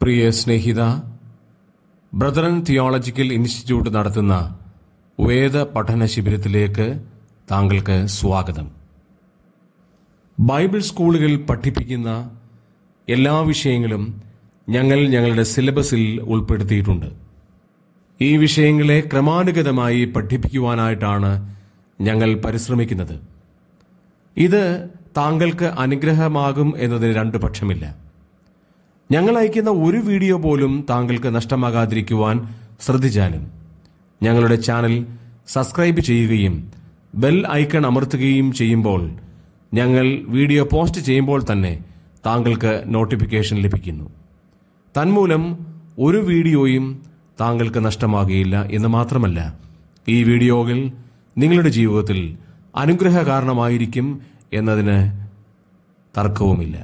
പ്രിയ സ്നേഹിത brethren theological institute നടത്തുന്ന വേദ പഠന ശിബിരത്തിലേക്ക് താങ്കൾക്ക് സ്വാഗതം ബൈബിൾ സ്കൂളുകൾ പഠിപ്പിക്കുന്ന എല്ലാ വിഷയങ്ങളും ഞങ്ങൾ ഞങ്ങളുടെ സിലബസിൽ ഉൾപ്പെടുത്തിയിട്ടുണ്ട് ഈ വിഷയങ്ങളെ ക്രമാനുഗതമായി പഠിപ്പിക്കുവാനായിട്ടാണ് ഞങ്ങൾ പരിശ്രമിക്കുന്നത് ഇത് താങ്കൾക്ക് അനുഗ്രഹമാകും എന്നതിന് രണ്ടു പക്ഷമില്ല ഞങ്ങൾ അയക്കുന്ന ഒരു വീഡിയോ പോലും താങ്കൾക്ക് നഷ്ടമാകാതിരിക്കുവാൻ ശ്രദ്ധിച്ചാലും ഞങ്ങളുടെ ചാനൽ സബ്സ്ക്രൈബ് ചെയ്യുകയും ബെൽ ഐക്കൺ അമർത്തുകയും ചെയ്യുമ്പോൾ ഞങ്ങൾ വീഡിയോ പോസ്റ്റ് ചെയ്യുമ്പോൾ തന്നെ താങ്കൾക്ക് നോട്ടിഫിക്കേഷൻ ലഭിക്കുന്നു തന്മൂലം ഒരു വീഡിയോയും താങ്കൾക്ക് നഷ്ടമാകുകയില്ല എന്ന് മാത്രമല്ല ഈ വീഡിയോകൾ നിങ്ങളുടെ ജീവിതത്തിൽ അനുഗ്രഹ കാരണമായിരിക്കും എന്നതിന് തർക്കവുമില്ല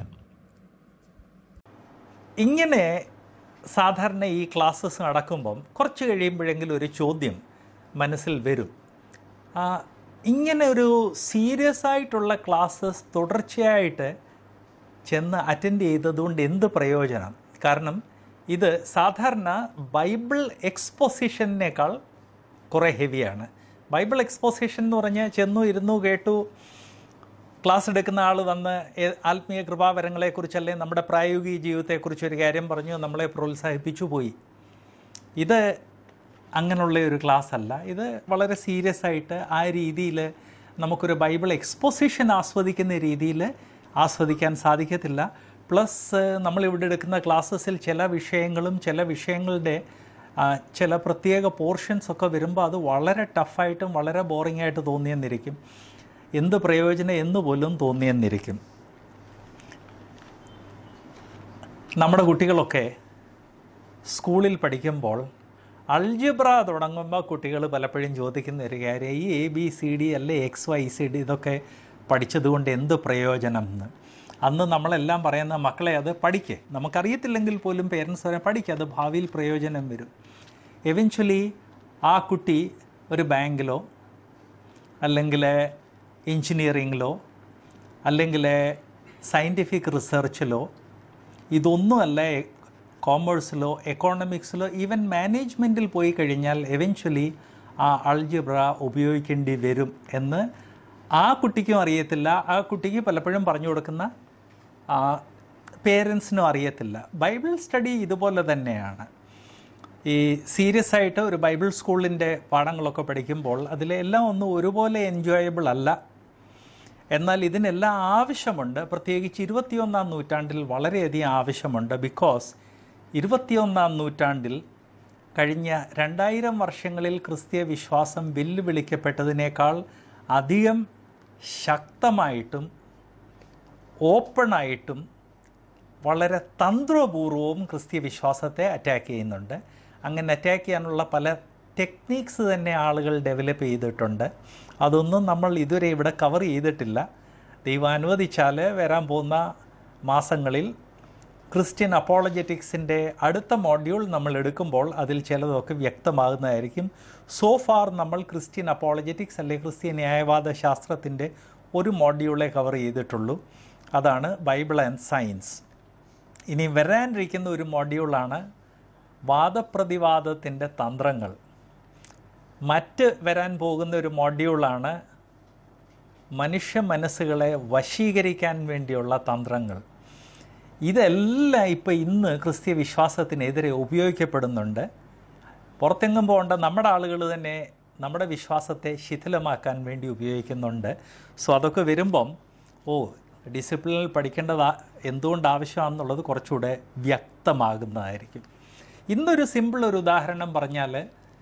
ഇങ്ങനെ സാധാരണ ഈ ക്ലാസ്സസ് നടക്കുമ്പം കുറച്ച് കഴിയുമ്പോഴെങ്കിലും ഒരു ചോദ്യം മനസ്സിൽ വരും ആ, ഇങ്ങനെ ഒരു സീരിയസ് ആയിട്ടുള്ള ക്ലാസ്സസ് തുടർച്ചയായിട്ട് ചെന്ന് അറ്റൻഡ് ചെയ്തതുകൊണ്ട് എന്ത് പ്രയോജനം കാരണം ഇത് സാധാരണ ബൈബിൾ എക്സ്പോസിഷനേക്കാൾ കുറേ ഹെവിയാണ് ബൈബിൾ എക്സ്പോസിഷൻ എന്ന് പറഞ്ഞാൽ ചെന്നു ഇരുന്നു കേട്ടു ക്ലാസ് എടുക്കുന്ന ആൾ വന്ന് ഏ- ആത്മീയ കൃപാവരങ്ങളെക്കുറിച്ചല്ലേ നമ്മുടെ പ്രായോഗിക ജീവിതത്തെക്കുറിച്ച് ഒരു കാര്യം പറഞ്ഞു നമ്മളെ പ്രോത്സാഹിപ്പിച്ചു പോയി ഇത് അങ്ങനെയുള്ള ഒരു ക്ലാസ് അല്ല ഇത് വളരെ സീരിയസ് ആയിട്ട് ആ രീതിയിൽ നമുക്കൊരു ബൈബിൾ എക്സ്പോസിഷൻ ആസ്വദിക്കുന്ന രീതിയിൽ ആസ്വദിക്കാൻ സാധിക്കത്തില്ല പ്ലസ് നമ്മളിവിടെ എടുക്കുന്ന ക്ലാസ്സസിൽ ചില വിഷയങ്ങളും ചില വിഷയങ്ങളുടെ ആ, ചില പ്രത്യേക പോർഷൻസ് ഒക്കെ വരുമ്പോൾ അത് വളരെ ടഫായിട്ടും വളരെ ബോറിംഗ് ആയിട്ട് തോന്നിയെന്നിരിക്കും എന്ത് പ്രയോജനം എന്ന് പോലും തോന്നിയെന്നിരിക്കും നമ്മുടെ കുട്ടികളൊക്കെ സ്കൂളിൽ പഠിക്കുമ്പോൾ അൾജിബ്ര തുടങ്ങുമ്പോൾ കുട്ടികൾ പലപ്പോഴും ചോദിക്കുന്ന ഒരു കാര്യം ഈ എ ബി സി ഡി അല്ലെ എക്സ് വൈ സി ഡി ഇതൊക്കെ പഠിച്ചതുകൊണ്ട് എന്ത് പ്രയോജനം എന്ന് അന്ന് നമ്മളെല്ലാം പറയുന്ന മക്കളെ അത് പഠിക്ക് നമുക്കറിയത്തില്ലെങ്കിൽ പോലും പേരൻസ് പറയാൻ പഠിക്കുക അത് ഭാവിയിൽ പ്രയോജനം വരും എവൻച്വലി ആ കുട്ടി ഒരു ബാങ്കിലോ അല്ലെങ്കിൽ എഞ്ചിനീയറിങ്ങിലോ അല്ലെങ്കിൽ സയൻറ്റിഫിക് റിസർച്ചിലോ ഇതൊന്നുമല്ല കോമേഴ്സിലോ എക്കോണമിക്സിലോ ഈവൻ മാനേജ്മെൻറ്റിൽ പോയി കഴിഞ്ഞാൽ എവൻച്വലി ആ അൾജിബ്ര ഉപയോഗിക്കേണ്ടി വരും എന്ന് ആ കുട്ടിക്കും അറിയത്തില്ല ആ കുട്ടിക്ക് പലപ്പോഴും പറഞ്ഞു കൊടുക്കുന്ന പേരൻസിനും അറിയത്തില്ല ബൈബിൾ സ്റ്റഡി ഇതുപോലെ തന്നെയാണ് ഈ സീരിയസ് ആയിട്ട് ഒരു ബൈബിൾ സ്കൂളിൻ്റെ പാഠങ്ങളൊക്കെ പഠിക്കുമ്പോൾ അതിലെല്ലാം ഒന്നും ഒരുപോലെ എൻജോയബിൾ അല്ല എന്നാൽ ഇതിനെല്ലാം ആവശ്യമുണ്ട് പ്രത്യേകിച്ച് ഇരുപത്തിയൊന്നാം നൂറ്റാണ്ടിൽ വളരെയധികം ആവശ്യമുണ്ട് ബിക്കോസ് ഇരുപത്തിയൊന്നാം നൂറ്റാണ്ടിൽ കഴിഞ്ഞ രണ്ടായിരം വർഷങ്ങളിൽ ക്രിസ്തീയ വിശ്വാസം വെല്ലുവിളിക്കപ്പെട്ടതിനേക്കാൾ അധികം ശക്തമായിട്ടും ഓപ്പണായിട്ടും വളരെ തന്ത്രപൂർവവും ക്രിസ്തീയ വിശ്വാസത്തെ അറ്റാക്ക് ചെയ്യുന്നുണ്ട് അങ്ങനെ അറ്റാക്ക് ചെയ്യാനുള്ള പല ടെക്നീക്സ് തന്നെ ആളുകൾ ഡെവലപ്പ് ചെയ്തിട്ടുണ്ട് അതൊന്നും നമ്മൾ ഇതുവരെ ഇവിടെ കവർ ചെയ്തിട്ടില്ല ദൈവം അനുവദിച്ചാൽ വരാൻ പോകുന്ന മാസങ്ങളിൽ ക്രിസ്ത്യൻ അപ്പോളജറ്റിക്സിൻ്റെ അടുത്ത മോഡ്യൂൾ നമ്മൾ എടുക്കുമ്പോൾ അതിൽ ചിലതൊക്കെ വ്യക്തമാകുന്നതായിരിക്കും സോ ഫാർ നമ്മൾ ക്രിസ്ത്യൻ അപ്പോളജറ്റിക്സ് അല്ലെങ്കിൽ ക്രിസ്ത്യൻ ന്യായവാദ ശാസ്ത്രത്തിൻ്റെ ഒരു മോഡ്യൂളെ കവർ ചെയ്തിട്ടുള്ളൂ അതാണ് ബൈബിൾ ആൻഡ് സയൻസ് ഇനി വരാനിരിക്കുന്ന ഒരു മോഡ്യൂളാണ് വാദപ്രതിവാദത്തിൻ്റെ തന്ത്രങ്ങൾ മറ്റ് വരാൻ പോകുന്ന ഒരു മോഡ്യൂളാണ് മനുഷ്യ മനസ്സുകളെ വശീകരിക്കാൻ വേണ്ടിയുള്ള തന്ത്രങ്ങൾ ഇതെല്ലാം ഇപ്പോൾ ഇന്ന് ക്രിസ്തീയ വിശ്വാസത്തിനെതിരെ ഉപയോഗിക്കപ്പെടുന്നുണ്ട് പുറത്തെങ്ങും പോകേണ്ട നമ്മുടെ ആളുകൾ തന്നെ നമ്മുടെ വിശ്വാസത്തെ ശിഥിലമാക്കാൻ വേണ്ടി ഉപയോഗിക്കുന്നുണ്ട് സോ അതൊക്കെ വരുമ്പം ഓ ഡിസിപ്ലിനിൽ പഠിക്കേണ്ടത് ആ- എന്തുകൊണ്ട് ആവശ്യമാണെന്നുള്ളത് കുറച്ചുകൂടെ വ്യക്തമാകുന്നതായിരിക്കും ഇന്നൊരു സിമ്പിൾ ഒരു ഉദാഹരണം പറഞ്ഞാൽ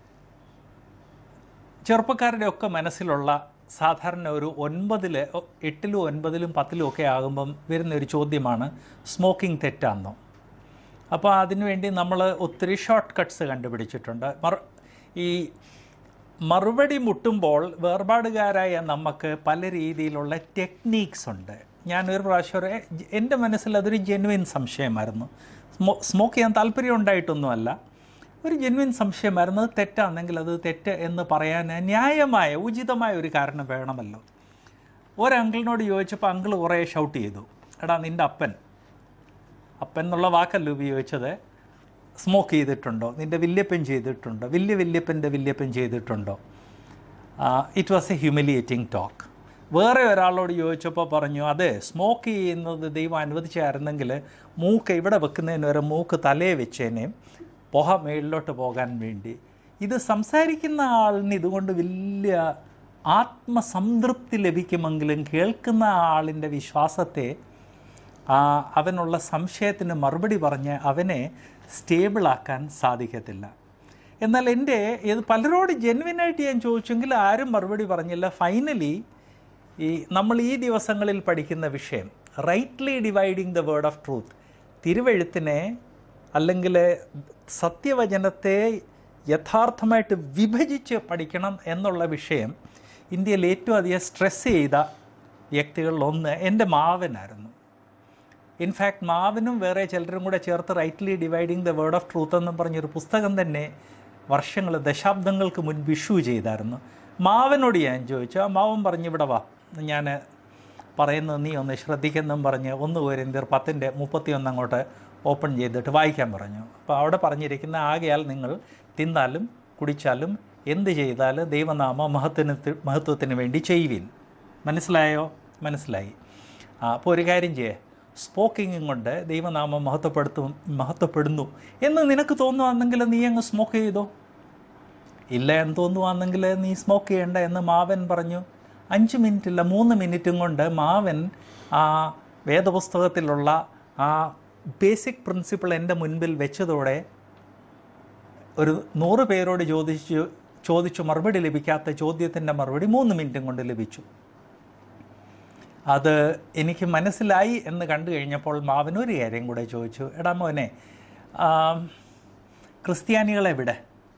ചെറുപ്പക്കാരുടെ ഒക്കെ മനസ്സിലുള്ള സാധാരണ ഒരു ഒൻപതിൽ എട്ടിലും ഒൻപതിലും പത്തിലും ഒക്കെ ആകുമ്പം വരുന്ന ഒരു ചോദ്യമാണ് സ്മോക്കിംഗ് തെറ്റാന്നോ അപ്പോൾ അതിനുവേണ്ടി നമ്മൾ ഒത്തിരി ഷോർട്ട് കട്ട്സ് കണ്ടുപിടിച്ചിട്ടുണ്ട് മറു ഈ മറുപടി മുട്ടുമ്പോൾ വേർപാടുകാരായ നമുക്ക് പല രീതിയിലുള്ള ടെക്നീക്സ് ഉണ്ട് ഞാനൊരു പ്രാവശ്യം ഒരു എൻ്റെ മനസ്സിൽ അതൊരു ജെനുവിൻ സംശയമായിരുന്നു സ്മോ സ്മോക്ക് ചെയ്യാൻ താല്പര്യം ഉണ്ടായിട്ടൊന്നുമല്ല ഒരു ജെനുവിൻ സംശയമായിരുന്നു അത് തെറ്റാണെങ്കിൽ അത് തെറ്റ് എന്ന് പറയാൻ ന്യായമായ ഉചിതമായ ഒരു കാരണം വേണമല്ലോ ഒരങ്കിളിനോട് ചോദിച്ചപ്പോൾ അങ്കിൾ കുറേ ഷൗട്ട് ചെയ്തു എടാ നിൻ്റെ അപ്പൻ അപ്പൻ എന്നുള്ള വാക്കല്ല ഉപയോഗിച്ചത് സ്മോക്ക് ചെയ്തിട്ടുണ്ടോ നിൻ്റെ വല്യപ്പൻ ചെയ്തിട്ടുണ്ടോ വലിയ വല്യപ്പൻ്റെ വല്യപ്പൻ ചെയ്തിട്ടുണ്ടോ it was a humiliating talk വേറെ ഒരാളോട് ചോദിച്ചപ്പോൾ പറഞ്ഞു അതെ സ്മോക്ക് ചെയ്യുന്നത് ദൈവം അനുവദിച്ചായിരുന്നെങ്കിൽ മൂക്ക് ഇവിടെ വെക്കുന്നതിന് വരെ മൂക്ക് തലയെ വെച്ചേനേയും പുക മേളിലോട്ട് പോകാൻ വേണ്ടി ഇത് സംസാരിക്കുന്ന ആളിന് ഇതുകൊണ്ട് വലിയ ആത്മസംതൃപ്തി ലഭിക്കുമെങ്കിലും കേൾക്കുന്ന ആളിൻ്റെ വിശ്വാസത്തെ ആ അവനുള്ള സംശയത്തിന് മറുപടി പറഞ്ഞ് അവനെ സ്റ്റേബിളാക്കാൻ സാധിക്കത്തില്ല എന്നാൽ എൻ്റെ ഇത് പലരോട് ജെന്വിനായിട്ട് ഞാൻ ചോദിച്ചെങ്കിൽ ആരും മറുപടി പറഞ്ഞില്ല ഫൈനലി ഈ നമ്മൾ ഈ ദിവസങ്ങളിൽ പഠിക്കുന്ന വിഷയം rightly dividing the word of truth തിരുവെഴുത്തിനെ അല്ലെങ്കിൽ സത്യവചനത്തെ യഥാർത്ഥമായിട്ട് വിഭജിച്ച് പഠിക്കണം എന്നുള്ള വിഷയം ഇന്ത്യയിൽ ഏറ്റവും അധികം സ്ട്രെസ് ചെയ്ത വ്യക്തികളിലൊന്ന് എൻ്റെ മാവനായിരുന്നു ഇൻഫാക്ട് മാവിനും വേറെ ചിലരും കൂടെ ചേർത്ത് rightly dividing the word of truth എന്നും പറഞ്ഞൊരു പുസ്തകം തന്നെ വർഷങ്ങൾ ദശാബ്ദങ്ങൾക്ക് മുൻപ് ഇഷ്യൂ ചെയ്തായിരുന്നു മാവനോട് ഞാൻ ചോദിച്ചു ആ മാവൻ പറഞ്ഞു ഇവിടെ വാ ഞാൻ പറയുന്നത് നീ ഒന്ന് ശ്രദ്ധിക്കെന്നും പറഞ്ഞ് ഒന്ന് കോരിന്തിയർ പത്തിൻ്റെ മുപ്പത്തിയൊന്ന് അങ്ങോട്ട് ഓപ്പൺ ചെയ്തിട്ട് വായിക്കാൻ പറഞ്ഞു അപ്പോൾ അവിടെ പറഞ്ഞിരിക്കുന്ന ആകയാൽ നിങ്ങൾ തിന്നാലും കുടിച്ചാലും എന്ത് ചെയ്താലും ദൈവനാമ മഹത്വത്തിന് മഹത്വത്തിന് വേണ്ടി ചെയ്യുവിൻ മനസ്സിലായോ മനസ്സിലായി ആ അപ്പോൾ ഒരു കാര്യം ചെയ്യേ സ്മോക്കിങ്ങും കൊണ്ട് ദൈവനാമം മഹത്വപ്പെടുത്തും മഹത്വപ്പെടുന്നു എന്ന് നിനക്ക് തോന്നുവാണെങ്കിൽ നീ അങ്ങ് സ്മോക്ക് ചെയ്തോ ഇല്ല എന്ന് തോന്നുവാണെങ്കിൽ നീ സ്മോക്ക് ചെയ്യണ്ട എന്ന് മാവൻ പറഞ്ഞു അഞ്ച് മിനിറ്റ് ഇല്ല മൂന്ന് മിനിറ്റും കൊണ്ട് മാവൻ ആ വേദപുസ്തകത്തിലുള്ള ആ ബേസിക് പ്രിൻസിപ്പിൾ എൻ്റെ മുൻപിൽ വെച്ചതോടെ ഒരു നൂറ് പേരോട് ചോദിച്ചു ചോദിച്ചു മറുപടി ലഭിക്കാത്ത ചോദ്യത്തിൻ്റെ മറുപടി മൂന്ന് മിനിറ്റും കൊണ്ട് ലഭിച്ചു അത് എനിക്ക് മനസ്സിലായി എന്ന് കണ്ടു കഴിഞ്ഞപ്പോൾ മാവൻ ഒരു കാര്യം കൂടെ ചോദിച്ചു എടാ മോനെ ക്രിസ്ത്യാനികളെവിടെ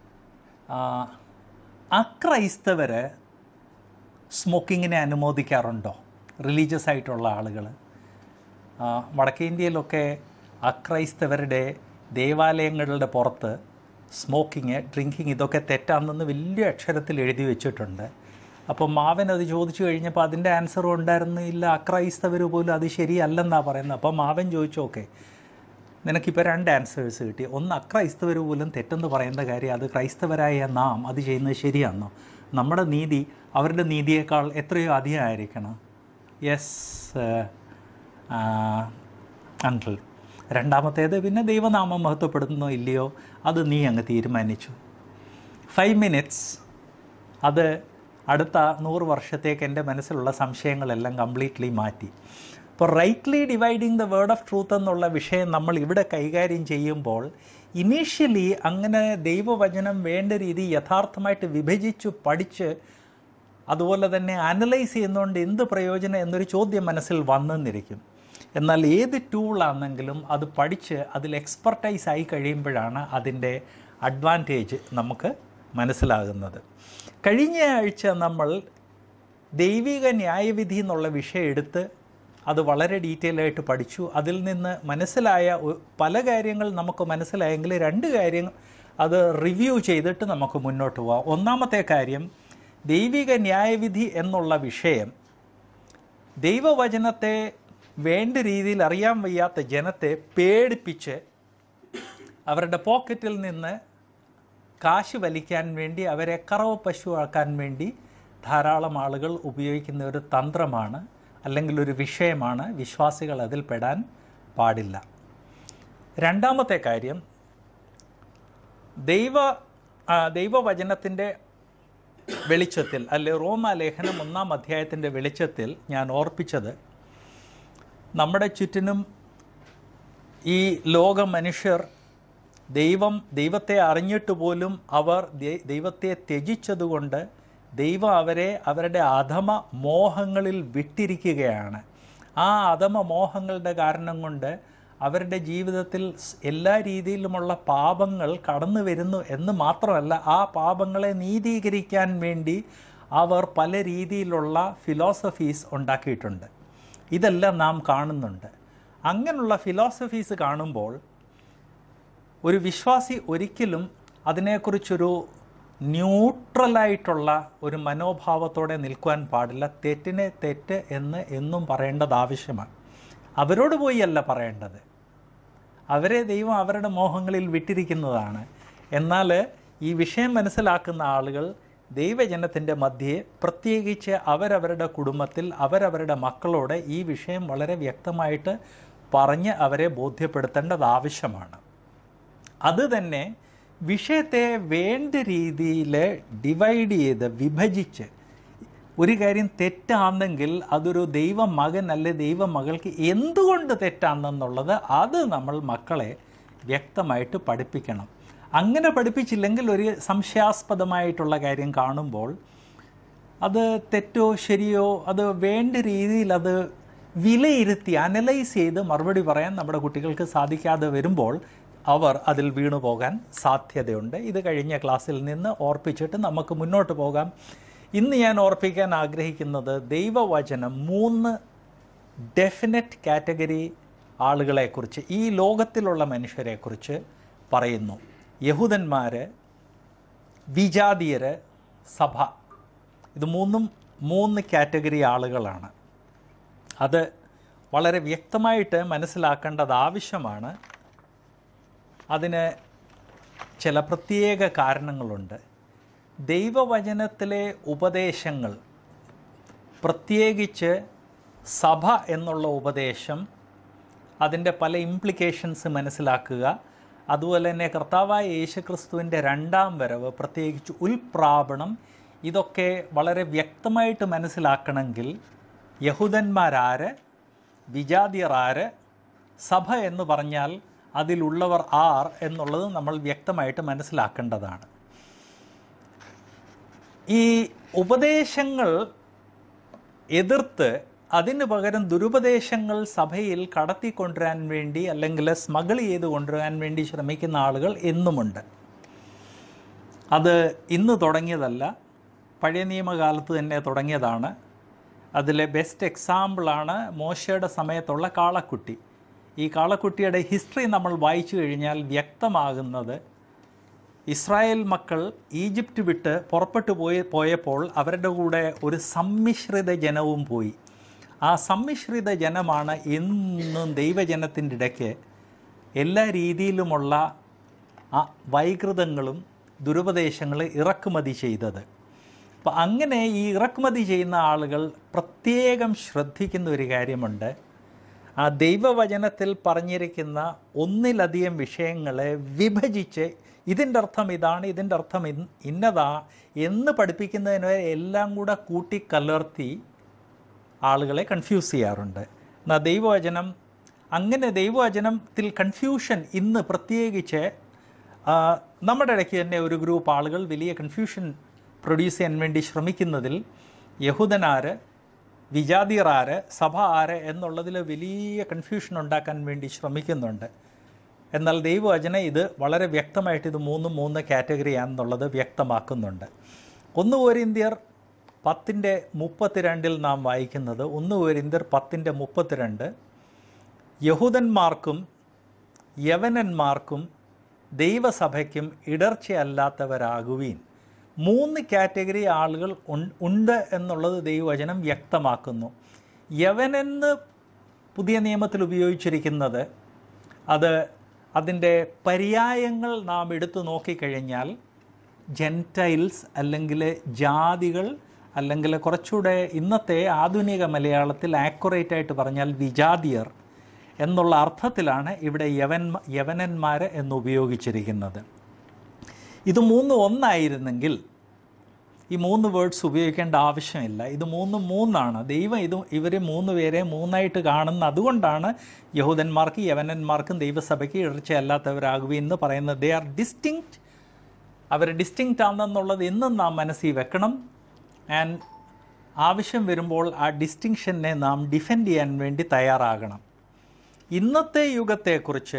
അക്രൈസ്തവർ സ്മോക്കിങ്ങിനെ അനുമോദിക്കാറുണ്ടോ റിലീജിയസ് ആയിട്ടുള്ള ആളുകൾ വടക്കേ ഇന്ത്യയിലൊക്കെ അക്രൈസ്തവരുടെ ദേവാലയങ്ങളുടെ പുറത്ത് സ്മോക്കിങ് ഡ്രിങ്കിങ് ഇതൊക്കെ തെറ്റാണെന്ന് വലിയ അക്ഷരത്തിൽ എഴുതി വെച്ചിട്ടുണ്ട് അപ്പോൾ മാവൻ അത് ചോദിച്ചു കഴിഞ്ഞപ്പോൾ അതിൻ്റെ ആൻസറും ഉണ്ടായിരുന്നില്ല അക്രൈസ്തവർ പോലും അത് ശരിയല്ലെന്നാണ് പറയുന്നത് അപ്പോൾ മാവൻ ചോദിച്ചു ഓക്കെ നിനക്കിപ്പോൾ രണ്ട് ആൻസേഴ്സ് കിട്ടി ഒന്ന് അക്രൈസ്തവർ പോലും തെറ്റെന്ന് പറയുന്ന കാര്യം അത് ക്രൈസ്തവരായ നാം അത് ചെയ്യുന്നത് ശരിയാണോ നമ്മുടെ നീതി അവരുടെ നീതിയേക്കാൾ എത്രയോ അധികമായിരിക്കണം യെസ് അങ്കിൾ രണ്ടാമത്തേത് പിന്നെ ദൈവനാമം മഹത്വപ്പെടുന്നോ ഇല്ലയോ അത് നീ അങ്ങ് തീരുമാനിച്ചു ഫൈവ് മിനിറ്റ്സ് അത് അടുത്ത നൂറ് വർഷത്തേക്ക് എൻ്റെ മനസ്സിലുള്ള സംശയങ്ങളെല്ലാം കംപ്ലീറ്റ്ലി മാറ്റി അപ്പോൾ rightly dividing the word of truth എന്നുള്ള വിഷയം നമ്മൾ ഇവിടെ കൈകാര്യം ചെയ്യുമ്പോൾ ഇനീഷ്യലി അങ്ങനെ ദൈവവചനം വേണ്ട രീതി യഥാർത്ഥമായിട്ട് വിഭജിച്ചു പഠിച്ച് അതുപോലെ തന്നെ അനലൈസ് ചെയ്യുന്നതുകൊണ്ട് എന്ത് പ്രയോജനം എന്നൊരു ചോദ്യം മനസ്സിൽ വന്നെന്നിരിക്കും എന്നാൽ ഏത് ടൂളാണെങ്കിലും അത് പഠിച്ച് അതിൽ എക്സ്പെർട്ടൈസ് ആയി കഴിയുമ്പോഴാണ് അതിൻ്റെ അഡ്വാൻറ്റേജ് നമുക്ക് മനസ്സിലാകുന്നത് കഴിഞ്ഞ ആഴ്ച നമ്മൾ ദൈവിക ന്യായവിധി എന്നുള്ള വിഷയം എടുത്ത് അത് വളരെ ഡീറ്റെയിൽ ആയിട്ട് പഠിച്ചു അതിൽ നിന്ന് മനസ്സിലായ ഒ- പല കാര്യങ്ങൾ നമുക്ക് മനസ്സിലായെങ്കിൽ രണ്ട് കാര്യങ്ങൾ അത് റിവ്യൂ ചെയ്തിട്ട് നമുക്ക് മുന്നോട്ട് പോവാം ഒന്നാമത്തെ കാര്യം ദൈവിക ന്യായവിധി എന്നുള്ള വിഷയം ദൈവവചനത്തെ വേണ്ട രീതിയിൽ അറിയാൻ വയ്യാത്ത ജനത്തെ പേടിപ്പിച്ച് അവരുടെ പോക്കറ്റിൽ നിന്ന് കാശ് വലിക്കാൻ വേണ്ടി അവരെ കറവ പശുവാക്കാൻ വേണ്ടി ധാരാളം ആളുകൾ ഉപയോഗിക്കുന്ന ഒരു തന്ത്രമാണ് അല്ലെങ്കിൽ ഒരു വിഷയമാണ് വിശ്വാസികൾ അതിൽ പെടാൻ പാടില്ല രണ്ടാമത്തെ കാര്യം ദൈവ ആ, ദൈവവചനത്തിൻ്റെ വെളിച്ചത്തിൽ അല്ലെ റോമാലേഖനം ഒന്നാം അധ്യായത്തിൻ്റെ വെളിച്ചത്തിൽ ഞാൻ ഓർപ്പിച്ചത് നമ്മുടെ ചുറ്റിനും ഈ ലോക മനുഷ്യർ ദൈവം ദൈവത്തെ അറിഞ്ഞിട്ട് പോലും അവർ ദൈ- ദൈവത്തെ ത്യജിച്ചതുകൊണ്ട് ദൈവം അവരെ അവരുടെ അധമ മോഹങ്ങളിൽ വിട്ടിരിക്കുകയാണ് ആ അധമ മോഹങ്ങളുടെ കാരണം കൊണ്ട് അവരുടെ ജീവിതത്തിൽ സ് എല്ലാ രീതിയിലുമുള്ള പാപങ്ങൾ കടന്നു വരുന്നു എന്ന് മാത്രമല്ല ആ പാപങ്ങളെ നീതീകരിക്കാൻ വേണ്ടി അവർ പല രീതിയിലുള്ള ഫിലോസഫീസ് ഉണ്ടാക്കിയിട്ടുണ്ട് ഇതെല്ലാം നാം കാണുന്നുണ്ട് അങ്ങനെയുള്ള ഫിലോസഫീസ് കാണുമ്പോൾ ഒരു വിശ്വാസി ഒരിക്കലും അതിനെക്കുറിച്ചൊരു ന്യൂട്രലായിട്ടുള്ള ഒരു മനോഭാവത്തോടെ നിൽക്കുവാൻ പാടില്ല തെറ്റിനെ തെറ്റ് എന്ന് എന്നും പറയേണ്ടത് ആവശ്യമാണ് അവരോട് പോയി അല്ല പറയേണ്ടത് അവരെ ദൈവം അവരുടെ മോഹങ്ങളിൽ വിട്ടിരിക്കുന്നതാണ് എന്നാൽ ഈ വിഷയം മനസ്സിലാക്കുന്ന ആളുകൾ ദൈവജനത്തിൻ്റെ മധ്യേ പ്രത്യേകിച്ച് അവരവരുടെ കുടുംബത്തിൽ അവരവരുടെ മക്കളോട് ഈ വിഷയം വളരെ വ്യക്തമായിട്ട് പറഞ്ഞ് അവരെ ബോധ്യപ്പെടുത്തേണ്ടത് ആവശ്യമാണ് അത് തന്നെ വിഷയത്തെ വേണ്ട രീതിയിൽ ഡിവൈഡ് ചെയ്ത് വിഭജിച്ച് ഒരു കാര്യം തെറ്റാണെന്നെങ്കിൽ അതൊരു ദൈവമകൻ അല്ലെ ദൈവമകൾക്ക് എന്തുകൊണ്ട് തെറ്റാണെന്നുള്ളത് അത് നമ്മൾ മക്കളെ വ്യക്തമായിട്ട് പഠിപ്പിക്കണം അങ്ങനെ പഠിപ്പിച്ചില്ലെങ്കിൽ ഒരു സംശയാസ്പദമായിട്ടുള്ള കാര്യം കാണുമ്പോൾ അത് തെറ്റോ ശരിയോ അത് വേണ്ട രീതിയിൽ അത് വിലയിരുത്തി അനലൈസ് ചെയ്ത് മറുപടി പറയാൻ നമ്മുടെ കുട്ടികൾക്ക് സാധിക്കാതെ വരുമ്പോൾ അവർ അതിൽ വീണു പോകാൻ സാധ്യതയുണ്ട് ഇത് കഴിഞ്ഞ ക്ലാസ്സിൽ നിന്ന് ഓർപ്പിച്ചിട്ട് നമുക്ക് മുന്നോട്ട് പോകാം ഇന്ന് ഞാൻ ഓർപ്പിക്കാൻ ആഗ്രഹിക്കുന്നത് ദൈവവചനം മൂന്ന് ഡെഫിനറ്റ് കാറ്റഗറി ആളുകളെക്കുറിച്ച് ഈ ലോകത്തിലുള്ള മനുഷ്യരെക്കുറിച്ച് പറയുന്നു യഹൂദന്മാർ വിജാതീയർ സഭ ഇത് മൂന്നും മൂന്ന് കാറ്റഗറി ആളുകളാണ് അത് വളരെ വ്യക്തമായിട്ട് മനസ്സിലാക്കേണ്ടത് ആവശ്യമാണ് അതിന് ചില പ്രത്യേക കാരണങ്ങളുണ്ട് ദൈവവചനത്തിലെ ഉപദേശങ്ങൾ പ്രത്യേകിച്ച് സഭ എന്നുള്ള ഉപദേശം അതിൻ്റെ പല ഇംപ്ലിക്കേഷൻസ് മനസ്സിലാക്കുക അതുപോലെ തന്നെ കർത്താവായ യേശുക്രിസ്തുവിൻ്റെ രണ്ടാം വരവ് പ്രത്യേകിച്ച് ഉൽപ്രാപണം ഇതൊക്കെ വളരെ വ്യക്തമായിട്ട് മനസ്സിലാക്കണമെങ്കിൽ യഹൂദന്മാരാര് വിജാതിയർ ആര് സഭ എന്ന് പറഞ്ഞാൽ അതിലുള്ളവർ ആർ എന്നുള്ളത് നമ്മൾ വ്യക്തമായിട്ട് മനസ്സിലാക്കേണ്ടതാണ് ഈ ഉപദേശങ്ങൾ എതിർത്ത് അതിന് പകരം ദുരുപദേശങ്ങൾ സഭയിൽ കടത്തിക്കൊണ്ടുവരാൻ വേണ്ടി അല്ലെങ്കിൽ സ്മഗിൾ ചെയ്ത് കൊണ്ടുവരാൻ വേണ്ടി ശ്രമിക്കുന്ന ആളുകൾ എന്നുമുണ്ട് അത് ഇന്ന് തുടങ്ങിയതല്ല പഴയ നിയമകാലത്ത് തന്നെ തുടങ്ങിയതാണ് അതിലെ ബെസ്റ്റ് എക്സാമ്പിളാണ് മോശയുടെ സമയത്തുള്ള കാളക്കുട്ടി ഈ കാളക്കുട്ടിയുടെ ഹിസ്റ്ററി നമ്മൾ വായിച്ചു കഴിഞ്ഞാൽ വ്യക്തമാകുന്നത് ഇസ്രായേൽ മക്കൾ ഈജിപ്റ്റ് വിട്ട് പുറപ്പെട്ടു പോയി പോയപ്പോൾ അവരുടെ കൂടെ ഒരു സമ്മിശ്രിത ജനവും പോയി ആ സമ്മിശ്രിത ജനമാണ് എന്നും ദൈവജനത്തിൻ്റെ ഇടയ്ക്ക് എല്ലാ രീതിയിലുമുള്ള ആ വൈകൃതങ്ങളും ദുരുപദേശങ്ങൾ ഇറക്കുമതി ചെയ്തത് അപ്പം അങ്ങനെ ഈ ഇറക്കുമതി ചെയ്യുന്ന ആളുകൾ പ്രത്യേകം ശ്രദ്ധിക്കുന്ന ഒരു കാര്യമുണ്ട് ആ ദൈവവചനത്തിൽ പറഞ്ഞിരിക്കുന്ന ഒന്നിലധികം വിഷയങ്ങളെ വിഭജിച്ച് ഇതിൻ്റെ അർത്ഥം ഇതാണ് ഇതിൻ്റെ അർത്ഥം ഇൻ- ഇന്നതാ എന്ന് പഠിപ്പിക്കുന്നതിന് എല്ലാം കൂടെ കൂട്ടിക്കലർത്തി ആളുകളെ കൺഫ്യൂസ് ചെയ്യാറുണ്ട് എന്നാൽ ദൈവവചനം അങ്ങനെ ദൈവവചനത്തിൽ കൺഫ്യൂഷൻ ഇന്ന് പ്രത്യേകിച്ച് ആ, നമ്മുടെ ഇടയ്ക്ക് തന്നെ ഒരു ഗ്രൂപ്പ് ആളുകൾ വലിയ കൺഫ്യൂഷൻ പ്രൊഡ്യൂസ് ചെയ്യാൻ വേണ്ടി ശ്രമിക്കുന്നതിൽ യഹൂദനാര് വിജാതിയർ ആര് സഭ ആര് എന്നുള്ളതിൽ വലിയ കൺഫ്യൂഷൻ ഉണ്ടാക്കാൻ വേണ്ടി ശ്രമിക്കുന്നുണ്ട് എന്നാൽ ദൈവവചന ഇത് വളരെ വ്യക്തമായിട്ട് ഇത് മൂന്ന് മൂന്ന് കാറ്റഗറിയാണെന്നുള്ളത് വ്യക്തമാക്കുന്നുണ്ട് ഒന്ന് കോരിന്ത്യർ പത്തിൻ്റെ മുപ്പത്തിരണ്ടിൽ നാം വായിക്കുന്നത് ഒന്ന് കോരിന്ത്യർ പത്തിൻ്റെ മുപ്പത്തിരണ്ട് യഹൂദന്മാർക്കും യവനന്മാർക്കും ദൈവസഭയ്ക്കും ഇടർച്ചയല്ലാത്തവരാകുവീൻ മൂന്ന് കാറ്റഗറി ആളുകൾ ഉൺ- ഉണ്ട് എന്നുള്ളത് ദൈവവചനം വ്യക്തമാക്കുന്നു യവനെന്ന് പുതിയ നിയമത്തിൽ ഉപയോഗിച്ചിരിക്കുന്നത് അത് അതിൻ്റെ പര്യായങ്ങൾ നാം എടുത്തു നോക്കിക്കഴിഞ്ഞാൽ ജെൻറ്റൈൽസ് അല്ലെങ്കിൽ ജാതികൾ അല്ലെങ്കിൽ കുറച്ചുകൂടെ ഇന്നത്തെ ആധുനിക മലയാളത്തിൽ ആക്യുറേറ്റ് ആയിട്ട് പറഞ്ഞാൽ വിജാതിയർ എന്നുള്ള അർത്ഥത്തിലാണ് ഇവിടെ യവൻ യവനന്മാർ എന്ന് ഉപയോഗിച്ചിരിക്കുന്നത് ഇത് മൂന്ന് ഒന്നായിരുന്നെങ്കിൽ ഈ മൂന്ന് വേർഡ്സ് ഉപയോഗിക്കേണ്ട ആവശ്യമില്ല ഇത് മൂന്ന് മൂന്നാണ് ദൈവം ഇത് ഇവർ മൂന്ന് പേരെ മൂന്നായിട്ട് കാണുന്ന അതുകൊണ്ടാണ് യഹൂദന്മാർക്ക് യവനന്മാർക്കും ദൈവസഭയ്ക്ക് ഇടർച്ചയല്ലാത്തവരാകുക എന്ന് പറയുന്നത് ദേ ആർ ഡിസ്റ്റിങ്ക്റ്റ് അവർ ഡിസ്റ്റിങ്ക്റ്റ് ആണെന്നുള്ളത് എന്നും നാം മനസ്സിൽ വെക്കണം ആൻഡ് ആവശ്യം വരുമ്പോൾ ആ ഡിസ്റ്റിങ്ഷനെ നാം ഡിഫെൻഡ് ചെയ്യാൻ വേണ്ടി തയ്യാറാകണം ഇന്നത്തെ യുഗത്തെക്കുറിച്ച്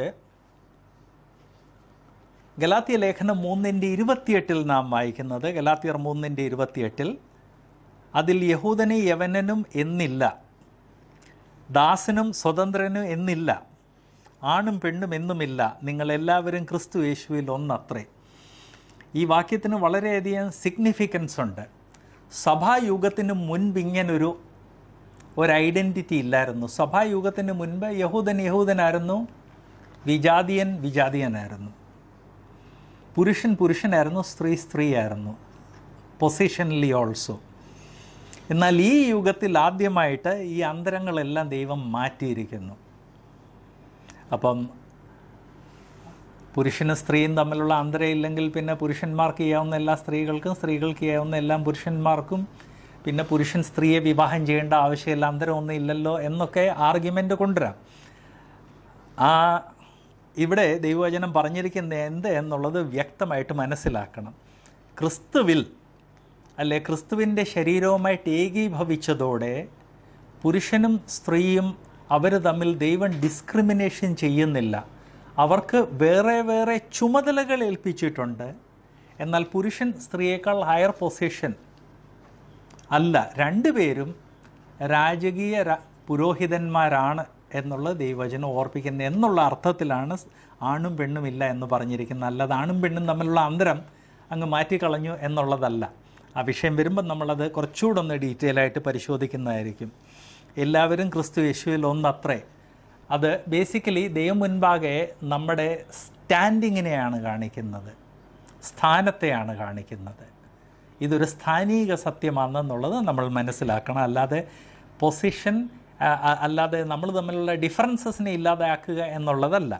ഗലാത്തിയ ലേഖനം മൂന്നിൻ്റെ ഇരുപത്തിയെട്ടിൽ നാം വായിക്കുന്നത് ഗലാത്തിയർ മൂന്നിൻ്റെ ഇരുപത്തിയെട്ടിൽ അതിൽ യഹൂദന് യവനനും എന്നില്ല ദാസനും സ്വതന്ത്രനും എന്നില്ല ആണും പെണ്ണും എന്നുമില്ല നിങ്ങളെല്ലാവരും ക്രിസ്തു യേശുവിൽ ഒന്നത്രേ ഈ വാക്യത്തിന് വളരെയധികം സിഗ്നിഫിക്കൻസ് ഉണ്ട് സഭായുഗത്തിന് മുൻപ് ഇങ്ങനൊരു ഒരു ഐഡൻറ്റിറ്റി ഇല്ലായിരുന്നു സഭായുഗത്തിന് മുൻപ് യഹൂദൻ യഹൂദനായിരുന്നു വിജാതിയൻ വിജാതിയനായിരുന്നു പുരുഷൻ പുരുഷനായിരുന്നു സ്ത്രീ സ്ത്രീയായിരുന്നു പൊസിഷനലി ഓൾസോ എന്നാൽ ഈ യുഗത്തിൽ ആദ്യമായിട്ട് ഈ അന്തരങ്ങളെല്ലാം ദൈവം മാറ്റിയിരിക്കുന്നു അപ്പം പുരുഷനും സ്ത്രീയും തമ്മിലുള്ള അന്തരം ഇല്ലെങ്കിൽ പിന്നെ പുരുഷന്മാർക്ക് ചെയ്യാവുന്ന എല്ലാ സ്ത്രീകൾക്കും സ്ത്രീകൾക്ക് ചെയ്യാവുന്ന എല്ലാം പുരുഷന്മാർക്കും പിന്നെ പുരുഷൻ സ്ത്രീയെ വിവാഹം ചെയ്യേണ്ട ആവശ്യമില്ല അന്തരമൊന്നും ഇല്ലല്ലോ എന്നൊക്കെ ആർഗ്യുമെൻ്റ് കൊണ്ടുവരാം ആ ഇവിടെ ദൈവവചനം പറഞ്ഞിരിക്കുന്ന എന്ത് എന്നുള്ളത് വ്യക്തമായിട്ട് മനസ്സിലാക്കണം ക്രിസ്തുവിൽ അല്ലെ ക്രിസ്തുവിൻ്റെ ശരീരവുമായിട്ട് ഏകീഭവിച്ചതോടെ പുരുഷനും സ്ത്രീയും അവർ തമ്മിൽ ദൈവം ഡിസ്ക്രിമിനേഷൻ ചെയ്യുന്നില്ല അവർക്ക് വേറെ വേറെ ചുമതലകൾ ഏൽപ്പിച്ചിട്ടുണ്ട് എന്നാൽ പുരുഷൻ സ്ത്രീയേക്കാൾ ഹയർ പൊസിഷൻ അല്ല രണ്ടുപേരും രാജകീയ ര- പുരോഹിതന്മാരാണ് എന്നുള്ള ദൈവവചനം ഓർപ്പിക്കുന്നത് എന്നുള്ള അർത്ഥത്തിലാണ് സ് ആണും പെണ്ണും ഇല്ല എന്ന് പറഞ്ഞിരിക്കുന്നത് അല്ലാതെ ആണും പെണ്ണും തമ്മിലുള്ള അന്തരം അങ്ങ് മാറ്റിക്കളഞ്ഞു എന്നുള്ളതല്ല ആ വിഷയം വരുമ്പോൾ നമ്മളത് കുറച്ചുകൂടെ ഒന്ന് ഡീറ്റെയിൽ ആയിട്ട് പരിശോധിക്കുന്നതായിരിക്കും എല്ലാവരും ക്രിസ്തു യേശുവിൽ ഒന്നത്രേ അത് ബേസിക്കലി ദൈവം മുൻപാകെ നമ്മുടെ സ്റ്റാൻഡിങ്ങിനെയാണ് കാണിക്കുന്നത് സ്ഥാനത്തെയാണ് കാണിക്കുന്നത് ഇതൊരു സ്ഥാനീക സത്യമാണെന്നുള്ളത് നമ്മൾ മനസ്സിലാക്കണം അല്ലാതെ പൊസിഷൻ അല്ലാതെ നമ്മൾ തമ്മിലുള്ള ഡിഫറൻസസിനെ ഇല്ലാതാക്കുക എന്നുള്ളതല്ല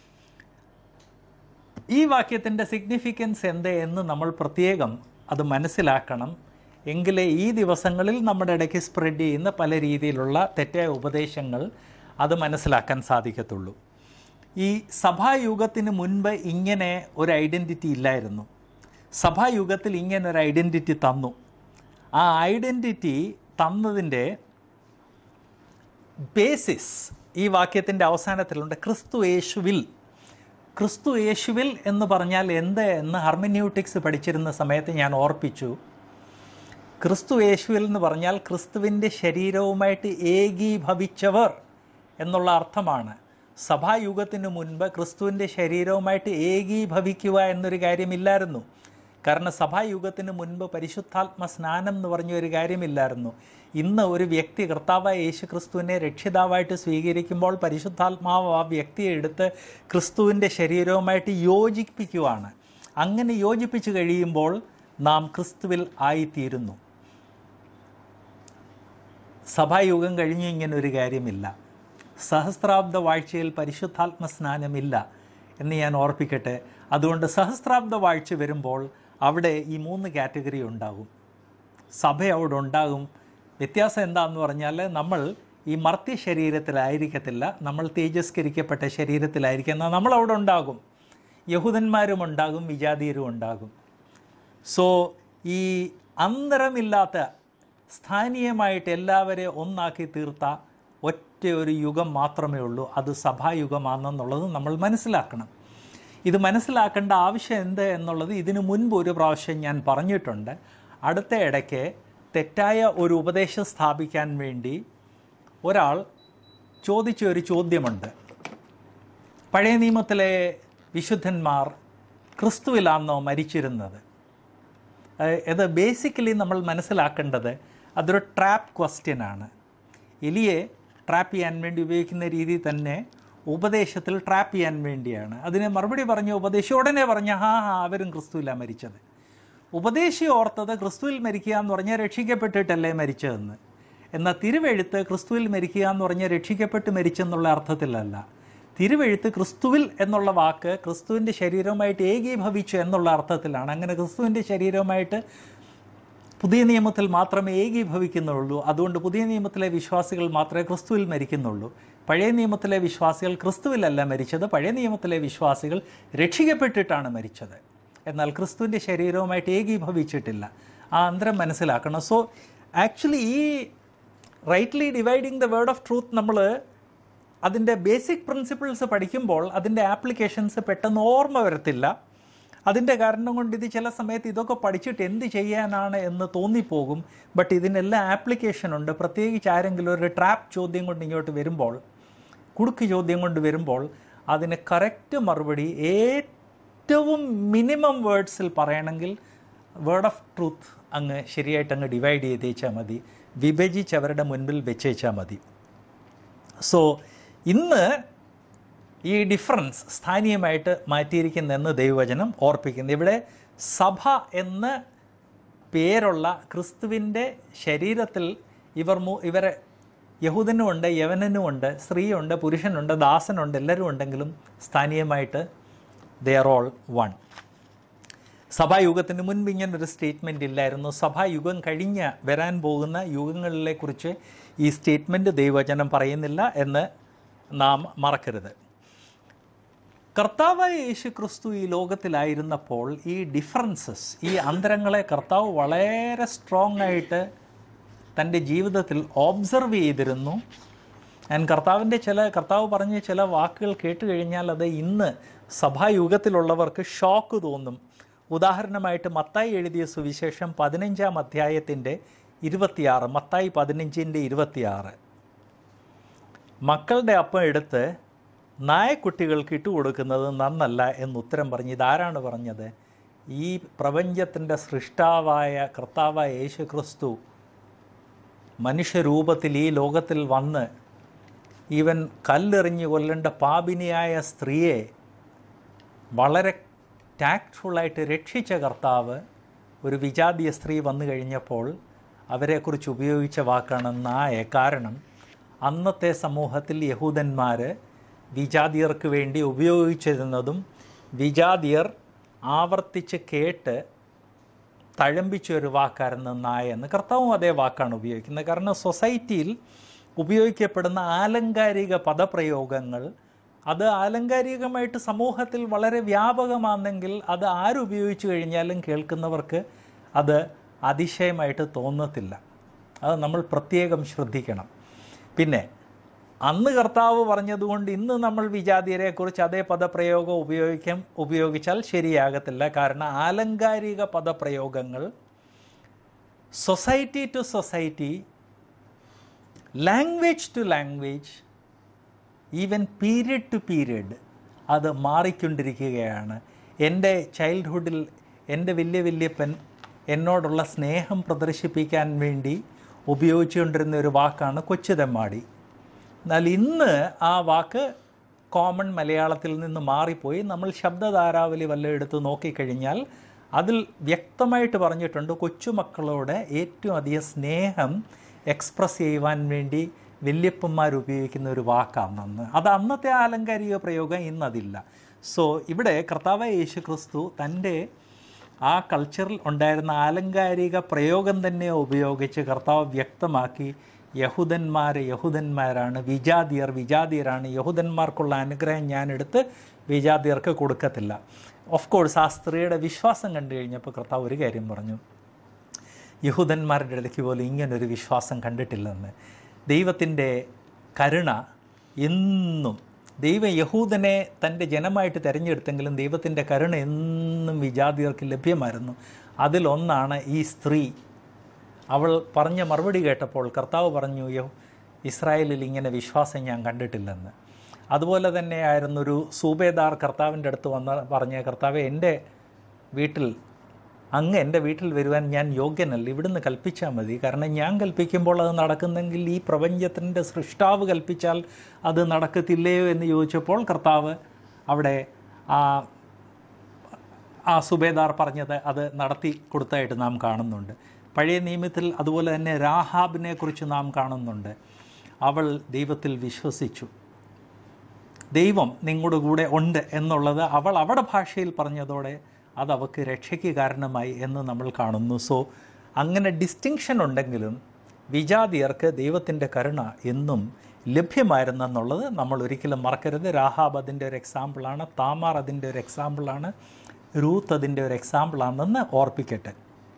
ഈ വാക്യത്തിൻ്റെ സിഗ്നിഫിക്കൻസ് എന്ത് എന്ന് നമ്മൾ പ്രത്യേകം അത് മനസ്സിലാക്കണം എങ്കിലേ ഈ ദിവസങ്ങളിൽ നമ്മുടെ ഇടയ്ക്ക് സ്പ്രെഡ് ചെയ്യുന്ന പല രീതിയിലുള്ള തെറ്റായ ഉപദേശങ്ങൾ അത് മനസ്സിലാക്കാൻ സാധിക്കത്തുള്ളൂ ഈ സഭായുഗത്തിന് മുൻപ് ഇങ്ങനെ ഒരു ഐഡൻറ്റിറ്റി ഇല്ലായിരുന്നു സഭായുഗത്തിൽ ഇങ്ങനെ ഒരു ഐഡൻറ്റിറ്റി തന്നു ആ ഐഡൻറ്റിറ്റി തന്നതിൻ്റെ ബേസിസ് ഈ വാക്യത്തിൻ്റെ അവസാനത്തിലുണ്ട് ക്രിസ്തു യേശുവിൽ ക്രിസ്തു യേശുവിൽ എന്ന് പറഞ്ഞാൽ എന്ത് എന്ന് ഹർമിന്യൂട്ടിക്സ് പഠിച്ചിരുന്ന സമയത്ത് ഞാൻ ഓർപ്പിച്ചു ക്രിസ്തു യേശുവിൽ എന്ന് പറഞ്ഞാൽ ക്രിസ്തുവിൻ്റെ ശരീരവുമായിട്ട് ഏകീഭവിച്ചവർ എന്നുള്ള അർത്ഥമാണ് സഭായുഗത്തിന് മുൻപ് ക്രിസ്തുവിൻ്റെ ശരീരവുമായിട്ട് ഏകീഭവിക്കുക എന്നൊരു കാര്യമില്ലായിരുന്നു കാരണം സഭായുഗത്തിന് മുൻപ് പരിശുദ്ധാത്മ സ്നാനം എന്ന് പറഞ്ഞ ഒരു കാര്യമില്ലായിരുന്നു ഇന്ന് ഒരു വ്യക്തി കർത്താവായ യേശു ക്രിസ്തുവിനെ രക്ഷിതാവായിട്ട് സ്വീകരിക്കുമ്പോൾ പരിശുദ്ധാത്മാവ് ആ വ്യക്തിയെ എടുത്ത് ക്രിസ്തുവിൻ്റെ ശരീരവുമായിട്ട് യോജിപ്പിക്കുവാണ് അങ്ങനെ യോജിപ്പിച്ച് കഴിയുമ്പോൾ നാം ക്രിസ്തുവിൽ ആയിത്തീരുന്നു സഭായുഗം കഴിഞ്ഞ് ഇങ്ങനെ ഒരു കാര്യമില്ല സഹസ്രാബ്ദ വാഴ്ചയിൽ പരിശുദ്ധാത്മ സ്നാനമില്ല എന്ന് ഞാൻ ഓർപ്പിക്കട്ടെ അതുകൊണ്ട് സഹസ്രാബ്ദ വാഴ്ച വരുമ്പോൾ അവിടെ ഈ മൂന്ന് കാറ്റഗറി ഉണ്ടാകും സഭ അവിടെ ഉണ്ടാകും വ്യത്യാസം എന്താണെന്ന് പറഞ്ഞാൽ നമ്മൾ ഈ മർത്യ ശരീരത്തിലായിരിക്കത്തില്ല നമ്മൾ തേജസ്കരിക്കപ്പെട്ട ശരീരത്തിലായിരിക്കും എന്നാൽ നമ്മൾ അവിടെ ഉണ്ടാകും യഹൂദന്മാരും ഉണ്ടാകും വിജാതീയരും ഉണ്ടാകും സോ ഈ അന്തരമില്ലാത്ത സ്ഥാനീയമായിട്ട് എല്ലാവരെയും ഒന്നാക്കി തീർത്ത ഒറ്റ ഒരു യുഗം മാത്രമേ ഉള്ളൂ അത് സഭായുഗമാണെന്നുള്ളത് നമ്മൾ മനസ്സിലാക്കണം ഇത് മനസ്സിലാക്കേണ്ട ആവശ്യം എന്ത് എന്നുള്ളത് ഇതിനു മുൻപ് ഒരു പ്രാവശ്യം ഞാൻ പറഞ്ഞിട്ടുണ്ട് അടുത്ത ഇടയ്ക്ക് തെറ്റായ ഒരു ഉപദേശം സ്ഥാപിക്കാൻ വേണ്ടി ഒരാൾ ചോദിച്ച ഒരു ചോദ്യമുണ്ട് പഴയ നിയമത്തിലെ വിശുദ്ധന്മാർ ക്രിസ്തുവിലാണെന്നോ മരിച്ചിരുന്നത് ഏഹ് ഇത് ബേസിക്കലി നമ്മൾ മനസ്സിലാക്കേണ്ടത് അതൊരു ട്രാപ്പ് ക്വസ്റ്റ്യൻ ആണ് എലിയെ ട്രാപ്പ് ചെയ്യാൻ വേണ്ടി ഉപയോഗിക്കുന്ന രീതി തന്നെ ഉപദേശത്തിൽ ട്രാപ്പ് ചെയ്യാൻ വേണ്ടിയാണ് അതിന് മറുപടി പറഞ്ഞ ഉപദേശി ഉടനെ പറഞ്ഞ ഹാ ഹാ അവരും ക്രിസ്തുവിലാണ് മരിച്ചത് ഉപദേശി ഓർത്തത് ക്രിസ്തുവിൽ മരിക്കുക എന്ന് പറഞ്ഞാൽ രക്ഷിക്കപ്പെട്ടിട്ടല്ലേ മരിച്ചതെന്ന് എന്നാൽ തിരുവെഴുത്ത് ക്രിസ്തുവിൽ മരിക്കുക എന്ന് പറഞ്ഞാൽ രക്ഷിക്കപ്പെട്ട് മരിച്ചെന്നുള്ള അർത്ഥത്തിലല്ല തിരുവെഴുത്ത് ക്രിസ്തുവിൽ എന്നുള്ള വാക്ക് ക്രിസ്തുവിൻ്റെ ശരീരവുമായിട്ട് ഏകീഭവിച്ചു എന്നുള്ള അർത്ഥത്തിലാണ് അങ്ങനെ ക്രിസ്തുവിൻ്റെ ശരീരവുമായിട്ട് പുതിയ നിയമത്തിൽ മാത്രമേ ഏകീഭവിക്കുന്നുള്ളൂ അതുകൊണ്ട് പുതിയ നിയമത്തിലെ വിശ്വാസികൾ മാത്രമേ ക്രിസ്തുവിൽ മരിക്കുന്നുള്ളൂ പഴയ നിയമത്തിലെ വിശ്വാസികൾ ക്രിസ്തുവിലല്ല മരിച്ചത് പഴയ നിയമത്തിലെ വിശ്വാസികൾ രക്ഷിക്കപ്പെട്ടിട്ടാണ് മരിച്ചത് എന്നാൽ ക്രിസ്തുവിൻ്റെ ശരീരവുമായിട്ട് ഏകീഭവിച്ചിട്ടില്ല ആ അന്തരം മനസ്സിലാക്കണം സോ ആക്ച്വലി ഈ rightly dividing the word of truth നമ്മൾ അതിൻ്റെ ബേസിക് പ്രിൻസിപ്പിൾസ് പഠിക്കുമ്പോൾ അതിൻ്റെ ആപ്ലിക്കേഷൻസ് പെട്ടെന്ന് ഓർമ്മ വരത്തില്ല അതിൻ്റെ കാരണം കൊണ്ട് ഇത് ചില സമയത്ത് ഇതൊക്കെ പഠിച്ചിട്ട് എന്ത് ചെയ്യാനാണ് എന്ന് തോന്നിപ്പോകും ബട്ട് ഇതിനെല്ലാം ആപ്ലിക്കേഷൻ ഉണ്ട് പ്രത്യേകിച്ച് ആരെങ്കിലും ഒരു ട്രാപ്പ് ചോദ്യം കൊണ്ട് ഇങ്ങോട്ട് വരുമ്പോൾ കുടുക്ക് ചോദ്യം കൊണ്ട് വരുമ്പോൾ അതിന് കറക്റ്റ് മറുപടി ഏറ്റവും മിനിമം വേർഡ്സിൽ പറയണമെങ്കിൽ വേർഡ് ഓഫ് ട്രൂത്ത് അങ്ങ് ശരിയായിട്ട് അങ്ങ് ഡിവൈഡ് ചെയ്തേച്ചാൽ മതി വിഭജിച്ച് അവരുടെ മുൻപിൽ വെച്ചേച്ചാൽ മതി സോ ഇന്ന് ഈ ഡിഫറൻസ് സ്ഥാനീയമായിട്ട് മാറ്റിയിരിക്കുന്നെന്ന് ദൈവവചനം ഓർപ്പിക്കുന്നു ഇവിടെ സഭ എന്ന് പേരുള്ള ക്രിസ്തുവിൻ്റെ ശരീരത്തിൽ ഇവർ മൂ ഇവരെ യഹൂദനുമുണ്ട് യവനനുമുണ്ട് സ്ത്രീയുണ്ട് പുരുഷനുണ്ട് ദാസനുണ്ട് എല്ലാവരും ഉണ്ടെങ്കിലും സ്ഥാനീയമായിട്ട് ദേ ആർ ഓൾ വൺ സഭായുഗത്തിന് മുൻപ് ഇങ്ങനൊരു സ്റ്റേറ്റ്മെൻ്റ് ഇല്ലായിരുന്നു സഭായുഗം കഴിഞ്ഞ് വരാൻ പോകുന്ന യുഗങ്ങളിലെക്കുറിച്ച് ഈ സ്റ്റേറ്റ്മെൻറ്റ് ദൈവവചനം പറയുന്നില്ല എന്ന് നാം മറക്കരുത് കർത്താവായ യേശു ക്രിസ്തു ഈ ലോകത്തിലായിരുന്നപ്പോൾ ഈ ഡിഫറൻസസ് ഈ അന്തരങ്ങളെ കർത്താവ് വളരെ സ്ട്രോങ് ആയിട്ട് തൻ്റെ ജീവിതത്തിൽ ഓബ്സർവ് ചെയ്തിരുന്നു ആൻഡ് കർത്താവിൻ്റെ ചില കർത്താവ് പറഞ്ഞ ചില വാക്കുകൾ കേട്ട് കഴിഞ്ഞാൽ അത് ഇന്ന് സഭായുഗത്തിലുള്ളവർക്ക് ഷോക്ക് തോന്നും ഉദാഹരണമായിട്ട് മത്തായി എഴുതിയ സുവിശേഷം പതിനഞ്ചാം അധ്യായത്തിൻ്റെ ഇരുപത്തിയാറ് മത്തായി പതിനഞ്ചിൻ്റെ ഇരുപത്തിയാറ് മക്കളുടെ അപ്പം എടുത്ത് നായക്കുട്ടികൾക്ക് ഇട്ടുകൊടുക്കുന്നത് നന്നല്ല എന്ന് ഉത്തരം പറഞ്ഞ് ഇതാരാണ് പറഞ്ഞത് ഈ പ്രപഞ്ചത്തിൻ്റെ സൃഷ്ടാവായ കർത്താവായ യേശു ക്രിസ്തു മനുഷ്യരൂപത്തിൽ ഈ ലോകത്തിൽ വന്ന് ഈവൻ കല്ലെറിഞ്ഞ് കൊല്ലേണ്ട പാപിനിയായ സ്ത്രീയെ വളരെ ടാക്ട്ഫുള്ളായിട്ട് രക്ഷിച്ച കർത്താവ് ഒരു വിജാതീയ സ്ത്രീ വന്നു കഴിഞ്ഞപ്പോൾ അവരെക്കുറിച്ച് ഉപയോഗിച്ച വാക്കാണ് നായ കാരണം അന്നത്തെ സമൂഹത്തിൽ യഹൂദന്മാർ വിജാതിയർക്ക് വേണ്ടി ഉപയോഗിച്ചിരുന്നതും വിജാതിയർ ആവർത്തിച്ച് കേട്ട് തഴമ്പിച്ച ഒരു വാക്കായിരുന്നു നായ എന്ന് കർത്താവും അതേ വാക്കാണ് ഉപയോഗിക്കുന്നത് കാരണം സൊസൈറ്റിയിൽ ഉപയോഗിക്കപ്പെടുന്ന ആലങ്കാരിക പദപ്രയോഗങ്ങൾ അത് ആലങ്കാരികമായിട്ട് സമൂഹത്തിൽ വളരെ വ്യാപകമാണെങ്കിൽ അത് ആരുപയോഗിച്ചു കഴിഞ്ഞാലും കേൾക്കുന്നവർക്ക് അത് അതിശയമായിട്ട് തോന്നത്തില്ല അത് നമ്മൾ പ്രത്യേകം ശ്രദ്ധിക്കണം പിന്നെ അന്ന് കർത്താവ് പറഞ്ഞതുകൊണ്ട് ഇന്ന് നമ്മൾ വിജാതിയരെക്കുറിച്ച് അതേ പദപ്രയോഗം ഉപയോഗിക്കാൻ ഉപയോഗിച്ചാൽ ശരിയാകത്തില്ല കാരണം ആലങ്കാരിക പദപ്രയോഗങ്ങൾ society to society language to language even period to period അത് മാറിക്കൊണ്ടിരിക്കുകയാണ് എൻ്റെ ചൈൽഡ്ഹുഡിൽ എൻ്റെ വലിയ വല്യപ്പൻ എന്നോടുള്ള സ്നേഹം പ്രദർശിപ്പിക്കാൻ വേണ്ടി ഉപയോഗിച്ചുകൊണ്ടിരുന്ന ഒരു വാക്കാണ് കൊച്ചുതെമ്മാടി എന്നാൽ ഇന്ന് ആ വാക്ക് കോമൺ മലയാളത്തിൽ നിന്ന് മാറിപ്പോയി നമ്മൾ ശബ്ദധാരാവലി വല്ലതും എടുത്ത് നോക്കിക്കഴിഞ്ഞാൽ അതിൽ വ്യക്തമായിട്ട് പറഞ്ഞിട്ടുണ്ട് കൊച്ചുമക്കളോട് ഏറ്റവും അധികം സ്നേഹം എക്സ്പ്രസ് ചെയ്യുവാൻ വേണ്ടി വല്യപ്പന്മാർ ഉപയോഗിക്കുന്ന ഒരു വാക്കാണ് അന്ന് അത് അന്നത്തെ ആലങ്കാരിക പ്രയോഗം ഇന്നതില്ല സോ ഇവിടെ കർത്താവ് യേശു ക്രിസ്തു തൻ്റെ ആ കൾച്ചറിൽ ഉണ്ടായിരുന്ന ആലങ്കാരിക പ്രയോഗം തന്നെ ഉപയോഗിച്ച് കർത്താവ് വ്യക്തമാക്കി യഹൂദന്മാർ യഹൂദന്മാരാണ് വിജാതിയർ വിജാതിയരാണ് യഹൂദന്മാർക്കുള്ള അനുഗ്രഹം ഞാൻ എടുത്ത് വിജാതിയർക്ക് കൊടുക്കത്തില്ല ഓഫ് കോഴ്സ് ആ സ്ത്രീയുടെ വിശ്വാസം കണ്ടു കഴിഞ്ഞപ്പോൾ കർത്താവ് ഒരു കാര്യം പറഞ്ഞു യഹൂദന്മാരുടെ ഇടയ്ക്ക് പോലും ഇങ്ങനൊരു വിശ്വാസം കണ്ടിട്ടില്ലെന്ന് ദൈവത്തിൻ്റെ കരുണ എന്നും ദൈവം യഹൂദനെ തൻ്റെ ജനമായിട്ട് തിരഞ്ഞെടുത്തെങ്കിലും ദൈവത്തിൻ്റെ കരുണ എന്നും വിജാതിയർക്ക് ലഭ്യമായിരുന്നു അതിലൊന്നാണ് ഈ സ്ത്രീ അവൾ പറഞ്ഞ മറുപടി കേട്ടപ്പോൾ കർത്താവ് പറഞ്ഞു യോ ഇസ്രായേലിൽ ഇങ്ങനെ വിശ്വാസം ഞാൻ കണ്ടിട്ടില്ലെന്ന് അതുപോലെ തന്നെയായിരുന്നു ഒരു സൂബേദാർ കർത്താവിൻ്റെ അടുത്ത് വന്ന് പറഞ്ഞ കർത്താവ് എൻ്റെ വീട്ടിൽ അങ്ങ് എൻ്റെ വീട്ടിൽ വരുവാൻ ഞാൻ യോഗ്യനല്ല ഇവിടുന്ന് കൽപ്പിച്ചാൽ മതി കാരണം ഞാൻ കൽപ്പിക്കുമ്പോൾ അത് നടക്കുന്നെങ്കിൽ ഈ പ്രപഞ്ചത്തിൻ്റെ സൃഷ്ടാവ് കൽപ്പിച്ചാൽ അത് നടക്കത്തില്ലയോ എന്ന് ചോദിച്ചപ്പോൾ കർത്താവ് അവിടെ ആ ആ സുബേദാർ പറഞ്ഞത് അത് നടത്തി കൊടുത്തതായിട്ട് നാം കാണുന്നുണ്ട് പഴയ നിയമത്തിൽ അതുപോലെ തന്നെ രാഹാബിനെ കുറിച്ച് നാം കാണുന്നുണ്ട് അവൾ ദൈവത്തിൽ വിശ്വസിച്ചു ദൈവം നിങ്ങളുടെ കൂടെ ഉണ്ട് എന്നുള്ളത് അവൾ അവിടെ ഭാഷയിൽ പറഞ്ഞതോടെ അത് അവൾക്ക് രക്ഷയ്ക്ക് കാരണമായി എന്ന് നമ്മൾ കാണുന്നു സോ അങ്ങനെ ഡിസ്റ്റിങ്ഷൻ ഉണ്ടെങ്കിലും വിജാതിയർക്ക് ദൈവത്തിൻ്റെ കരുണ എന്നും ലഭ്യമായിരുന്നെന്നുള്ളത് നമ്മൾ ഒരിക്കലും മറക്കരുത് രാഹാബ് അതിൻ്റെ ഒരു എക്സാമ്പിളാണ് താമാർ അതിൻ്റെ ഒരു എക്സാമ്പിളാണ് റൂത്ത് അതിൻ്റെ ഒരു എക്സാമ്പിളാണെന്ന് ഓർപ്പിക്കട്ടെ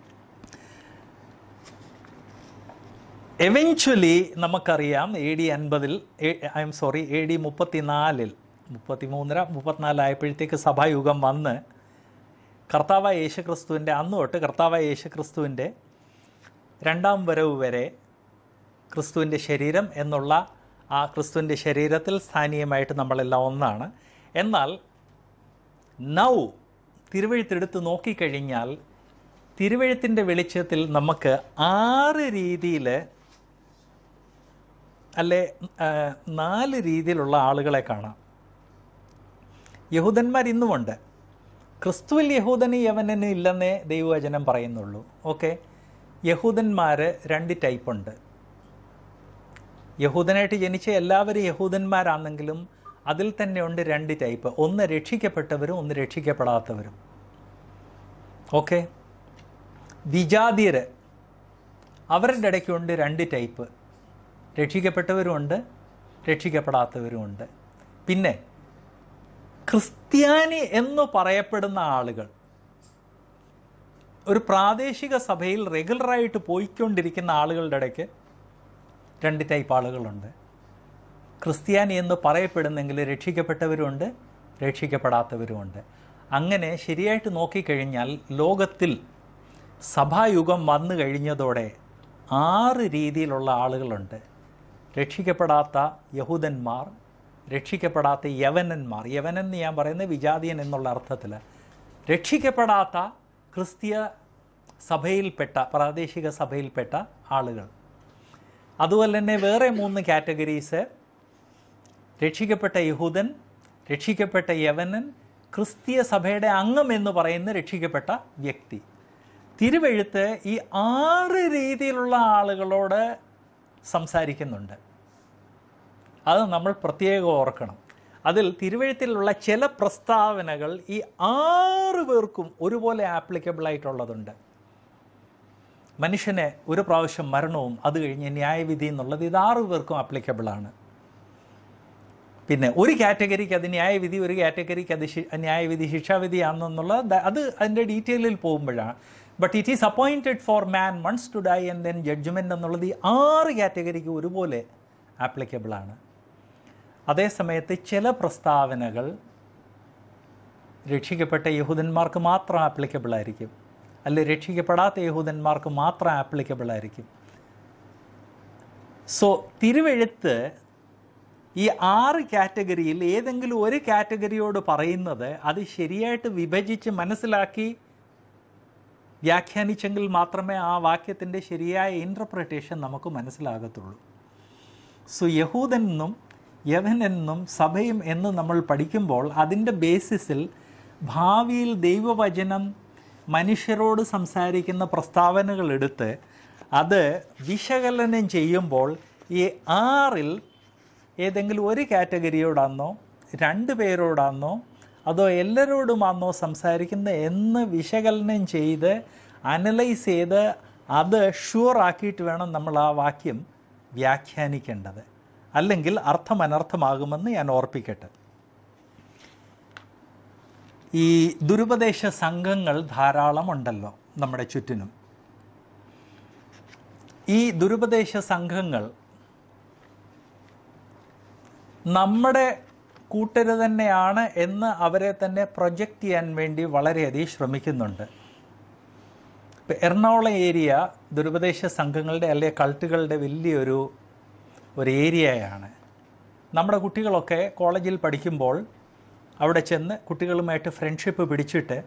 എവൻച്വലി നമുക്കറിയാം എ ഡി അൻപതിൽ I am sorry A D മുപ്പത്തിനാലിൽ മുപ്പത്തിമൂന്നര മുപ്പത്തിനാലായപ്പോഴത്തേക്ക് സഭായുഗം വന്ന് കർത്താവായ യേശുക്രിസ്തുവിൻ്റെ അന്ന് തൊട്ട് കർത്താവായ യേശുക്രിസ്തുവിൻ്റെ രണ്ടാം വരവ് വരെ ക്രിസ്തുവിൻ്റെ ശരീരം എന്നുള്ള ആ ക്രിസ്തുവിൻ്റെ ശരീരത്തിൽ സ്ഥാനീയമായിട്ട് നമ്മളെല്ലാം ഒന്നാണ് എന്നാൽ നൗ തിരുവഴുത്തെടുത്ത് നോക്കിക്കഴിഞ്ഞാൽ തിരുവഴുത്തിൻ്റെ വെളിച്ചത്തിൽ നമുക്ക് ആറ് രീതിയിൽ അല്ലെ ആ, നാല് രീതിയിലുള്ള ആളുകളെ കാണാം യഹൂദന്മാർ ഇന്നുമുണ്ട് ക്രിസ്തുവിൽ യഹൂദന് യവനന് ഇല്ലെന്നേ ദൈവവചനം പറയുന്നുള്ളൂ ഓക്കെ യഹൂദന്മാർ രണ്ട് ടൈപ്പുണ്ട് യഹൂദനായിട്ട് ജനിച്ച എല്ലാവരും യഹൂദന്മാരാണെങ്കിലും അതിൽ തന്നെ ഉണ്ട് രണ്ട് ടൈപ്പ് ഒന്ന് രക്ഷിക്കപ്പെട്ടവരും ഒന്ന് രക്ഷിക്കപ്പെടാത്തവരും ഓക്കെ വിജാതിയർ അവരുടെ ഇടയ്ക്കുണ്ട് രണ്ട് ടൈപ്പ് രക്ഷിക്കപ്പെട്ടവരുമുണ്ട് രക്ഷിക്കപ്പെടാത്തവരുമുണ്ട് പിന്നെ ക്രിസ്ത്യാനി എന്ന് പറയപ്പെടുന്ന ആളുകൾ ഒരു പ്രാദേശിക സഭയിൽ റെഗുലറായിട്ട് പോയിക്കൊണ്ടിരിക്കുന്ന ആളുകളുടെ ഇടയ്ക്ക് രണ്ട് ടൈപ്പ് ആളുകളുണ്ട് ക്രിസ്ത്യാനി എന്ന് പറയപ്പെടുന്നെങ്കിൽ രക്ഷിക്കപ്പെട്ടവരുമുണ്ട് രക്ഷിക്കപ്പെടാത്തവരുമുണ്ട് അങ്ങനെ ശരിയായിട്ട് നോക്കിക്കഴിഞ്ഞാൽ ലോകത്തിൽ സഭായുഗം വന്നു കഴിഞ്ഞതോടെ ആറ് രീതിയിലുള്ള ആളുകളുണ്ട് രക്ഷിക്കപ്പെടാത്ത യഹൂദന്മാർ രക്ഷിക്കപ്പെടാത്ത യവനന്മാർ യവനൻ എന്ന് ഞാൻ പറയുന്നത് വിജാതിയൻ എന്നുള്ള അർത്ഥത്തിൽ രക്ഷിക്കപ്പെടാത്ത ക്രിസ്തീയ സഭയിൽപ്പെട്ട പ്രാദേശിക സഭയിൽപ്പെട്ട ആളുകൾ അതുപോലെ തന്നെ വേറെ മൂന്ന് കാറ്റഗറീസ് രക്ഷിക്കപ്പെട്ട യഹൂദൻ രക്ഷിക്കപ്പെട്ട യവനൻ ക്രിസ്തീയ സഭയുടെ അംഗം എന്ന് പറയുന്ന രക്ഷിക്കപ്പെട്ട വ്യക്തി തിരുവെഴുത്ത് ഈ ആറ് രീതിയിലുള്ള ആളുകളോട് സംസാരിക്കുന്നുണ്ട് അത് നമ്മൾ പ്രത്യേകം ഓർക്കണം അതിൽ തിരുവഴുത്തിലുള്ള ചില പ്രസ്താവനകൾ ഈ ആറ് പേർക്കും ഒരുപോലെ ആപ്ലിക്കബിൾ ആയിട്ടുള്ളതുണ്ട് മനുഷ്യന് ഒരു പ്രാവശ്യം മരണവും അത് കഴിഞ്ഞ് ന്യായവിധി എന്നുള്ളത് ഇത് ആറ് പേർക്കും ആപ്ലിക്കബിൾ ആണ് പിന്നെ ഒരു കാറ്റഗറിക്ക് അത് ന്യായവിധി ഒരു കാറ്റഗറിക്ക് അത് ശി- ന്യായവിധി ശിക്ഷാവിധിയാണെന്നുള്ള ദ- അത് അതിൻ്റെ ഡീറ്റെയിലിൽ പോകുമ്പോഴാണ് but it is appointed for man once to die and then judgment എന്നുള്ളത് ഈ ആറ് കാറ്റഗറിക്ക് ഒരുപോലെ ആപ്ലിക്കബിൾ ആണ് അതേസമയത്ത് ചില പ്രസ്താവനകൾ രക്ഷിക്കപ്പെട്ട യഹൂദന്മാർക്ക് മാത്രം ആപ്ലിക്കബിൾ ആയിരിക്കും അല്ലെ രക്ഷിക്കപ്പെടാത്ത യഹൂദന്മാർക്ക് മാത്രം ആപ്ലിക്കബിൾ ആയിരിക്കും സോ തിരുവെഴുത്ത് ഈ ആറ് കാറ്റഗറിയിൽ ഏതെങ്കിലും ഒരു കാറ്റഗറിയോട് പറയുന്നത് അത് ശരിയായിട്ട് വിഭജിച്ച് മനസ്സിലാക്കി വ്യാഖ്യാനിച്ചെങ്കിൽ മാത്രമേ ആ വാക്യത്തിൻ്റെ ശരിയായ ഇൻ്റർപ്രിട്ടേഷൻ നമുക്ക് മനസ്സിലാകത്തുള്ളൂ സോ യഹൂദനെന്നും യവനെന്നും സഭയും എന്ന് നമ്മൾ പഠിക്കുമ്പോൾ അതിൻ്റെ ബേസിസിൽ ഭാവിയിൽ ദൈവവചനം മനുഷ്യരോട് സംസാരിക്കുന്ന പ്രസ്താവനകൾ എടുത്ത് അത് വിശകലനം ചെയ്യുമ്പോൾ ഈ ആറിൽ ഏതെങ്കിലും ഒരു കാറ്റഗറിയോടാണോ രണ്ട് പേരോടാണോ അതോ എല്ലാവരോടുമാണോ സംസാരിക്കുന്നത് എന്ന് വിശകലനം ചെയ്ത് അനലൈസ് ചെയ്ത് അത് ഷുവർ ആക്കിയിട്ട് വേണം നമ്മൾ ആ വാക്യം വ്യാഖ്യാനിക്കേണ്ടത് അല്ലെങ്കിൽ അർത്ഥം അനർത്ഥമാകുമെന്ന് ഞാൻ ഓർപ്പിക്കട്ടെ ഈ ദുരുപദേശ സംഘങ്ങൾ ധാരാളം ഉണ്ടല്ലോ നമ്മുടെ ചുറ്റിനും ഈ ദുരുപദേശ സംഘങ്ങൾ നമ്മുടെ കൂട്ടര് തന്നെയാണ് എന്ന് അവരെ തന്നെ പ്രൊജക്റ്റ് ചെയ്യാൻ വേണ്ടി വളരെയധികം ശ്രമിക്കുന്നുണ്ട് ഇപ്പം എറണാകുളം ഏരിയ ദുരുപദേശ സംഘങ്ങളുടെ അല്ലെ കൾട്ടുകളുടെ വലിയൊരു ഒരു ഏരിയയാണ് നമ്മുടെ കുട്ടികളൊക്കെ കോളേജിൽ പഠിക്കുമ്പോൾ അവിടെ ചെന്ന് കുട്ടികളുമായിട്ട് ഫ്രണ്ട്ഷിപ്പ് പിടിച്ചിട്ട്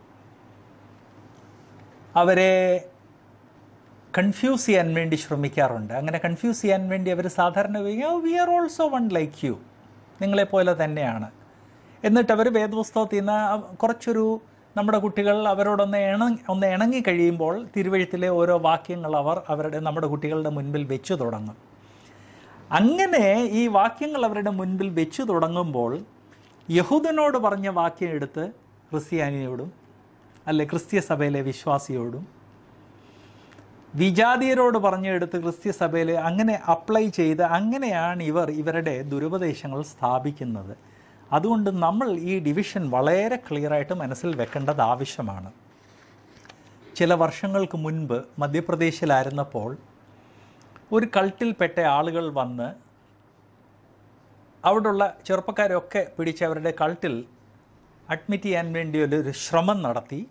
അവരെ കൺഫ്യൂസ് ചെയ്യാൻ വേണ്ടി ശ്രമിക്കാറുണ്ട് അങ്ങനെ കൺഫ്യൂസ് ചെയ്യാൻ വേണ്ടി അവർ സാധാരണ we are also one like you നിങ്ങളെപ്പോലെ തന്നെയാണ് എന്നിട്ട് അവർ വേദപുസ്തകത്തിൽ നിന്ന് കുറച്ചൊരു നമ്മുടെ കുട്ടികൾ അവരോടൊന്ന് ഇണ ഒന്ന് ഇണങ്ങി കഴിയുമ്പോൾ തിരുവഴുത്തിലെ ഓരോ വാക്യങ്ങൾ അവർ അവരുടെ നമ്മുടെ കുട്ടികളുടെ മുൻപിൽ വെച്ചു തുടങ്ങും അങ്ങനെ ഈ വാക്യങ്ങൾ അവരുടെ മുൻപിൽ വെച്ചു തുടങ്ങുമ്പോൾ യഹൂദനോട് പറഞ്ഞ വാക്യം എടുത്ത് ക്രിസ്ത്യാനിയോടും അല്ലെ ക്രിസ്തീയ സഭയിലെ വിശ്വാസിയോടും വിജാതീയരോട് പറഞ്ഞെടുത്ത് ക്രിസ്ത്യ സഭയിൽ അങ്ങനെ അപ്ലൈ ചെയ്ത് അങ്ങനെയാണ് ഇവർ ഇവരുടെ ദുരുപദേശങ്ങൾ സ്ഥാപിക്കുന്നത് അതുകൊണ്ട് നമ്മൾ ഈ ഡിവിഷൻ വളരെ ക്ലിയറായിട്ട് മനസ്സിൽ വെക്കേണ്ടത് ആവശ്യമാണ് ചില വർഷങ്ങൾക്ക് മുൻപ് മധ്യപ്രദേശിലായിരുന്നപ്പോൾ ഒരു കൾട്ടിൽപ്പെട്ട ആളുകൾ വന്ന് അവിടെയുള്ള ചെറുപ്പക്കാരൊക്കെ പിടിച്ച് അവരുടെ കൾട്ടിൽ അഡ്മിറ്റ് ചെയ്യാൻ വേണ്ടി ഒരു ശ്രമം നടത്തി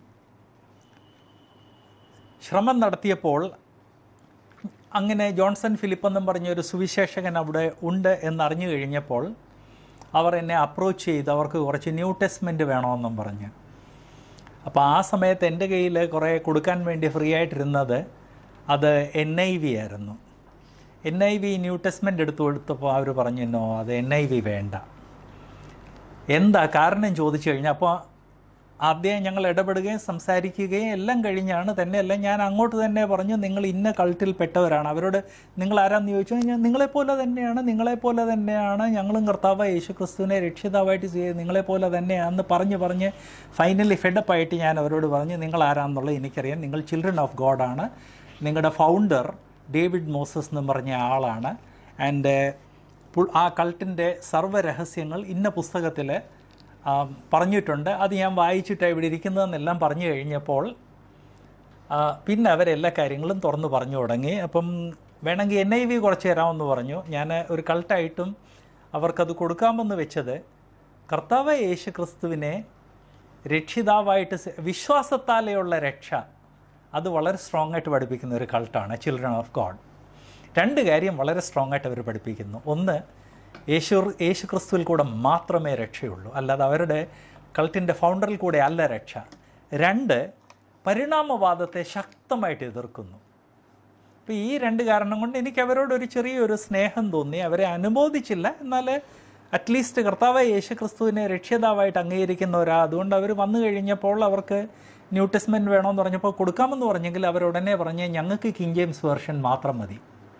ശ്രമം നടത്തിയപ്പോൾ അങ്ങനെ ജോൺസൺ ഫിലിപ്പ് എന്നും പറഞ്ഞ ഒരു സുവിശേഷകൻ അവിടെ ഉണ്ട് എന്നറിഞ്ഞു കഴിഞ്ഞപ്പോൾ അവർ എന്നെ അപ്രോച്ച് ചെയ്ത് അവർക്ക് കുറച്ച് ന്യൂ ടെസ്റ്റ്മെൻറ്റ് വേണമെന്നും പറഞ്ഞ് അപ്പോൾ ആ സമയത്ത് എൻ്റെ കയ്യിൽ കുറേ കൊടുക്കാൻ വേണ്ടി ഫ്രീ ആയിട്ടിരുന്നത് അത് എൻ ഐ വി ആയിരുന്നു N I V new testament എടുത്തു കൊടുത്തപ്പോൾ അവർ പറഞ്ഞു നോ അത് എൻ ഐ വി വേണ്ട എന്താ കാരണം ചോദിച്ചു കഴിഞ്ഞാൽ അപ്പോൾ ആദ്യം ഞങ്ങൾ ഇടപെടുകയും സംസാരിക്കുകയും എല്ലാം കഴിഞ്ഞാണ് തന്നെയല്ല ഞാൻ അങ്ങോട്ട് തന്നെ പറഞ്ഞു നിങ്ങൾ ഇന്ന കൾട്ടിൽ പെട്ടവരാണ് അവരോട് നിങ്ങൾ ആരാന്ന് ചോദിച്ചു കഴിഞ്ഞാൽ നിങ്ങളെപ്പോലെ തന്നെയാണ് നിങ്ങളെപ്പോലെ തന്നെയാണ് ഞങ്ങളും കർത്താവ് യേശു ക്രിസ്തുവിനെ രക്ഷിതാവായിട്ട് ചെയ്ത് നിങ്ങളെപ്പോലെ തന്നെയാണെന്ന് പറഞ്ഞ് പറഞ്ഞ് ഫൈനലി ഫെഡപ്പായിട്ട് ഞാൻ അവരോട് പറഞ്ഞു നിങ്ങൾ ആരാന്നുള്ളത് എനിക്കറിയാം നിങ്ങൾ ചിൽഡ്രൻ ഓഫ് ഗോഡാണ് നിങ്ങളുടെ ഫൗണ്ടർ ഡേവിഡ് മോസസ് എന്ന് പറഞ്ഞ ആളാണ് ആൻഡ് ആ കൾട്ടിൻ്റെ സർവ്വരഹസ്യങ്ങൾ ഇന്ന പുസ്തകത്തിൽ ആ, പറഞ്ഞിട്ടുണ്ട് അത് ഞാൻ വായിച്ചിട്ട് ഇവിടെ ഇരിക്കുന്നതെന്നെല്ലാം പറഞ്ഞു കഴിഞ്ഞപ്പോൾ ആ, പിന്നെ അവരെല്ലാ കാര്യങ്ങളും തുറന്ന് പറഞ്ഞു തുടങ്ങി അപ്പം വേണമെങ്കിൽ എൻ ഐ വി കുറച്ച് തരാമെന്ന് പറഞ്ഞു ഞാൻ ഒരു കൾട്ടായിട്ടും അവർക്കത് കൊടുക്കാമെന്ന് വെച്ചത് കർത്താവ് യേശു ക്രിസ്തുവിനെ രക്ഷിതാവായിട്ട് സ- വിശ്വാസത്താലെയുള്ള രക്ഷ അത് വളരെ സ്ട്രോങ് ആയിട്ട് പഠിപ്പിക്കുന്ന ഒരു കൾട്ടാണ് ചിൽഡ്രൻ ഓഫ് ഗോഡ് രണ്ട് കാര്യം വളരെ സ്ട്രോങ് ആയിട്ട് അവർ പഠിപ്പിക്കുന്നു ഒന്ന് യേശു യേശു ക്രിസ്തുവിൽ കൂടെ മാത്രമേ രക്ഷയുള്ളൂ അല്ലാതെ അവരുടെ കൾട്ടിൻ്റെ ഫൗണ്ടറിൽ കൂടെ അല്ല രക്ഷ രണ്ട് പരിണാമവാദത്തെ ശക്തമായിട്ട് എതിർക്കുന്നു അപ്പോൾ ഈ രണ്ട് കാരണം കൊണ്ട് എനിക്ക് അവരോട് ഒരു ചെറിയൊരു സ്നേഹം തോന്നി അവരെ അനുമോദിച്ചില്ല എന്നാൽ അറ്റ്ലീസ്റ്റ് കർത്താവ് യേശു ക്രിസ്തുവിനെ രക്ഷിതാവായിട്ട് അംഗീകരിക്കുന്നവരാ അതുകൊണ്ട് അവർ വന്നു കഴിഞ്ഞപ്പോൾ അവർക്ക് ന്യൂ ടെസ്റ്റ്മെൻറ്റ് വേണമെന്ന് പറഞ്ഞപ്പോൾ കൊടുക്കാമെന്ന് പറഞ്ഞെങ്കിൽ അവരുടനെ പറഞ്ഞ് ഞങ്ങൾക്ക് കിങ് ജെയിംസ് വേർഷൻ മാത്രം മതി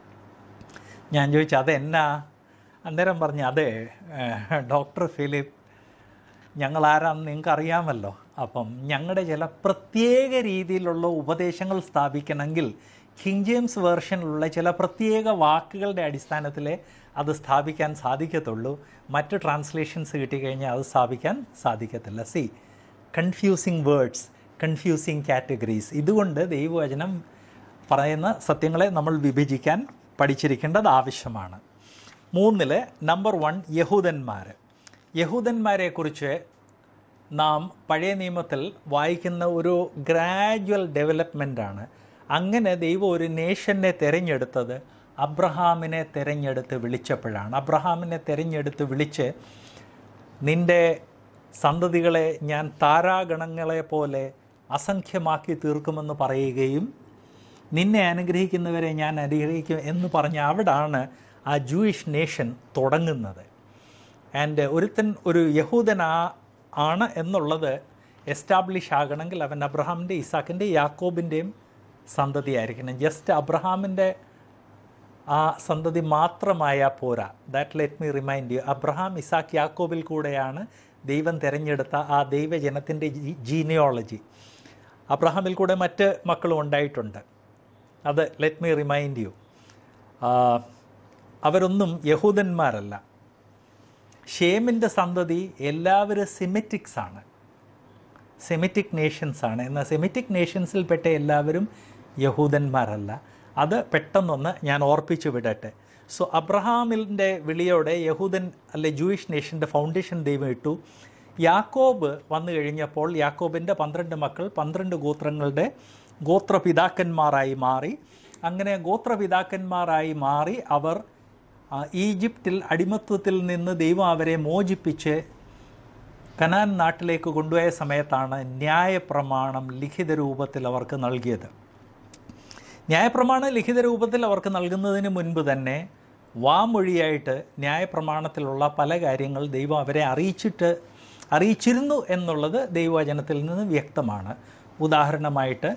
ഞാൻ ചോദിച്ചു അതെന്നാ അന്നേരം പറഞ്ഞു അതെ ഡോക്ടർ ഫിലിപ്പ് ഞങ്ങൾ ആരാന്ന് നിങ്ങൾക്ക് അറിയാമല്ലോ അപ്പം ഞങ്ങളുടെ ചില പ്രത്യേക രീതിയിലുള്ള ഉപദേശങ്ങൾ സ്ഥാപിക്കണമെങ്കിൽ കിങ് ജെയിംസ് വേർഷനിലുള്ള ചില പ്രത്യേക വാക്കുകളുടെ അടിസ്ഥാനത്തിൽ അത് സ്ഥാപിക്കാൻ സാധിക്കത്തുള്ളൂ മറ്റ് ട്രാൻസ്ലേഷൻസ് കിട്ടിക്കഴിഞ്ഞാൽ അത് സ്ഥാപിക്കാൻ സാധിക്കത്തില്ല see confusing words confusing categories ഇതുകൊണ്ട് ദൈവവചനം പറയുന്ന സത്യങ്ങളെ നമ്മൾ വിഭജിക്കാൻ പഠിച്ചിരിക്കേണ്ടത് ആവശ്യമാണ് മൂന്നിൽ നമ്പർ വൺ യഹൂദന്മാർ യഹൂദന്മാരെക്കുറിച്ച് നാം പഴയ നിയമത്തിൽ വായിക്കുന്ന ഒരു ഗ്രാജുവൽ ഡെവലപ്മെൻ്റാണ് അങ്ങനെ ദൈവം ഒരു നേഷനെ തിരഞ്ഞെടുത്തത് അബ്രഹാമിനെ തിരഞ്ഞെടുത്ത് വിളിച്ചപ്പോഴാണ് അബ്രഹാമിനെ തിരഞ്ഞെടുത്ത് വിളിച്ച് നിൻ്റെ സന്തതികളെ ഞാൻ താരാഗണങ്ങളെ പോലെ അസംഖ്യമാക്കി തീർക്കുമെന്ന് പറയുകയും നിന്നെ അനുഗ്രഹിക്കുന്നവരെ ഞാൻ അനുഗ്രഹിക്കും എന്ന് പറഞ്ഞ അവിടാണ് ആ ജൂയിഷ് നേഷൻ തുടങ്ങുന്നത് ആൻഡ് ഒരുത്തൻ ഒരു യഹൂദൻ ആ- ആണ് എന്നുള്ളത് എസ്റ്റാബ്ലിഷ് ആകണമെങ്കിൽ അവൻ അബ്രഹാമിൻ്റെ ഇസാക്കിൻ്റെ യാക്കോബിൻ്റെയും സന്തതിയായിരിക്കണം ജസ്റ്റ് അബ്രഹാമിൻ്റെ ആ സന്തതി മാത്രമായാൽ പോരാ that let me remind you Abraham Isaac യാക്കോബിൽ കൂടെയാണ് ദൈവം തിരഞ്ഞെടുത്ത ആ ദൈവജനത്തിൻ്റെ ജീനിയോളജി അബ്രഹാമിൽ കൂടെ മറ്റ് മക്കളും ഉണ്ടായിട്ടുണ്ട് അത് ലെറ്റ് മീ റിമൈൻഡ് യു അവരൊന്നും യഹൂദന്മാരല്ല ഷേമിൻ്റെ സന്തതി എല്ലാവരും സിമെറ്റിക്സ് ആണ് സെമിറ്റിക് നേഷൻസ് ആണ് എന്നാൽ സെമിറ്റിക് നേഷൻസിൽപ്പെട്ട എല്ലാവരും യഹൂദന്മാരല്ല അത് പെട്ടെന്നൊന്ന് ഞാൻ ഓർപ്പിച്ചു വിടട്ടെ സോ അബ്രഹാമിൻ്റെ വിളിയോടെ യഹൂദൻ അല്ലെ ജൂയിഷ് നേഷൻ്റെ ഫൗണ്ടേഷൻ ദൈവം ഇട്ടു യാക്കോബ് വന്നു കഴിഞ്ഞപ്പോൾ യാക്കോബിൻ്റെ പന്ത്രണ്ട് മക്കൾ പന്ത്രണ്ട് ഗോത്രങ്ങളുടെ ഗോത്രപിതാക്കന്മാരായി മാറി അങ്ങനെ ഗോത്രപിതാക്കന്മാരായി മാറി അവർ ആ, ഈജിപ്തിൽ അടിമത്വത്തിൽ നിന്ന് ദൈവം അവരെ മോചിപ്പിച്ച് കനാൻ നാട്ടിലേക്ക് കൊണ്ടുപോയ സമയത്താണ് ന്യായപ്രമാണം ലിഖിത രൂപത്തിൽ അവർക്ക് നൽകിയത് ന്യായപ്രമാണം ലിഖിത രൂപത്തിൽ അവർക്ക് നൽകുന്നതിന് മുൻപ് തന്നെ വാമൊഴിയായിട്ട് ന്യായപ്രമാണത്തിലുള്ള പല കാര്യങ്ങൾ ദൈവം അവരെ അറിയിച്ചിട്ട് അറിയിച്ചിരുന്നു എന്നുള്ളത് ദൈവവചനത്തിൽ നിന്ന് വ്യക്തമാണ് ഉദാഹരണമായിട്ട്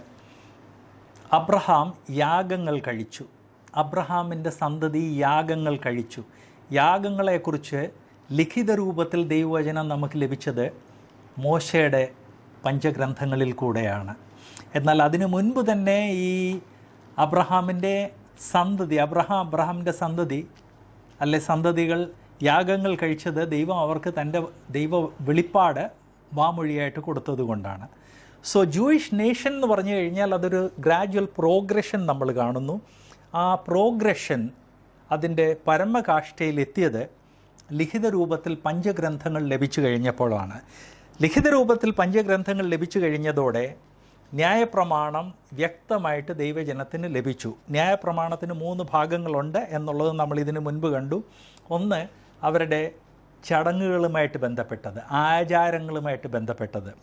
അബ്രഹാം യാഗങ്ങൾ കഴിച്ചു അബ്രഹാമിൻ്റെ സന്തതി യാഗങ്ങൾ കഴിച്ചു യാഗങ്ങളെക്കുറിച്ച് ലിഖിത രൂപത്തിൽ ദൈവവചനം നമുക്ക് ലഭിച്ചത് മോശയുടെ പഞ്ചഗ്രന്ഥങ്ങളിൽ കൂടെയാണ് എന്നാൽ അതിനു മുൻപ് തന്നെ ഈ അബ്രഹാമിൻ്റെ സന്തതി അബ്രഹാം അബ്രഹാമിൻ്റെ സന്തതി അല്ലെ സന്തതികൾ യാഗങ്ങൾ കഴിച്ചത് ദൈവം അവർക്ക് തൻ്റെ ദൈവ വെളിപ്പാട് വാമൊഴിയായിട്ട് കൊടുത്തത് കൊണ്ടാണ് സോ ജൂയിഷ് നേഷൻ എന്ന് പറഞ്ഞു കഴിഞ്ഞാൽ അതൊരു ഗ്രാജുവൽ പ്രോഗ്രഷൻ നമ്മൾ കാണുന്നു ആ പ്രോഗ്രഷൻ അതിൻ്റെ പരമകാഷ്ഠയിലെത്തിയത് ലിഖിത രൂപത്തിൽ പഞ്ചഗ്രന്ഥങ്ങൾ ലഭിച്ചു കഴിഞ്ഞപ്പോഴാണ് ലിഖിത രൂപത്തിൽ പഞ്ചഗ്രന്ഥങ്ങൾ ലഭിച്ചു കഴിഞ്ഞതോടെ ന്യായപ്രമാണം വ്യക്തമായിട്ട് ദൈവജനത്തിന് ലഭിച്ചു ന്യായപ്രമാണത്തിന് മൂന്ന് ഭാഗങ്ങളുണ്ട് എന്നുള്ളത് നമ്മൾ ഇതിനു മുൻപ് കണ്ടു ഒന്ന് അവരുടെ ചടങ്ങുകളുമായിട്ട് ബന്ധപ്പെട്ടത് ആചാരങ്ങളുമായിട്ട് ബന്ധപ്പെട്ടത്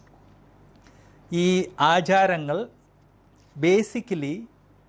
ഈ ആചാരങ്ങൾ ബേസിക്കലി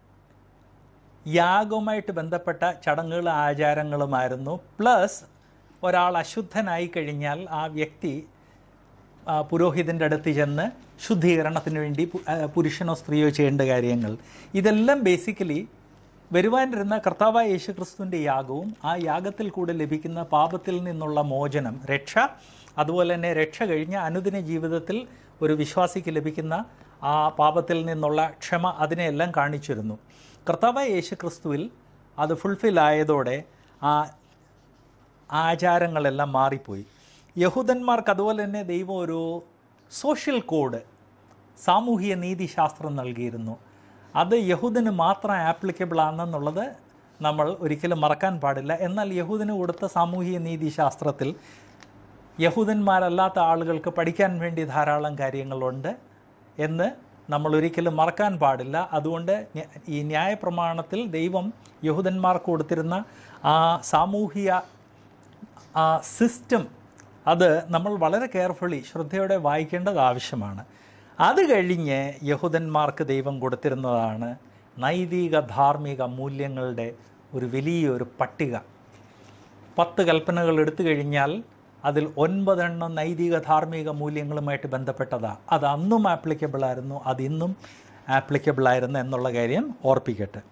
യാഗവുമായിട്ട് ബന്ധപ്പെട്ട ചടങ്ങുകളും ആചാരങ്ങളുമായിരുന്നു പ്ലസ് ഒരാൾ അശുദ്ധനായി കഴിഞ്ഞാൽ ആ വ്യക്തി ആ, പുരോഹിതൻ്റെ അടുത്ത് ചെന്ന് ശുദ്ധീകരണത്തിന് വേണ്ടി പു- ആ, പുരുഷനോ സ്ത്രീയോ ചെയ്യേണ്ട കാര്യങ്ങൾ ഇതെല്ലാം ബേസിക്കലി വരുവാനിരുന്ന കർത്താവായ യേശു ക്രിസ്തുവിൻ്റെ യാഗവും ആ യാഗത്തിൽ കൂടെ ലഭിക്കുന്ന പാപത്തിൽ നിന്നുള്ള മോചനം രക്ഷ അതുപോലെ തന്നെ രക്ഷ കഴിഞ്ഞ അനുദിന ജീവിതത്തിൽ ഒരു വിശ്വാസിക്ക് ലഭിക്കുന്ന ആ പാപത്തിൽ നിന്നുള്ള ക്ഷമ അതിനെയെല്ലാം കാണിച്ചിരുന്നു കർത്താവായ യേശു ക്രിസ്തുവിൽ അത് ഫുൾഫിൽ ആയതോടെ ആ ആചാരങ്ങളെല്ലാം മാറിപ്പോയി യഹൂദന്മാർക്ക് അതുപോലെ തന്നെ ദൈവം ഒരു സോഷ്യൽ കോഡ് സാമൂഹിക നീതിശാസ്ത്രം നൽകിയിരുന്നു അത് യഹൂദന് മാത്രം ആപ്ലിക്കബിൾ ആണെന്നുള്ളത് നമ്മൾ ഒരിക്കലും മറക്കാൻ പാടില്ല എന്നാൽ യഹൂദന് കൊടുത്ത സാമൂഹിക നീതിശാസ്ത്രത്തിൽ യഹൂദന്മാരല്ലാത്ത ആളുകൾക്ക് പഠിക്കാൻ വേണ്ടി ധാരാളം കാര്യങ്ങളുണ്ട് എന്ന് നമ്മൾ ഒരിക്കലും മറക്കാൻ പാടില്ല അതുകൊണ്ട് ന്യ- ഈ ന്യായപ്രമാണത്തിൽ ദൈവം യഹൂദന്മാർക്ക് കൊടുത്തിരുന്ന ആ സാമൂഹിക ആ സിസ്റ്റം അത് നമ്മൾ വളരെ കെയർഫുള്ളി ശ്രദ്ധയോടെ വായിക്കേണ്ടത് ആവശ്യമാണ് അത് കഴിഞ്ഞ് യഹൂദന്മാർക്ക് ദൈവം കൊടുത്തിരുന്നതാണ് നൈതിക ധാർമ്മിക മൂല്യങ്ങളുടെ ഒരു വലിയൊരു പട്ടിക പത്ത് കൽപ്പനകൾ എടുത്തു കഴിഞ്ഞാൽ അതിൽ ഒൻപതെണ്ണം നൈതിക ധാർമ്മിക മൂല്യങ്ങളുമായിട്ട് ബന്ധപ്പെട്ടതാണ് അത് അന്നും ആപ്ലിക്കബിൾ ആയിരുന്നു അത് ഇന്നും ആപ്ലിക്കബിൾ ആയിരുന്നു എന്നുള്ള കാര്യം ഓർപ്പിക്കട്ടെ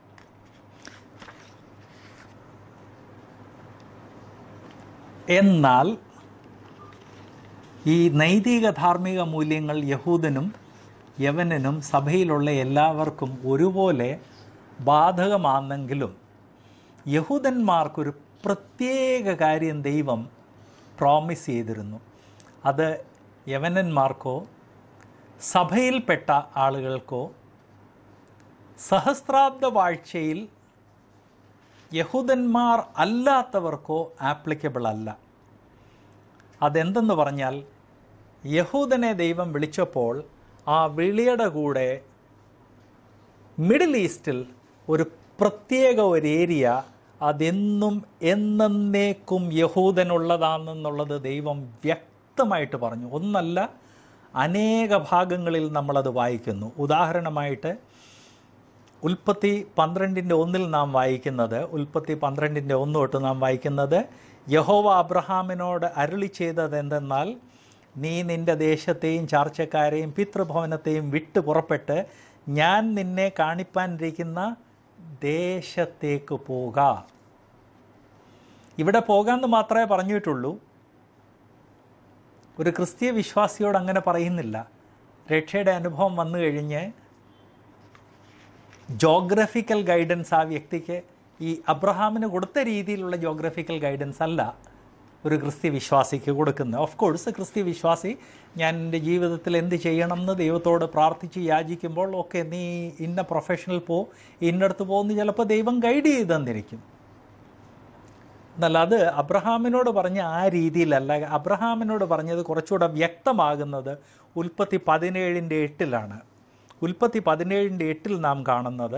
എന്നാൽ ഈ നൈതിക ധാർമ്മിക മൂല്യങ്ങൾ യഹൂദനും യവനനും സഭയിലുള്ള എല്ലാവർക്കും ഒരുപോലെ ബാധകമാണെങ്കിലും യഹൂദന്മാർക്കൊരു പ്രത്യേക കാര്യം ദൈവം പ്രോമിസ് ചെയ്തിരുന്നു അത് യവനന്മാർക്കോ സഭയിൽപ്പെട്ട ആളുകൾക്കോ സഹസ്രാബ്ദ വാഴ്ചയിൽ യഹൂദന്മാർ അല്ലാത്തവർക്കോ ആപ്ലിക്കബിൾ അല്ല അതെന്തെന്ന് പറഞ്ഞാൽ യഹൂദനെ ദൈവം വിളിച്ചപ്പോൾ ആ വിളിയുടെ കൂടെ മിഡിൽ ഈസ്റ്റിൽ ഒരു പ്രത്യേക ഒരു ഏരിയ അതെന്നും എന്നേക്കും യഹൂദനുള്ളതാണെന്നുള്ളത് ദൈവം വ്യക്തമായിട്ട് പറഞ്ഞു ഒന്നല്ല അനേക ഭാഗങ്ങളിൽ നമ്മളത് വായിക്കുന്നു ഉദാഹരണമായിട്ട് ഉൽപ്പത്തി പന്ത്രണ്ടിൻ്റെ ഒന്നിൽ നാം വായിക്കുന്നത് ഉൽപ്പത്തി പന്ത്രണ്ടിൻ്റെ ഒന്ന് തൊട്ട് നാം വായിക്കുന്നത് യഹോവ അബ്രഹാമിനോട് അരുളി ചെയ്തത് എന്തെന്നാൽ നീ നിന്റെ ദേശത്തെയും ചാർച്ചക്കാരെയും പിതൃഭവനത്തെയും വിട്ടു പുറപ്പെട്ട് ഞാൻ നിന്നെ കാണിപ്പാനിരിക്കുന്ന ദേശത്തേക്ക് പോക ഇവിടെ പോകാമെന്ന് മാത്രമേ പറഞ്ഞിട്ടുള്ളൂ ഒരു ക്രിസ്തീയ വിശ്വാസിയോട് അങ്ങനെ പറയുന്നില്ല രക്ഷയുടെ അനുഭവം വന്നു കഴിഞ്ഞ് ജോഗ്രഫിക്കൽ ഗൈഡൻസ് ആ വ്യക്തിക്ക് ഈ അബ്രഹാമിന് കൊടുത്ത രീതിയിലുള്ള ജോഗ്രഫിക്കൽ ഗൈഡൻസ് അല്ല ഒരു ക്രിസ്ത്യ വിശ്വാസിക്ക് കൊടുക്കുന്നത് ഓഫ് കോഴ്സ് ക്രിസ്ത്യ വിശ്വാസി ഞാൻ എൻ്റെ ജീവിതത്തിൽ എന്ത് ചെയ്യണം എന്ന് ദൈവത്തോട് പ്രാർത്ഥിച്ച് യാചിക്കുമ്പോൾ ഓക്കെ നീ ഇന്ന പ്രൊഫഷണൽ പോ ഇന്നടത്ത് പോകുന്ന ചിലപ്പോൾ ദൈവം ഗൈഡ് ചെയ്ത് തന്നിരിക്കും എന്നാൽ അത് അബ്രഹാമിനോട് പറഞ്ഞ ആ രീതിയിലല്ല അബ്രഹാമിനോട് പറഞ്ഞത് കുറച്ചുകൂടെ വ്യക്തമാകുന്നത് ഉൽപ്പത്തി പതിനേഴിൻ്റെ എട്ടിലാണ് ഉൽപ്പത്തി പതിനേഴിൻ്റെ എട്ടിൽ നാം കാണുന്നത്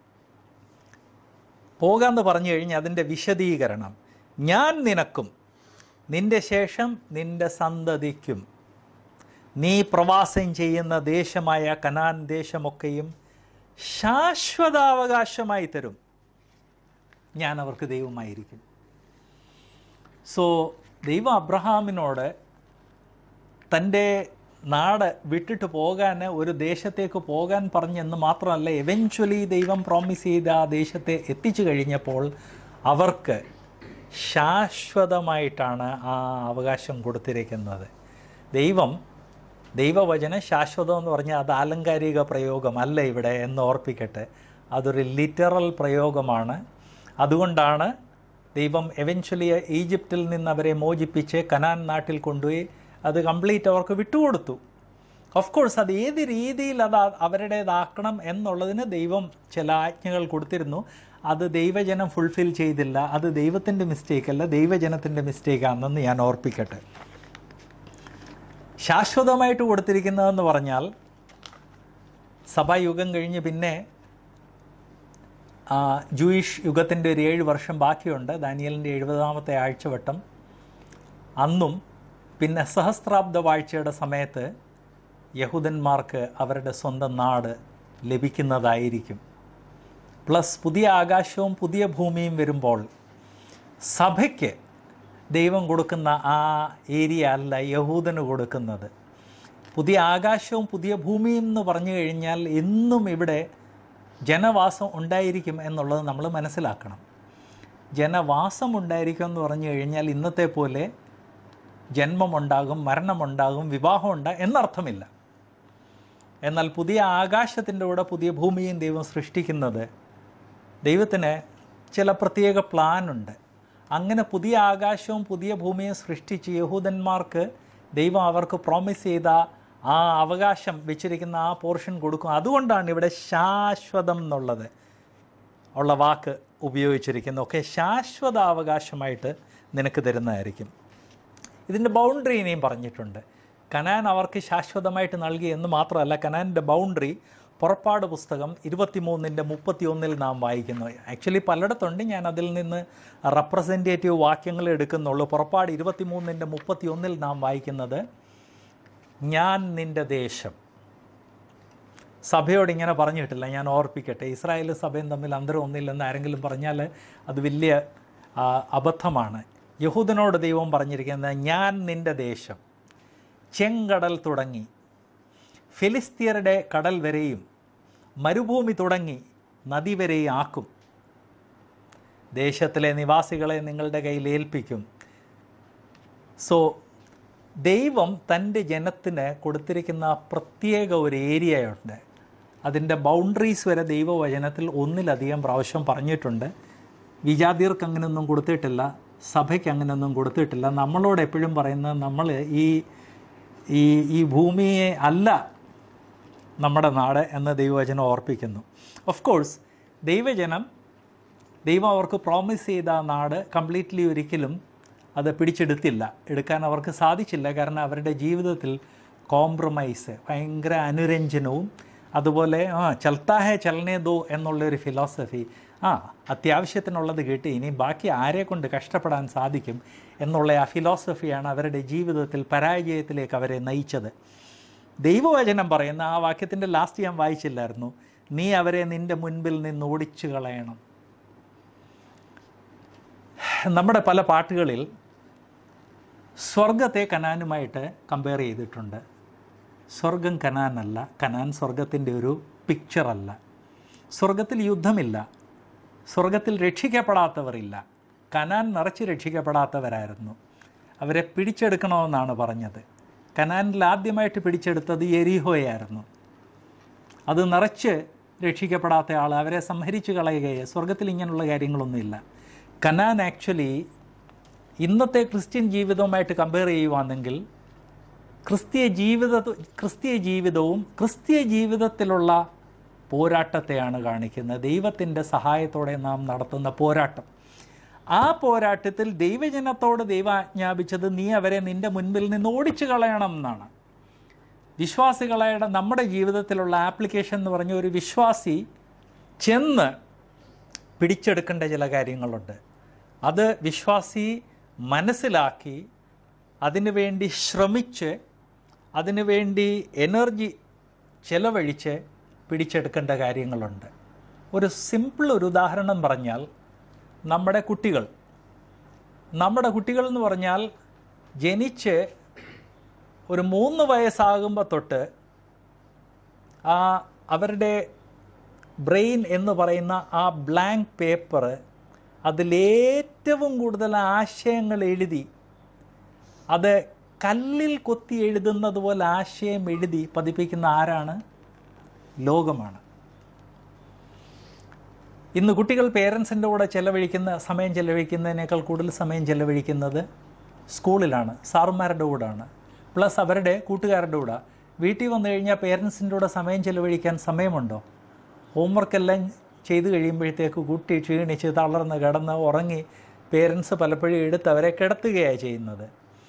പോകാമെന്ന് പറഞ്ഞു കഴിഞ്ഞാൽ അതിൻ്റെ വിശദീകരണം ഞാൻ നിനക്കും നിന്റെ ശേഷം നിന്റെ സന്തതിക്കും നീ പ്രവാസം ചെയ്യുന്ന ദേശമായ കനാൻ ദേശമൊക്കെയും ശാശ്വതാവകാശമായി തരും ഞാൻ അവർക്ക് ദൈവമായിരിക്കും സോ ദൈവം അബ്രഹാമിനോട് തൻ്റെ നാട് വിട്ടിട്ട് പോകാൻ ഒരു ദേശത്തേക്ക് പോകാൻ പറഞ്ഞെന്ന് മാത്രമല്ല എവൻച്വലി ദൈവം പ്രോമിസ് ചെയ്ത ആ ദേശത്തെ എത്തിച്ചു കഴിഞ്ഞപ്പോൾ അവർക്ക് ശാശ്വതമായിട്ടാണ് ആ അവകാശം കൊടുത്തിരിക്കുന്നത് ദൈവം ദൈവവചനം ശാശ്വതം എന്ന് പറഞ്ഞാൽ അത് ആലങ്കാരിക പ്രയോഗമല്ല ഇവിടെ എന്ന് ഓർപ്പിക്കട്ടെ അതൊരു ലിറ്ററൽ പ്രയോഗമാണ് അതുകൊണ്ടാണ് ദൈവം എവൻച്വലി ഈജിപ്തിൽ നിന്ന് അവരെ മോചിപ്പിച്ച് കനാൻ നാട്ടിൽ കൊണ്ടുപോയി അത് കംപ്ലീറ്റ് അവർക്ക് വിട്ടുകൊടുത്തു ഓഫ് കോഴ്സ് അത് ഏത് രീതിയിൽ അത് അവരുടേതാക്കണം എന്നുള്ളതിന് ദൈവം ചില ആജ്ഞകൾ കൊടുത്തിരുന്നു അത് ദൈവജനം ഫുൾഫിൽ ചെയ്തില്ല അത് ദൈവത്തിൻ്റെ മിസ്റ്റേക്ക് അല്ല ദൈവജനത്തിൻ്റെ മിസ്റ്റേക്കാണെന്ന് ഞാൻ ഓർപ്പിക്കട്ടെ ശാശ്വതമായിട്ട് കൊടുത്തിരിക്കുന്നതെന്ന് പറഞ്ഞാൽ സഭായുഗം കഴിഞ്ഞ് പിന്നെ ആ, ജൂയിഷ് യുഗത്തിൻ്റെ ഒരു ഏഴ് വർഷം ബാക്കിയുണ്ട് ദാനിയലിൻ്റെ എഴുപതാമത്തെ ആഴ്ചവട്ടം അന്നും പിന്നെ സഹസ്രാബ്ദ വാഴ്ചയുടെ സമയത്ത് യഹൂദന്മാർക്ക് അവരുടെ സ്വന്തം നാട് ലഭിക്കുന്നതായിരിക്കും പ്ലസ് പുതിയ ആകാശവും പുതിയ ഭൂമിയും വരുമ്പോൾ സഭയ്ക്ക് ദൈവം കൊടുക്കുന്ന ആ ഏരിയ അല്ല യഹൂദന് കൊടുക്കുന്നത് പുതിയ ആകാശവും പുതിയ ഭൂമിയും എന്ന് പറഞ്ഞു കഴിഞ്ഞാൽ എന്നും ഇവിടെ ജനവാസം ഉണ്ടായിരിക്കും എന്നുള്ളത് നമ്മൾ മനസ്സിലാക്കണം ജനവാസം ഉണ്ടായിരിക്കും എന്ന് പറഞ്ഞു കഴിഞ്ഞാൽ ഇന്നത്തെ പോലെ ജന്മമുണ്ടാകും മരണമുണ്ടാകും വിവാഹം ഉണ്ടാകും എന്നർത്ഥമില്ല എന്നാൽ പുതിയ ആകാശത്തിൻ്റെ കൂടെ പുതിയ ഭൂമിയും ദൈവം സൃഷ്ടിക്കുന്നത് ദൈവത്തിന് ചില പ്രത്യേക പ്ലാനുണ്ട് അങ്ങനെ പുതിയ ആകാശവും പുതിയ ഭൂമിയും സൃഷ്ടിച്ച് യഹൂദന്മാർക്ക് ദൈവം അവർക്ക് പ്രോമിസ് ചെയ്ത ആ അവകാശം വെച്ചിരിക്കുന്ന ആ പോർഷൻ കൊടുക്കും അതുകൊണ്ടാണ് ഇവിടെ ശാശ്വതം എന്നുള്ളത് ഉള്ള വാക്ക് ഉപയോഗിച്ചിരിക്കുന്നത് ഒക്കെ ശാശ്വത അവകാശമായിട്ട് നിനക്ക് തരുന്നതായിരിക്കും ഇതിൻ്റെ ബൗണ്ടറി ഇനിയും പറഞ്ഞിട്ടുണ്ട് കനാൻ അവർക്ക് ശാശ്വതമായിട്ട് നൽകി എന്ന് മാത്രമല്ല കനാനിൻ്റെ ബൗണ്ടറി പുറപ്പാട് പുസ്തകം ഇരുപത്തിമൂന്നിൻ്റെ മുപ്പത്തിയൊന്നിൽ നാം വായിക്കുന്നു ആക്ച്വലി പലയിടത്തുണ്ട് ഞാൻ അതിൽ നിന്ന് റെപ്രസെൻറ്റേറ്റീവ് വാക്യങ്ങൾ എടുക്കുന്നുള്ളൂ പുറപ്പാട് ഇരുപത്തിമൂന്നിൻ്റെ മുപ്പത്തിയൊന്നിൽ നാം വായിക്കുന്നത് ഞാൻ നിൻ്റെ ദേശം സഭയോട് ഇങ്ങനെ പറഞ്ഞിട്ടില്ല ഞാൻ ഓർപ്പിക്കട്ടെ ഇസ്രായേലും സഭയും തമ്മിൽ അന്തരം ഒന്നില്ലെന്ന് ആരെങ്കിലും പറഞ്ഞാൽ അത് വലിയ ആ, അബദ്ധമാണ് യഹൂദനോട് ദൈവം പറഞ്ഞിരിക്കുന്നത് ഞാൻ നിൻ്റെ ദേശം ചെങ്കടൽ തുടങ്ങി ഫിലിസ്തീയരുടെ കടൽ വരെയും മരുഭൂമി തുടങ്ങി നദി വരെയും ആക്കും ദേശത്തിലെ നിവാസികളെ നിങ്ങളുടെ കയ്യിൽ ഏൽപ്പിക്കും സോ ദൈവം തൻ്റെ ജനത്തിന് കൊടുത്തിരിക്കുന്ന പ്രത്യേക ഒരു ഏരിയയുണ്ട് അതിൻ്റെ ബൗണ്ടറീസ് വരെ ദൈവവചനത്തിൽ ഒന്നിലധികം പ്രാവശ്യം പറഞ്ഞിട്ടുണ്ട് വിജാതിയർക്ക് അങ്ങനെയൊന്നും കൊടുത്തിട്ടില്ല സഭയ്ക്ക് അങ്ങനെയൊന്നും കൊടുത്തിട്ടില്ല നമ്മളോട് എപ്പോഴും പറയുന്നത് നമ്മൾ ഈ ഈ ഈ ഭൂമിയെ അല്ല നമ്മുടെ നാട് എന്ന് ദൈവവചനം ഓർപ്പിക്കുന്നു ഓഫ് കോഴ്സ് ദൈവജനം ദൈവം അവർക്ക് പ്രോമിസ് ചെയ്ത ആ നാട് കംപ്ലീറ്റ്ലി ഒരിക്കലും അത് പിടിച്ചെടുത്തില്ല എടുക്കാൻ അവർക്ക് സാധിച്ചില്ല കാരണം അവരുടെ ജീവിതത്തിൽ കോംപ്രമൈസ് ഭയങ്കര അനുരഞ്ജനവും അതുപോലെ ആ ചൽത്താഹെ ചലനേ ദോ എന്നുള്ളൊരു ഫിലോസഫി ആ അത്യാവശ്യത്തിനുള്ളത് കിട്ടി ഇനി ബാക്കി ആരെ കൊണ്ട് കഷ്ടപ്പെടാൻ സാധിക്കും എന്നുള്ള ആ ഫിലോസഫിയാണ് അവരുടെ ജീവിതത്തിൽ പരാജയത്തിലേക്ക് അവരെ നയിച്ചത് ദൈവവചനം പറയുന്ന ആ വാക്യത്തിൻ്റെ ലാസ്റ്റ് ഞാൻ വായിച്ചില്ലായിരുന്നു നീ അവരെ നിൻ്റെ മുൻപിൽ നിന്ന് ഓടിച്ചു കളയണം നമ്മുടെ പല പാട്ടുകളിൽ സ്വർഗത്തെ കനാനുമായിട്ട് കമ്പയർ ചെയ്തിട്ടുണ്ട് സ്വർഗം കനാനല്ല കനാൻ സ്വർഗത്തിൻ്റെ ഒരു പിക്ചറല്ല സ്വർഗത്തിൽ യുദ്ധമില്ല സ്വർഗത്തിൽ രക്ഷിക്കപ്പെടാത്തവരില്ല കനാൻ നിറച്ച് രക്ഷിക്കപ്പെടാത്തവരായിരുന്നു അവരെ പിടിച്ചെടുക്കണമെന്നാണ് പറഞ്ഞത് കനാനിൽ ആദ്യമായിട്ട് പിടിച്ചെടുത്തത് എരിഹോയായിരുന്നു അത് നിറച്ച് രക്ഷിക്കപ്പെടാത്ത ആൾ അവരെ സംഹരിച്ചു കളയുകയെ സ്വർഗത്തിൽ ഇങ്ങനെയുള്ള കാര്യങ്ങളൊന്നുമില്ല കനാൻ ആക്ച്വലി ഇന്നത്തെ ക്രിസ്ത്യൻ ജീവിതവുമായിട്ട് കമ്പയർ ചെയ്യുവാണെങ്കിൽ ക്രിസ്തീയ ജീവിത ക്രിസ്തീയ ജീവിതവും ക്രിസ്തീയ ജീവിതത്തിലുള്ള പോരാട്ടത്തെയാണ് കാണിക്കുന്നത് ദൈവത്തിൻ്റെ സഹായത്തോടെ നാം നടത്തുന്ന പോരാട്ടം ആ പോരാട്ടത്തിൽ ദൈവജനത്തോട് ദൈവം ആജ്ഞാപിച്ചത് നീ അവരെ നിൻ്റെ മുൻപിൽ നിന്ന് ഓടിച്ചു കളയണം എന്നാണ് വിശ്വാസികളുടെ നമ്മുടെ ജീവിതത്തിലുള്ള ആപ്ലിക്കേഷൻ എന്ന് പറഞ്ഞ ഒരു വിശ്വാസി ചെന്ന് പിടിച്ചെടുക്കേണ്ട ചില കാര്യങ്ങളുണ്ട് അത് വിശ്വാസി മനസ്സിലാക്കി അതിനുവേണ്ടി ശ്രമിച്ച് അതിനുവേണ്ടി എനർജി ചെലവഴിച്ച് പിടിച്ചെടുക്കേണ്ട കാര്യങ്ങളുണ്ട് ഒരു സിമ്പിൾ ഒരു ഉദാഹരണം പറഞ്ഞാൽ നമ്മുടെ കുട്ടികൾ നമ്മുടെ കുട്ടികൾ എന്ന് പറഞ്ഞാൽ ജനിച്ച് ഒരു മൂന്ന് വയസ്സാകുമ്പോൾ തൊട്ട് ആ അവരുടെ ബ്രെയിൻ എന്ന് പറയുന്ന ആ ബ്ലാങ്ക് പേപ്പർ അതിലേറ്റവും കൂടുതൽ ആശയങ്ങൾ എഴുതി അത് കല്ലിൽ കൊത്തി എഴുതുന്നത് പോലെ ആശയം എഴുതി പതിപ്പിക്കുന്ന ആരാണ് ലോകമാണ് ഇന്ന് കുട്ടികൾ പേരൻസിൻ്റെ കൂടെ ചെലവഴിക്കുന്ന സമയം ചെലവഴിക്കുന്നതിനേക്കാൾ കൂടുതൽ സമയം ചെലവഴിക്കുന്നത് സ്കൂളിലാണ് സാറുമാരുടെ കൂടാണ് പ്ലസ് അവരുടെ കൂട്ടുകാരുടെ കൂടെ വീട്ടിൽ വന്നു കഴിഞ്ഞാൽ പേരൻസിൻ്റെ കൂടെ സമയം ചെലവഴിക്കാൻ സമയമുണ്ടോ ഹോംവർക്കെല്ലാം ചെയ്തു കഴിയുമ്പോഴത്തേക്ക് കുട്ടി ക്ഷീണിച്ച് തളർന്ന് കിടന്ന് ഉറങ്ങി പേരൻസ് പലപ്പോഴും എടുത്ത് അവരെ കിടത്തുകയാണ് ചെയ്യുന്നത്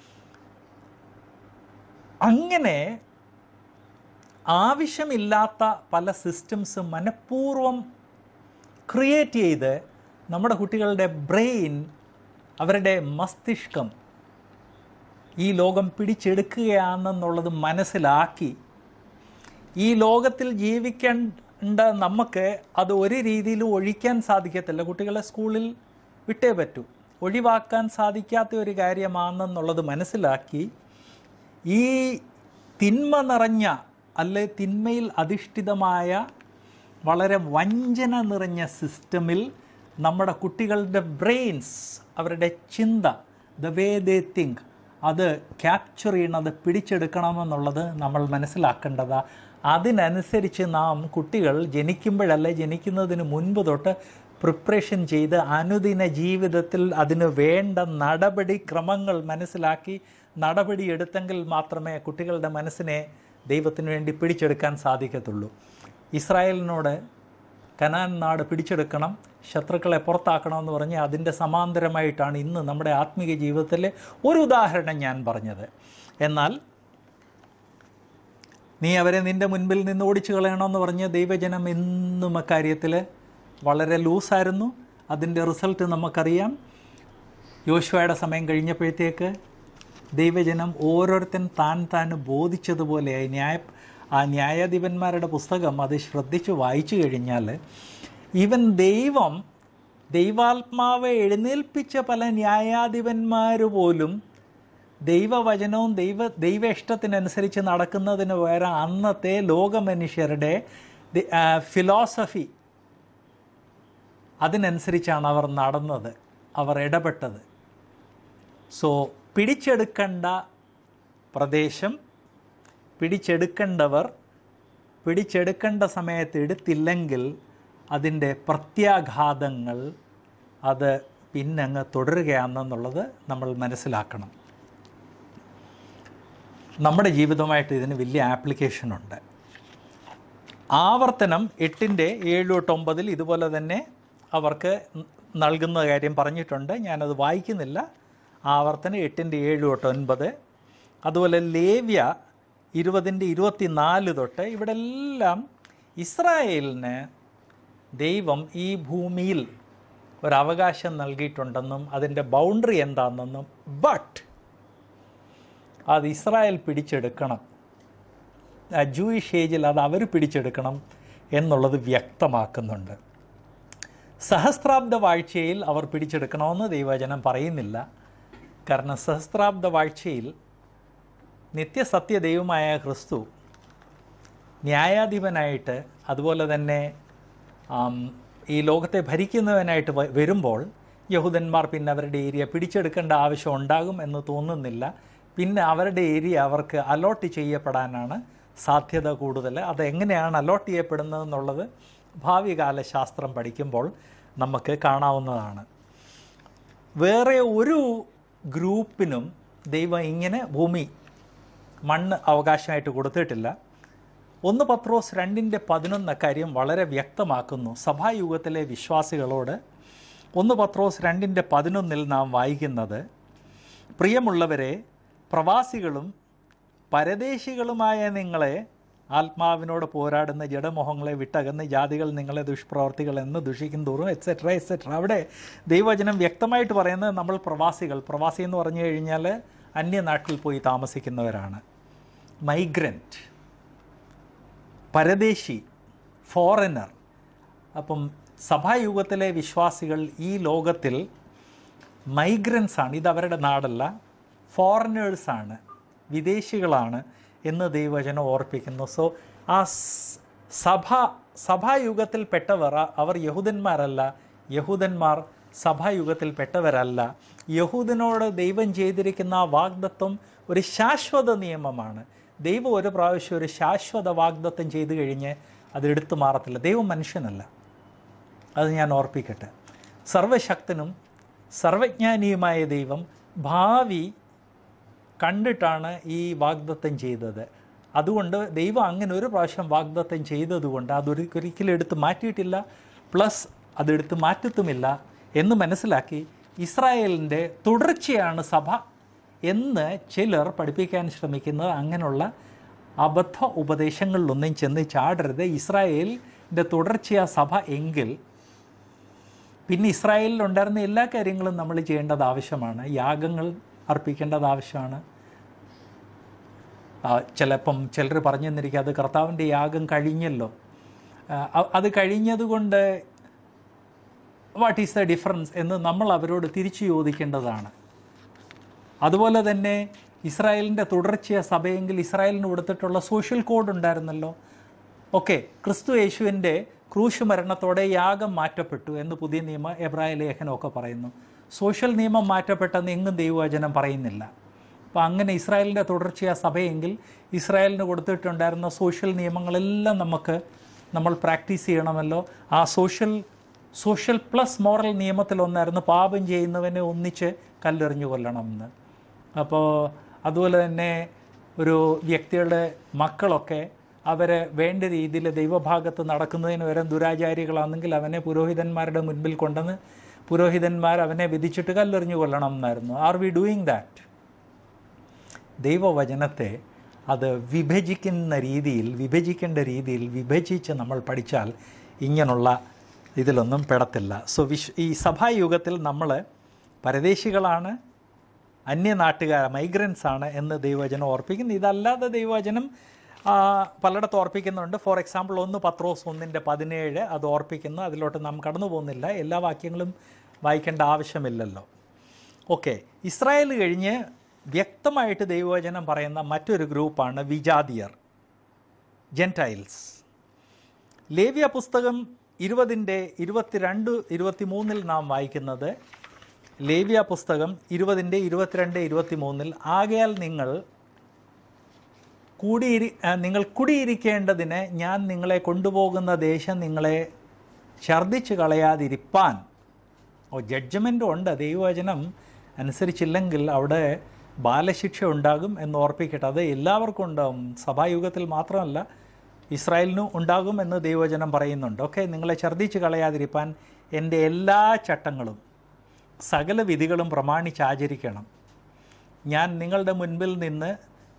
അങ്ങനെ ആവശ്യമില്ലാത്ത പല സിസ്റ്റംസ് മനഃപൂർവ്വം ക്രിയേറ്റ് ചെയ്ത് നമ്മുടെ കുട്ടികളുടെ ബ്രെയിൻ അവരുടെ മസ്തിഷ്കം ഈ ലോകം പിടിച്ചെടുക്കുകയാണെന്നുള്ളത് മനസ്സിലാക്കി ഈ ലോകത്തിൽ ജീവിക്കേണ്ട നമുക്ക് അത് ഒരു രീതിയിലും ഒഴിക്കാൻ സാധിക്കത്തില്ല കുട്ടികളെ സ്കൂളിൽ വിട്ടേ പറ്റൂ ഒഴിവാക്കാൻ സാധിക്കാത്ത ഒരു കാര്യമാണെന്നുള്ളത് മനസ്സിലാക്കി ഈ തിന്മ നിറഞ്ഞ അല്ലെ തിന്മയിൽ അധിഷ്ഠിതമായ വളരെ വഞ്ചന നിറഞ്ഞ സിസ്റ്റമിൽ നമ്മുടെ കുട്ടികളുടെ ബ്രെയിൻസ് അവരുടെ ചിന്ത ദ വേ ദേ തിങ്ക് അത് ക്യാപ്ചർ ചെയ്യണം അത് പിടിച്ചെടുക്കണമെന്നുള്ളത് നമ്മൾ മനസ്സിലാക്കേണ്ടതാ അതിനനുസരിച്ച് നാം കുട്ടികൾ ജനിക്കുമ്പോഴല്ല ജനിക്കുന്നതിന് മുൻപ് തൊട്ട് പ്രിപ്പറേഷൻ ചെയ്ത് അനുദിന ജീവിതത്തിൽ അതിന് വേണ്ട നടപടിക്രമങ്ങൾ മനസ്സിലാക്കി നടപടിയെടുത്തെങ്കിൽ മാത്രമേ കുട്ടികളുടെ മനസ്സിനെ ദൈവത്തിന് വേണ്ടി പിടിച്ചെടുക്കാൻ സാധിക്കത്തുള്ളൂ ഇസ്രായേലിനോട് കനാൻ നാട് പിടിച്ചെടുക്കണം ശത്രുക്കളെ പുറത്താക്കണമെന്ന് പറഞ്ഞ് അതിൻ്റെ സമാന്തരമായിട്ടാണ് ഇന്ന് നമ്മുടെ ആത്മീയ ജീവിതത്തിലെ ഒരു ഉദാഹരണം ഞാൻ പറഞ്ഞത് എന്നാൽ നീ അവരെ നിൻ്റെ മുൻപിൽ നിന്ന് ഓടിച്ചു കളയണമെന്ന് പറഞ്ഞ് ദൈവജനം എന്നും അക്കാര്യത്തിൽ വളരെ ലൂസായിരുന്നു അതിൻ്റെ റിസൾട്ട് നമുക്കറിയാം യോശുവയുടെ സമയം കഴിഞ്ഞപ്പോഴത്തേക്ക് ദൈവജനം ഓരോരുത്തൻ താൻ താൻ ബോധിച്ചതുപോലെയായി ന്യായ ആ ന്യായാധിപന്മാരുടെ പുസ്തകം അത് ശ്രദ്ധിച്ച് വായിച്ചു കഴിഞ്ഞാൽ ഈവൻ ദൈവം ദൈവാത്മാവെ എഴുന്നേൽപ്പിച്ച പല ന്യായാധിപന്മാർ പോലും ദൈവവചനവും ദൈവ ദൈവ ഇഷ്ടത്തിനനുസരിച്ച് നടക്കുന്നതിന് വേറെ അന്നത്തെ ലോകമനുഷ്യരുടെ ഫിലോസഫി അതിനനുസരിച്ചാണ് അവർ നടന്നത് അവർ ഇടപെട്ടത് സോ പിടിച്ചെടുക്കേണ്ട പ്രദേശം പിടിച്ചെടുക്കേണ്ടവർ പിടിച്ചെടുക്കേണ്ട സമയത്ത് എടുത്തില്ലെങ്കിൽ അതിൻ്റെ പ്രത്യാഘാതങ്ങൾ അത് പിന്നങ്ങ് തുടരുകയാണെന്നുള്ളത് നമ്മൾ മനസ്സിലാക്കണം നമ്മുടെ ജീവിതമായിട്ട് ഇതിന് വലിയ ആപ്ലിക്കേഷനുണ്ട് ആവർത്തനം എട്ടിൻ്റെ ഏഴ് തൊട്ട് ഒമ്പതിൽ ഇതുപോലെ തന്നെ അവർക്ക് നൽകുന്ന കാര്യം പറഞ്ഞിട്ടുണ്ട് ഞാനത് വായിക്കുന്നില്ല ആവർത്തനം എട്ടിൻ്റെ ഏഴ് തൊട്ട് ഒൻപത് അതുപോലെ ലേവ്യ ഇരുപതിൻ്റെ ഇരുപത്തി നാല് തൊട്ട് ഇവിടെ എല്ലാം ഇസ്രായേലിന് ദൈവം ഈ ഭൂമിയിൽ ഒരവകാശം നൽകിയിട്ടുണ്ടെന്നും അതിൻ്റെ ബൗണ്ടറി എന്താണെന്നും ബട്ട് അത് ഇസ്രായേൽ പിടിച്ചെടുക്കണം ആ ജൂയിഷ് ഏജിൽ അത് അവർ പിടിച്ചെടുക്കണം എന്നുള്ളത് വ്യക്തമാക്കുന്നുണ്ട് സഹസ്രാബ്ദ വാഴ്ചയിൽ അവർ പിടിച്ചെടുക്കണമെന്ന് ദൈവവചനം പറയുന്നില്ല കാരണം സഹസ്രാബ്ദ വാഴ്ചയിൽ നിത്യസത്യ ദൈവമായ ക്രിസ്തു ന്യായാധിപനായിട്ട് അതുപോലെ തന്നെ ആം, ഈ ലോകത്തെ ഭരിക്കുന്നവനായിട്ട് വ- വരുമ്പോൾ യഹൂദന്മാർ പിന്നെ അവരുടെ ഏരിയ പിടിച്ചെടുക്കേണ്ട ആവശ്യം ഉണ്ടാകും എന്ന് തോന്നുന്നില്ല പിന്നെ അവരുടെ ഏരിയ അവർക്ക് അലോട്ട് ചെയ്യപ്പെടാനാണ് സാധ്യത കൂടുതൽ അത് എങ്ങനെയാണ് അലോട്ട് ചെയ്യപ്പെടുന്നതെന്നുള്ളത് ഭാവി കാല ശാസ്ത്രം പഠിക്കുമ്പോൾ നമുക്ക് കാണാവുന്നതാണ് വേറെ ഒരു ഗ്രൂപ്പിനും ദൈവം ഇങ്ങനെ ഭൂമി മണ്ണ് അവകാശമായിട്ട് കൊടുത്തിട്ടില്ല ഒന്ന് പത്രോസ് രണ്ടിൻ്റെ പതിനൊന്ന് കാര്യം വളരെ വ്യക്തമാക്കുന്നു സഭായുഗത്തിലെ വിശ്വാസികളോട് ഒന്ന് പത്രോസ് രണ്ടിൻ്റെ പതിനൊന്നിൽ നാം വായിക്കുന്നത് പ്രിയമുള്ളവരെ പ്രവാസികളും പരദേശികളുമായ നിങ്ങളെ ആത്മാവിനോട് പോരാടുന്ന ജഡമോഹങ്ങളെ വിട്ടകന്ന് ജാതികൾ നിങ്ങളെ ദുഷ്പ്രവർത്തികൾ എന്ന് ദുഷിക്കും തോറും എക്സെട്ര എക്സെട്ര അവിടെ ദൈവവചനം വ്യക്തമായിട്ട് പറയുന്നത് നമ്മൾ പ്രവാസികൾ പ്രവാസി എന്ന് പറഞ്ഞു കഴിഞ്ഞാൽ അന്യനാട്ടിൽ പോയി താമസിക്കുന്നവരാണ് മൈഗ്രൻറ്റ് പരദേശി ഫോറിനർ അപ്പം സഭായുഗത്തിലെ വിശ്വാസികൾ ഈ ലോകത്തിൽ മൈഗ്രൻസ് ആണ് ഇത് അവരുടെ നാടല്ല ഫോറിനേഴ്സാണ് വിദേശികളാണ് എന്ന് ദൈവവചനം ഓർപ്പിക്കുന്നു സോ ആ സ് സഭ സഭായുഗത്തിൽപ്പെട്ടവർ ആ- അവർ യഹൂദന്മാരല്ല യഹൂദന്മാർ സഭായുഗത്തിൽപ്പെട്ടവരല്ല യഹൂദനോട് ദൈവം ചെയ്തിരിക്കുന്ന ആ വാഗ്ദത്വം ഒരു ശാശ്വത നിയമമാണ് ദൈവം ഒരു പ്രാവശ്യം ഒരു ശാശ്വത വാഗ്ദത്വം ചെയ്തു കഴിഞ്ഞ് അത് എടുത്തു മാറത്തില്ല ദൈവം മനുഷ്യനല്ല അത് ഞാൻ ഓർപ്പിക്കട്ടെ സർവശക്തനും സർവജ്ഞാനിയുമായ ദൈവം ഭാവി കണ്ടിട്ടാണ് ഈ വാഗ്ദത്തം ചെയ്തത് അതുകൊണ്ട് ദൈവം അങ്ങനെ ഒരു പ്രാവശ്യം വാഗ്ദത്തം ചെയ്തതുകൊണ്ട് അതൊരു ഒരിക്കലും എടുത്ത് മാറ്റിയിട്ടില്ല പ്ലസ് അതെടുത്ത് മാറ്റത്തുമില്ല എന്ന് മനസ്സിലാക്കി ഇസ്രായേലിൻ്റെ തുടർച്ചയാണ് സഭ എന്ന് ചിലർ പഠിപ്പിക്കാൻ ശ്രമിക്കുന്നത് അങ്ങനെയുള്ള അബദ്ധ ഉപദേശങ്ങളിലൊന്നും ചെന്ന് ചാടരുത് ഇസ്രായേലിൻ്റെ തുടർച്ചയാ സഭ എങ്കിൽ പിന്നെ ഇസ്രായേലിൽ ഉണ്ടായിരുന്ന എല്ലാ കാര്യങ്ങളും നമ്മൾ ചെയ്യേണ്ടത് ആവശ്യമാണ് യാഗങ്ങൾ അർപ്പിക്കേണ്ടത് ആവശ്യമാണ് ആ, ചിലപ്പം ചിലർ പറഞ്ഞു തന്നിരിക്കുക അത് കർത്താവിൻ്റെ യാഗം കഴിഞ്ഞല്ലോ ആ, അ- അത് കഴിഞ്ഞതുകൊണ്ട് വാട്ട് ഈസ് ദ ഡിഫറൻസ് എന്ന് നമ്മൾ അവരോട് തിരിച്ചു ചോദിക്കേണ്ടതാണ് അതുപോലെ തന്നെ ഇസ്രായേലിൻ്റെ തുടർച്ചയ സഭയെങ്കിൽ ഇസ്രായേലിന് കൊടുത്തിട്ടുള്ള സോഷ്യൽ കോഡ് ഉണ്ടായിരുന്നല്ലോ ഓക്കെ ക്രിസ്തു യേശുവിൻ്റെ ക്രൂശ് മരണത്തോടെ യാഗം മാറ്റപ്പെട്ടു എന്ന് പുതിയ നിയമ എബ്രായ ലേഖനമൊക്കെ പറയുന്നു സോഷ്യൽ നിയമം മാറ്റപ്പെട്ടെന്ന് എങ്ങും ദൈവവചനം പറയുന്നില്ല അപ്പോൾ അങ്ങനെ ഇസ്രായേലിൻ്റെ തുടർച്ചയ സഭയെങ്കിൽ ഇസ്രായേലിന് കൊടുത്തിട്ടുണ്ടായിരുന്ന സോഷ്യൽ നിയമങ്ങളെല്ലാം നമുക്ക് നമ്മൾ പ്രാക്ടീസ് ചെയ്യണമല്ലോ ആ സോഷ്യൽ സോഷ്യൽ പ്ലസ് മോറൽ നിയമത്തിലൊന്നായിരുന്നു പാപം ചെയ്യുന്നവനെ ഒന്നിച്ച് കല്ലെറിഞ്ഞു കൊല്ലണമെന്ന് അപ്പോൾ അതുപോലെ തന്നെ ഒരു വ്യക്തിയുടെ മക്കളൊക്കെ അവരെ വേണ്ട രീതിയിൽ ദൈവഭാഗത്ത് നടക്കുന്നതിന് വരെ ദുരാചാരികളാണെങ്കിൽ അവനെ പുരോഹിതന്മാരുടെ മുൻപിൽ കൊണ്ടുവന്ന് പുരോഹിതന്മാർ അവനെ വിധിച്ചിട്ട് കല്ലെറിഞ്ഞു കൊല്ലണം എന്നായിരുന്നു ആർ വി ഡൂയിങ് ദാറ്റ് ദൈവവചനത്തെ അത് വിഭജിക്കുന്ന രീതിയിൽ വിഭജിക്കേണ്ട രീതിയിൽ വിഭജിച്ച് നമ്മൾ പഠിച്ചാൽ ഇങ്ങനെയുള്ള ഇതിലൊന്നും പെടത്തില്ല സോ വിശ് ഈ സഭായുഗത്തിൽ നമ്മൾ പരദേശികളാണ് അന്യനാട്ടുകാർ മൈഗ്രൻസ് ആണ് എന്ന് ദൈവവചനം ഓർപ്പിക്കുന്നു ഇതല്ലാതെ ദൈവവചനം ആ, പലയിടത്തും ഓർപ്പിക്കുന്നുണ്ട് ഫോർ എക്സാമ്പിൾ ഒന്ന് പത്രോസ് ഒന്നിൻ്റെ പതിനേഴ് അത് ഓർപ്പിക്കുന്നു അതിലോട്ട് നാം കടന്നു പോകുന്നില്ല എല്ലാ വാക്യങ്ങളും വായിക്കേണ്ട ആവശ്യമില്ലല്ലോ ഓക്കെ ഇസ്രായേൽ കഴിഞ്ഞ് വ്യക്തമായിട്ട് ദൈവവചനം പറയുന്ന മറ്റൊരു ഗ്രൂപ്പാണ് വിജാതിയർ ജെൻറ്റൈൽസ് ലേവ്യ പുസ്തകം ഇരുപതിൻ്റെ ഇരുപത്തിരണ്ട് ഇരുപത്തിമൂന്നിൽ നാം വായിക്കുന്നത് ലേവ്യ പുസ്തകം ഇരുപതിൻ്റെ ഇരുപത്തിരണ്ട് ഇരുപത്തിമൂന്നിൽ ആകയാൽ നിങ്ങൾ കൂടിയിരി ആ, നിങ്ങൾ കുടിയിരിക്കേണ്ടതിന് ഞാൻ നിങ്ങളെ കൊണ്ടുപോകുന്ന ദേശം നിങ്ങളെ ഛർദ്ദിച്ച് കളയാതിരിപ്പാൻ ഓ ജഡ്ജ്മെൻ്റ് ഉണ്ട് ദൈവവചനം അനുസരിച്ചില്ലെങ്കിൽ അവിടെ ബാലശിക്ഷ ഉണ്ടാകും എന്ന് ഓർപ്പിക്കട്ടെ അത് എല്ലാവർക്കും ഉണ്ടാകും സഭായുഗത്തിൽ മാത്രമല്ല ഇസ്രായേലിനും ഉണ്ടാകും എന്ന് ദൈവവചനം പറയുന്നുണ്ട് ഓക്കെ നിങ്ങളെ ഛർദ്ദിച്ച് കളയാതിരിപ്പാൻ എൻ്റെ എല്ലാ ചട്ടങ്ങളും സകല വിധികളും പ്രമാണിച്ചാചരിക്കണം ഞാൻ നിങ്ങളുടെ മുൻപിൽ നിന്ന്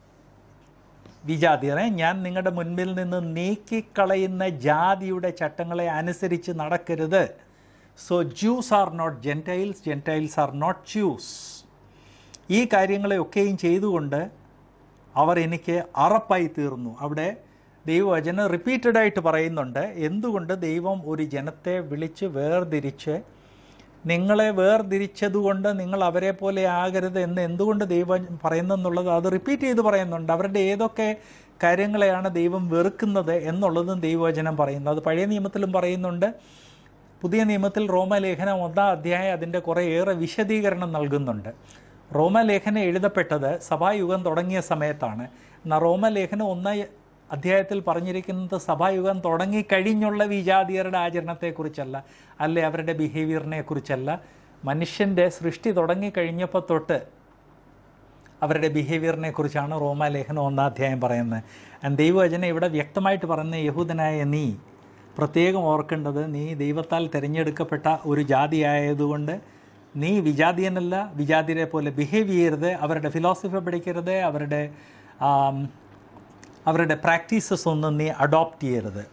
വിജാതിയറെ ഞാൻ നിങ്ങളുടെ മുൻപിൽ നിന്ന് നീക്കിക്കളയുന്ന ജാതിയുടെ ചട്ടങ്ങളെ അനുസരിച്ച് നടക്കരുത് so Jews are not Gentiles Gentiles are not Jews ഈ കാര്യങ്ങളെയൊക്കെയും ചെയ്തുകൊണ്ട് അവർ എനിക്ക് അറപ്പായി തീർന്നു അവിടെ ദൈവവചനം റിപ്പീറ്റഡായിട്ട് പറയുന്നുണ്ട് എന്തുകൊണ്ട് ദൈവം ഒരു ജനത്തെ വിളിച്ച് വേർതിരിച്ച് നിങ്ങളെ വേർതിരിച്ചതുകൊണ്ട് നിങ്ങൾ അവരെ പോലെ ആകരുത് എന്ന് എന്തുകൊണ്ട് ദൈവം പറയുന്നെന്നുള്ളത് അത് റിപ്പീറ്റ് ചെയ്ത് പറയുന്നുണ്ട് അവരുടെ ഏതൊക്കെ കാര്യങ്ങളെയാണ് ദൈവം വെറുക്കുന്നത് എന്നുള്ളതും ദൈവവചനം പറയുന്നു അത് പഴയ നിയമത്തിലും പറയുന്നുണ്ട് പുതിയ നിയമത്തിൽ റോമലേഖനം ഒന്നാം അധ്യായം അതിൻ്റെ കുറേയേറെ വിശദീകരണം നൽകുന്നുണ്ട് റോമലേഖനം എഴുതപ്പെട്ടത് സഭായുഗം തുടങ്ങിയ സമയത്താണ് എന്നാൽ റോമലേഖനം ഒന്നാം അധ്യായത്തിൽ പറഞ്ഞിരിക്കുന്നത് സഭായുഗം തുടങ്ങിക്കഴിഞ്ഞുള്ള വിജാതിയരുടെ ആചരണത്തെക്കുറിച്ചല്ല അല്ലെ അവരുടെ ബിഹേവിയറിനെ കുറിച്ചല്ല മനുഷ്യൻ്റെ സൃഷ്ടി തുടങ്ങിക്കഴിഞ്ഞപ്പോൾ തൊട്ട് അവരുടെ ബിഹേവിയറിനെ കുറിച്ചാണ് റോമാലേഖനം ഒന്നാം അധ്യായം പറയുന്നത് ആൻഡ് ദൈവവചനം ഇവിടെ വ്യക്തമായിട്ട് പറയുന്ന യഹൂദനായ നീ പ്രത്യേകം ഓർക്കേണ്ടത് നീ ദൈവത്താൽ തിരഞ്ഞെടുക്കപ്പെട്ട ഒരു ജാതിയായതുകൊണ്ട് നീ വിജാതിയനല്ല വിജാതിരെ പോലെ ബിഹേവ് ചെയ്യരുത് അവരുടെ ഫിലോസഫി പഠിക്കരുത് അവരുടെ ആം, അവരുടെ പ്രാക്ടീസസ് ഒന്നും നീ അഡോപ്റ്റ് ചെയ്യരുത്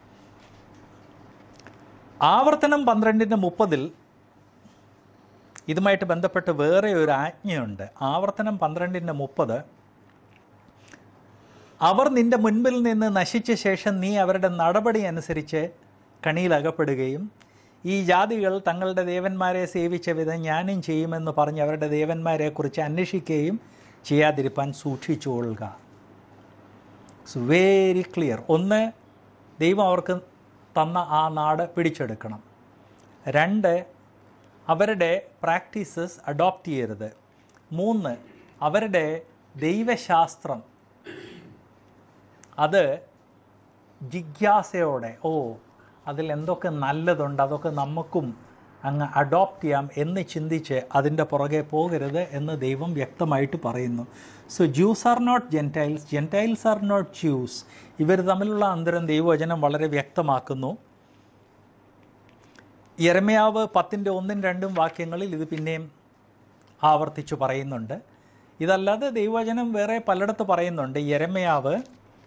ആവർത്തനം പന്ത്രണ്ടിൻ്റെ മുപ്പതിൽ ഇതുമായിട്ട് ബന്ധപ്പെട്ട് വേറെ ഒരു ആജ്ഞയുണ്ട് ആവർത്തനം പന്ത്രണ്ടിൻ്റെ മുപ്പത് അവർ നിന്റെ മുൻപിൽ നിന്ന് നശിച്ച ശേഷം നീ അവരുടെ നടപടി അനുസരിച്ച് കണിയിലകപ്പെടുകയും ഈ ജാതികൾ തങ്ങളുടെ ദേവന്മാരെ സേവിച്ച വിധം ഞാനും ചെയ്യുമെന്ന് പറഞ്ഞ് അവരുടെ ദേവന്മാരെക്കുറിച്ച് അന്വേഷിക്കുകയും ചെയ്യാതിരിപ്പാൻ സൂക്ഷിച്ചുകൊള്ളുക ഇറ്റ്സ് വെരി ക്ലിയർ ഒന്ന് ദൈവം അവർക്ക് തന്ന ആ നാട് പിടിച്ചെടുക്കണം രണ്ട് അവരുടെ പ്രാക്ടീസസ് അഡോപ്റ്റ് ചെയ്യരുത് മൂന്ന് അവരുടെ ദൈവശാസ്ത്രം അത് ജിജ്ഞാസയോടെ ഓ അതിൽ എന്തൊക്കെ നല്ലതുണ്ട് അതൊക്കെ നമുക്കും അങ്ങ് അഡോപ്റ്റ് ചെയ്യാം എന്ന് ചിന്തിച്ച് അതിൻ്റെ പുറകെ പോകരുത് എന്ന് ദൈവം വ്യക്തമായിട്ട് പറയുന്നു so Jews are not Gentiles Gentiles are not Jews ഇവർ തമ്മിലുള്ള അന്തരം ദൈവവചനം വളരെ വ്യക്തമാക്കുന്നു യരമയാവ് പത്തിൻ്റെ ഒന്നും രണ്ടും വാക്യങ്ങളിൽ ഇത് പിന്നെയും ആവർത്തിച്ചു പറയുന്നുണ്ട് ഇതല്ലാതെ ദൈവവചനം വേറെ പലയിടത്ത് പറയുന്നുണ്ട് യരമയാവ്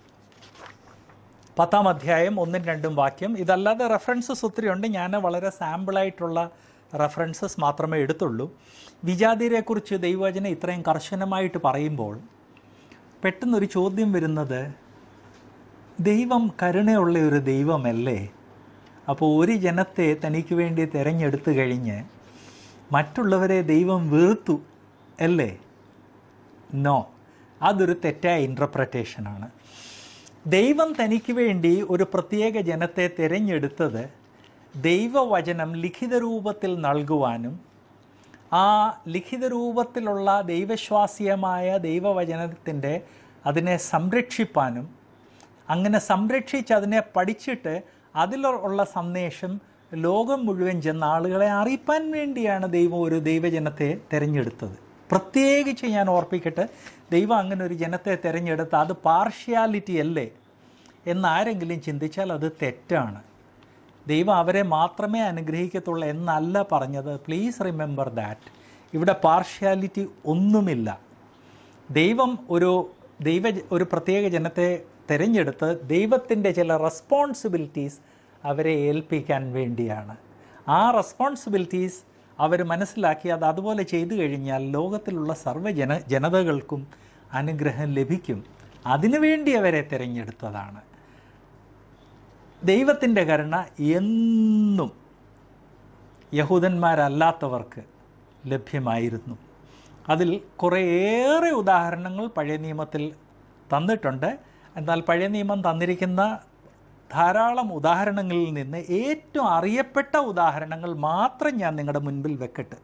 പത്താം അധ്യായം ഒന്നും രണ്ടും വാക്യം ഇതല്ലാതെ റെഫറൻസസ് ഒത്തിരി ഉണ്ട് ഞാൻ വളരെ സാമ്പിളായിട്ടുള്ള റെഫറൻസസ് മാത്രമേ എടുത്തുള്ളൂ വിജാതിരെക്കുറിച്ച് ദൈവവചനം ഇത്രയും കർശനമായിട്ട് പറയുമ്പോൾ പെട്ടെന്നൊരു ചോദ്യം വരുന്നത് ദൈവം കരുണയുള്ള ഒരു ദൈവമല്ലേ അപ്പോൾ ഒരു ജനത്തെ തനിക്ക് വേണ്ടി തിരഞ്ഞെടുത്തു കഴിഞ്ഞ് മറ്റുള്ളവരെ ദൈവം വെറുത്തു അല്ലേ നോ അതൊരു തെറ്റായ ഇൻ്റർപ്രറ്റേഷനാണ് ദൈവം തനിക്ക് വേണ്ടി ഒരു പ്രത്യേക ജനത്തെ തിരഞ്ഞെടുത്തത് ദൈവവചനം ലിഖിത രൂപത്തിൽ നൽകുവാനും ആ ലിഖിത രൂപത്തിലുള്ള ദൈവശ്വാസീയമായ ദൈവവചനത്തിൻ്റെ അതിനെ സംരക്ഷിപ്പാനും അങ്ങനെ സംരക്ഷിച്ച് അതിനെ പഠിച്ചിട്ട് അതിലുള്ള സന്ദേശം ലോകം മുഴുവൻ ചെന്ന ആളുകളെ അറിയിപ്പാൻ വേണ്ടിയാണ് ദൈവം ഒരു ദൈവജനത്തെ തിരഞ്ഞെടുത്തത് പ്രത്യേകിച്ച് ഞാൻ ഓർപ്പിക്കട്ടെ ദൈവം അങ്ങനെ ഒരു ജനത്തെ തിരഞ്ഞെടുത്ത് അത് പാർഷ്യാലിറ്റി അല്ലേ എന്നാരെങ്കിലും ചിന്തിച്ചാൽ അത് തെറ്റാണ് ദൈവം അവരെ മാത്രമേ അനുഗ്രഹിക്കത്തുള്ളൂ എന്നല്ല പറഞ്ഞത് പ്ലീസ് റിമെമ്പർ ദാറ്റ് ഇവിടെ പാർഷ്യാലിറ്റി ഒന്നുമില്ല ദൈവം ഒരു ദൈവ ഒരു പ്രത്യേക ജനത്തെ തിരഞ്ഞെടുത്ത് ദൈവത്തിൻ്റെ ചില റെസ്പോൺസിബിലിറ്റീസ് അവരെ ഏൽപ്പിക്കാൻ വേണ്ടിയാണ് ആ റെസ്പോൺസിബിലിറ്റീസ് അവർ മനസ്സിലാക്കി അത് അതുപോലെ ചെയ്തു കഴിഞ്ഞാൽ ലോകത്തിലുള്ള സർവ്വ ജന ജനതകൾക്കും അനുഗ്രഹം ലഭിക്കും അതിനുവേണ്ടി അവരെ തിരഞ്ഞെടുത്തതാണ് ദൈവത്തിൻ്റെ കരുണ എന്നും യഹൂദന്മാരല്ലാത്തവർക്ക് ലഭ്യമായിരുന്നു അതിൽ കുറേയേറെ ഉദാഹരണങ്ങൾ പഴയ നിയമത്തിൽ തന്നിട്ടുണ്ട് എന്നാൽ പഴയ നിയമം തന്നിരിക്കുന്ന ധാരാളം ഉദാഹരണങ്ങളിൽ നിന്ന് ഏറ്റവും അറിയപ്പെട്ട ഉദാഹരണങ്ങൾ മാത്രം ഞാൻ നിങ്ങളുടെ മുൻപിൽ വെക്കട്ടെ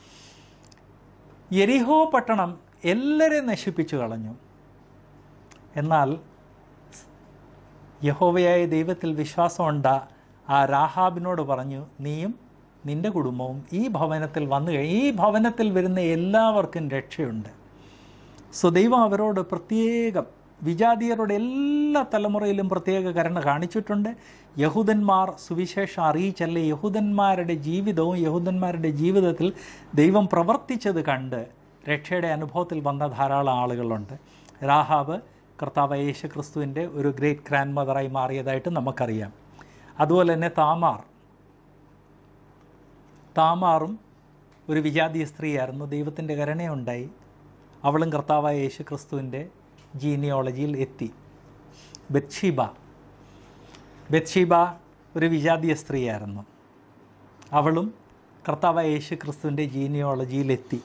യെരിഹോ പട്ടണം എല്ലാവരെയും നശിപ്പിച്ചു കളഞ്ഞു എന്നാൽ യഹോവയായ ദൈവത്തിൽ വിശ്വാസമുണ്ട ആ രാഹാബിനോട് പറഞ്ഞു നീയും നിന്റെ കുടുംബവും ഈ ഭവനത്തിൽ വന്നു കഴിയും ഈ ഭവനത്തിൽ വരുന്ന എല്ലാവർക്കും രക്ഷയുണ്ട് സോ ദൈവം അവരോട് പ്രത്യേകം വിജാതീയരുടെ എല്ലാ തലമുറയിലും പ്രത്യേക കരുണ കാണിച്ചിട്ടുണ്ട് യഹൂദന്മാർ സുവിശേഷം അറിയിച്ചല്ലേ യഹൂദന്മാരുടെ ജീവിതവും യഹൂദന്മാരുടെ ജീവിതത്തിൽ ദൈവം പ്രവർത്തിച്ചത് കണ്ട് രക്ഷയുടെ അനുഭവത്തിൽ വന്ന ധാരാളം ആളുകളുണ്ട് രാഹാബ് കർത്താവ് യേശു ക്രിസ്തുവിൻ്റെ ഒരു ഗ്രേറ്റ് ഗ്രാൻഡ് മദറായി മാറിയതായിട്ട് നമുക്കറിയാം അതുപോലെ തന്നെ താമാർ താമാറും ഒരു വിജാതീയ സ്ത്രീയായിരുന്നു ദൈവത്തിൻ്റെ കരുണയുണ്ടായി അവളും കർത്താവായ യേശു ക്രിസ്തുവിൻ്റെ ജീനിയോളജിയിൽ എത്തി ബത്ഷീബ ബത്ഷീബ ഒരു വിജാതീയ സ്ത്രീയായിരുന്നു അവളും കർത്താവായ യേശു ക്രിസ്തുവിൻ്റെ ജീനിയോളജിയിലെത്തി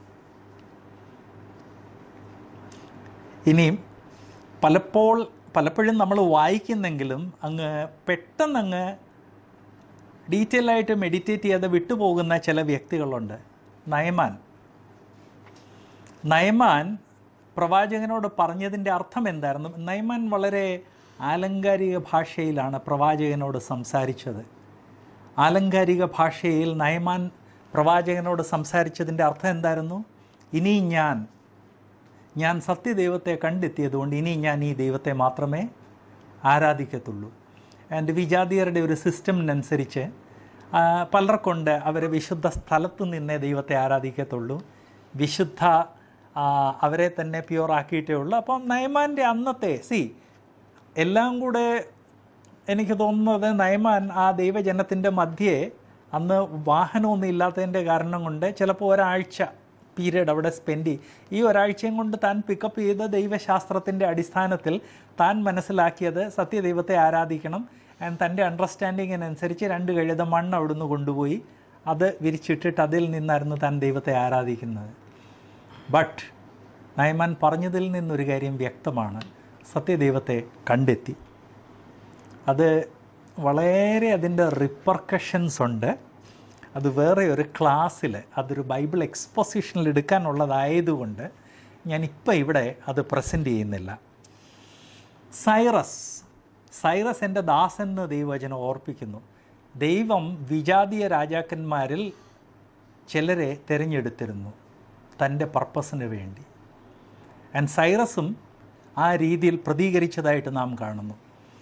ഇനിയും പലപ്പോൾ പലപ്പോഴും നമ്മൾ വായിക്കുന്നെങ്കിലും അങ്ങ് പെട്ടെന്നങ്ങ് ഡീറ്റെയിൽ ആയിട്ട് മെഡിറ്റേറ്റ് ചെയ്യാതെ വിട്ടുപോകുന്ന ചില വ്യക്തികളുണ്ട് നയമാൻ നയമാൻ പ്രവാചകനോട് പറഞ്ഞതിൻ്റെ അർത്ഥം എന്തായിരുന്നു നയമാൻ വളരെ ആലങ്കാരിക ഭാഷയിലാണ് പ്രവാചകനോട് സംസാരിച്ചത് ആലങ്കാരിക ഭാഷയിൽ നയമാൻ പ്രവാചകനോട് സംസാരിച്ചതിൻ്റെ അർത്ഥം എന്തായിരുന്നു ഇനി ഞാൻ ഞാൻ സത്യദൈവത്തെ കണ്ടെത്തിയതുകൊണ്ട് ഇനി ഞാൻ ഈ ദൈവത്തെ മാത്രമേ ആരാധിക്കത്തുള്ളൂ ആൻഡ് വിജാതിയരുടെ ഒരു സിസ്റ്റമിനനുസരിച്ച് ആ, പലർക്കൊണ്ട് അവർ വിശുദ്ധ സ്ഥലത്ത് നിന്നേ ദൈവത്തെ ആരാധിക്കത്തുള്ളൂ വിശുദ്ധ ആ, അവരെ തന്നെ പ്യൂർ ആക്കിയിട്ടേ ഉള്ളൂ അപ്പം നയമാൻ്റെ അന്നത്തെ സി എല്ലാം കൂടെ എനിക്ക് തോന്നുന്നത് നയമാൻ ആ ദൈവജനത്തിൻ്റെ മധ്യേ അന്ന് വാഹനമൊന്നും ഇല്ലാത്തതിൻ്റെ കാരണം കൊണ്ട് ചിലപ്പോൾ ഒരാഴ്ച പീരീഡ് അവിടെ സ്പെൻഡ് ചെയ്യും ഈ ഒരാഴ്ചയും കൊണ്ട് താൻ പിക്കപ്പ് ചെയ്ത ദൈവശാസ്ത്രത്തിൻ്റെ അടിസ്ഥാനത്തിൽ താൻ മനസ്സിലാക്കിയത് സത്യദൈവത്തെ ആരാധിക്കണം ആൻഡ് തൻ്റെ അണ്ടർസ്റ്റാൻഡിങ്ങിനനുസരിച്ച് രണ്ട് കഴുത മണ്ണ് അവിടുന്ന് കൊണ്ടുപോയി അത് വിരിച്ചിട്ടിട്ട് അതിൽ നിന്നായിരുന്നു താൻ ദൈവത്തെ ആരാധിക്കുന്നത് ബട്ട് നയമാൻ പറഞ്ഞതിൽ നിന്നൊരു കാര്യം വ്യക്തമാണ് സത്യദൈവത്തെ കണ്ടെത്തി അത് വളരെ അതിൻ്റെ റിപ്പർക്കഷൻസ് ഉണ്ട് അത് വേറെ ഒരു ക്ലാസ്സിൽ അതൊരു ബൈബിൾ എക്സ്പോസിഷനിൽ എടുക്കാനുള്ളതായതുകൊണ്ട് ഞാനിപ്പോൾ ഇവിടെ അത് പ്രസൻറ്റ് ചെയ്യുന്നില്ല സൈറസ് സൈറസ് എൻ്റെ ദാസൻ എന്ന് ദൈവവചനം ഓർപ്പിക്കുന്നു ദൈവം വിജാതീയ രാജാക്കന്മാരിൽ ചിലരെ തിരഞ്ഞെടുത്തിരുന്നു തൻ്റെ പർപ്പസിന് വേണ്ടി ആൻഡ് സൈറസും ആ രീതിയിൽ പ്രതികരിച്ചതായിട്ട് നാം കാണുന്നു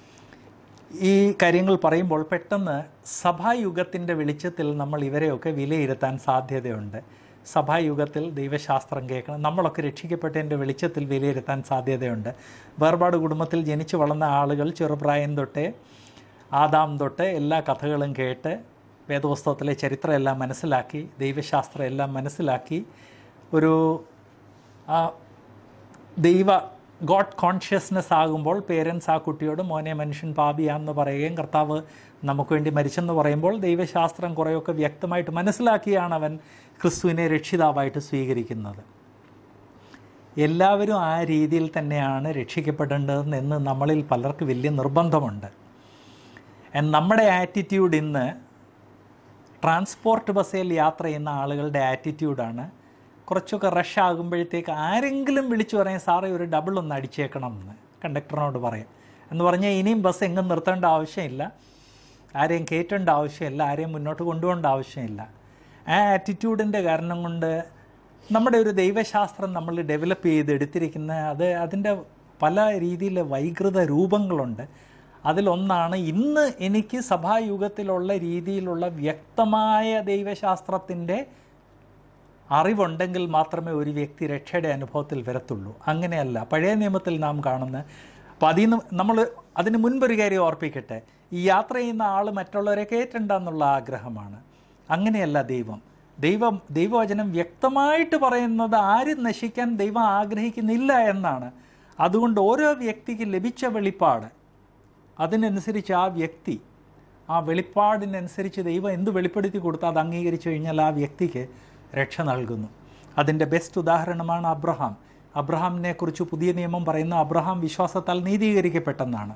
ഈ കാര്യങ്ങൾ പറയുമ്പോൾ പെട്ടെന്ന് സഭായുഗത്തിൻ്റെ വെളിച്ചത്തിൽ നമ്മൾ ഇവരെയൊക്കെ വിലയിരുത്താൻ സാധ്യതയുണ്ട് സഭായുഗത്തിൽ ദൈവശാസ്ത്രം കേൾക്കണം നമ്മളൊക്കെ രക്ഷിക്കപ്പെട്ടതിൻ്റെ വെളിച്ചത്തിൽ വിലയിരുത്താൻ സാധ്യതയുണ്ട് വേർപാട് കുടുംബത്തിൽ ജനിച്ചു വളർന്ന ആളുകൾ ചെറുപ്രായം തൊട്ടേ ആദാം തൊട്ട് എല്ലാ കഥകളും കേട്ട് വേദപുസ്തകത്തിലെ ചരിത്രം എല്ലാം മനസ്സിലാക്കി ദൈവശാസ്ത്രം എല്ലാം മനസ്സിലാക്കി ഒരു ആ, ദൈവ ഗോഡ് കോൺഷ്യസ്നെസ് ആകുമ്പോൾ പേരൻസ് ആ കുട്ടിയോട് മോനെ മനുഷ്യൻ പാപിയാണെന്ന് പറയുകയും കർത്താവ് നമുക്ക് വേണ്ടി മരിച്ചെന്ന് പറയുമ്പോൾ ദൈവശാസ്ത്രം കുറേയൊക്കെ വ്യക്തമായിട്ട് മനസ്സിലാക്കിയാണ് അവൻ ക്രിസ്തുവിനെ രക്ഷിതാവായിട്ട് സ്വീകരിക്കുന്നത് എല്ലാവരും ആ രീതിയിൽ തന്നെയാണ് രക്ഷിക്കപ്പെടേണ്ടതെന്ന് എന്ന് നമ്മളിൽ പലർക്ക് വലിയ നിർബന്ധമുണ്ട് And നമ്മുടെ ആറ്റിറ്റ്യൂഡ് ഇന്ന് ട്രാൻസ്പോർട്ട് ബസ്സിൽ യാത്ര ചെയ്യുന്ന ആളുകളുടെ ആറ്റിറ്റ്യൂഡാണ് കുറച്ചൊക്കെ റഷ് ആകുമ്പോഴത്തേക്ക് ആരെങ്കിലും വിളിച്ചു പറയും സാറേ ഒരു ഡബിൾ ഒന്ന് അടിച്ചേക്കണം എന്ന് കണ്ടക്ടറിനോട് പറയും എന്ന് പറഞ്ഞാൽ ഇനിയും ബസ് എങ്ങും നിർത്തേണ്ട ആവശ്യമില്ല ആരെയും കയറ്റേണ്ട ആവശ്യമില്ല ആരെയും മുന്നോട്ട് കൊണ്ടുപോകേണ്ട ആവശ്യമില്ല ആ ആറ്റിറ്റ്യൂഡിൻ്റെ കാരണം കൊണ്ട് നമ്മുടെ ഒരു ദൈവശാസ്ത്രം നമ്മൾ ഡെവലപ്പ് ചെയ്തെടുത്തിരിക്കുന്ന അത് അതിൻ്റെ പല രീതിയിലെ വൈകൃത രൂപങ്ങളുണ്ട് അതിലൊന്നാണ് ഇന്ന് എനിക്ക് സഭായുഗത്തിലുള്ള രീതിയിലുള്ള വ്യക്തമായ ദൈവശാസ്ത്രത്തിൻ്റെ അറിവുണ്ടെങ്കിൽ മാത്രമേ ഒരു വ്യക്തി രക്ഷയുടെ അനുഭവത്തിൽ വരത്തുള്ളൂ അങ്ങനെയല്ല പഴയ നിയമത്തിൽ നാം കാണുന്ന അപ്പം അതിൽ നിന്ന് നമ്മൾ അതിന് മുൻപൊരു കാര്യം ഓർപ്പിക്കട്ടെ ഈ യാത്ര ചെയ്യുന്ന ആൾ മറ്റുള്ളവരെ കയറ്റണ്ട എന്നുള്ള ആഗ്രഹമാണ് അങ്ങനെയല്ല ദൈവം ദൈവം ദൈവവചനം വ്യക്തമായിട്ട് പറയുന്നത് ആരും നശിക്കാൻ ദൈവം ആഗ്രഹിക്കുന്നില്ല എന്നാണ് അതുകൊണ്ട് ഓരോ വ്യക്തിക്ക് ലഭിച്ച വെളിപ്പാട് അതിനനുസരിച്ച് ആ വ്യക്തി ആ വെളിപ്പാടിനനുസരിച്ച് ദൈവം എന്ത് വെളിപ്പെടുത്തി കൊടുത്താൽ അത് അംഗീകരിച്ചു കഴിഞ്ഞാൽ ആ വ്യക്തിക്ക് രക്ഷ നൽകുന്നു അതിൻ്റെ ബെസ്റ്റ് ഉദാഹരണമാണ് അബ്രഹാം അബ്രഹാമിനെ കുറിച്ച് പുതിയ നിയമം പറയുന്ന അബ്രഹാം വിശ്വാസത്താൽ നീതീകരിക്കപ്പെട്ടെന്നാണ്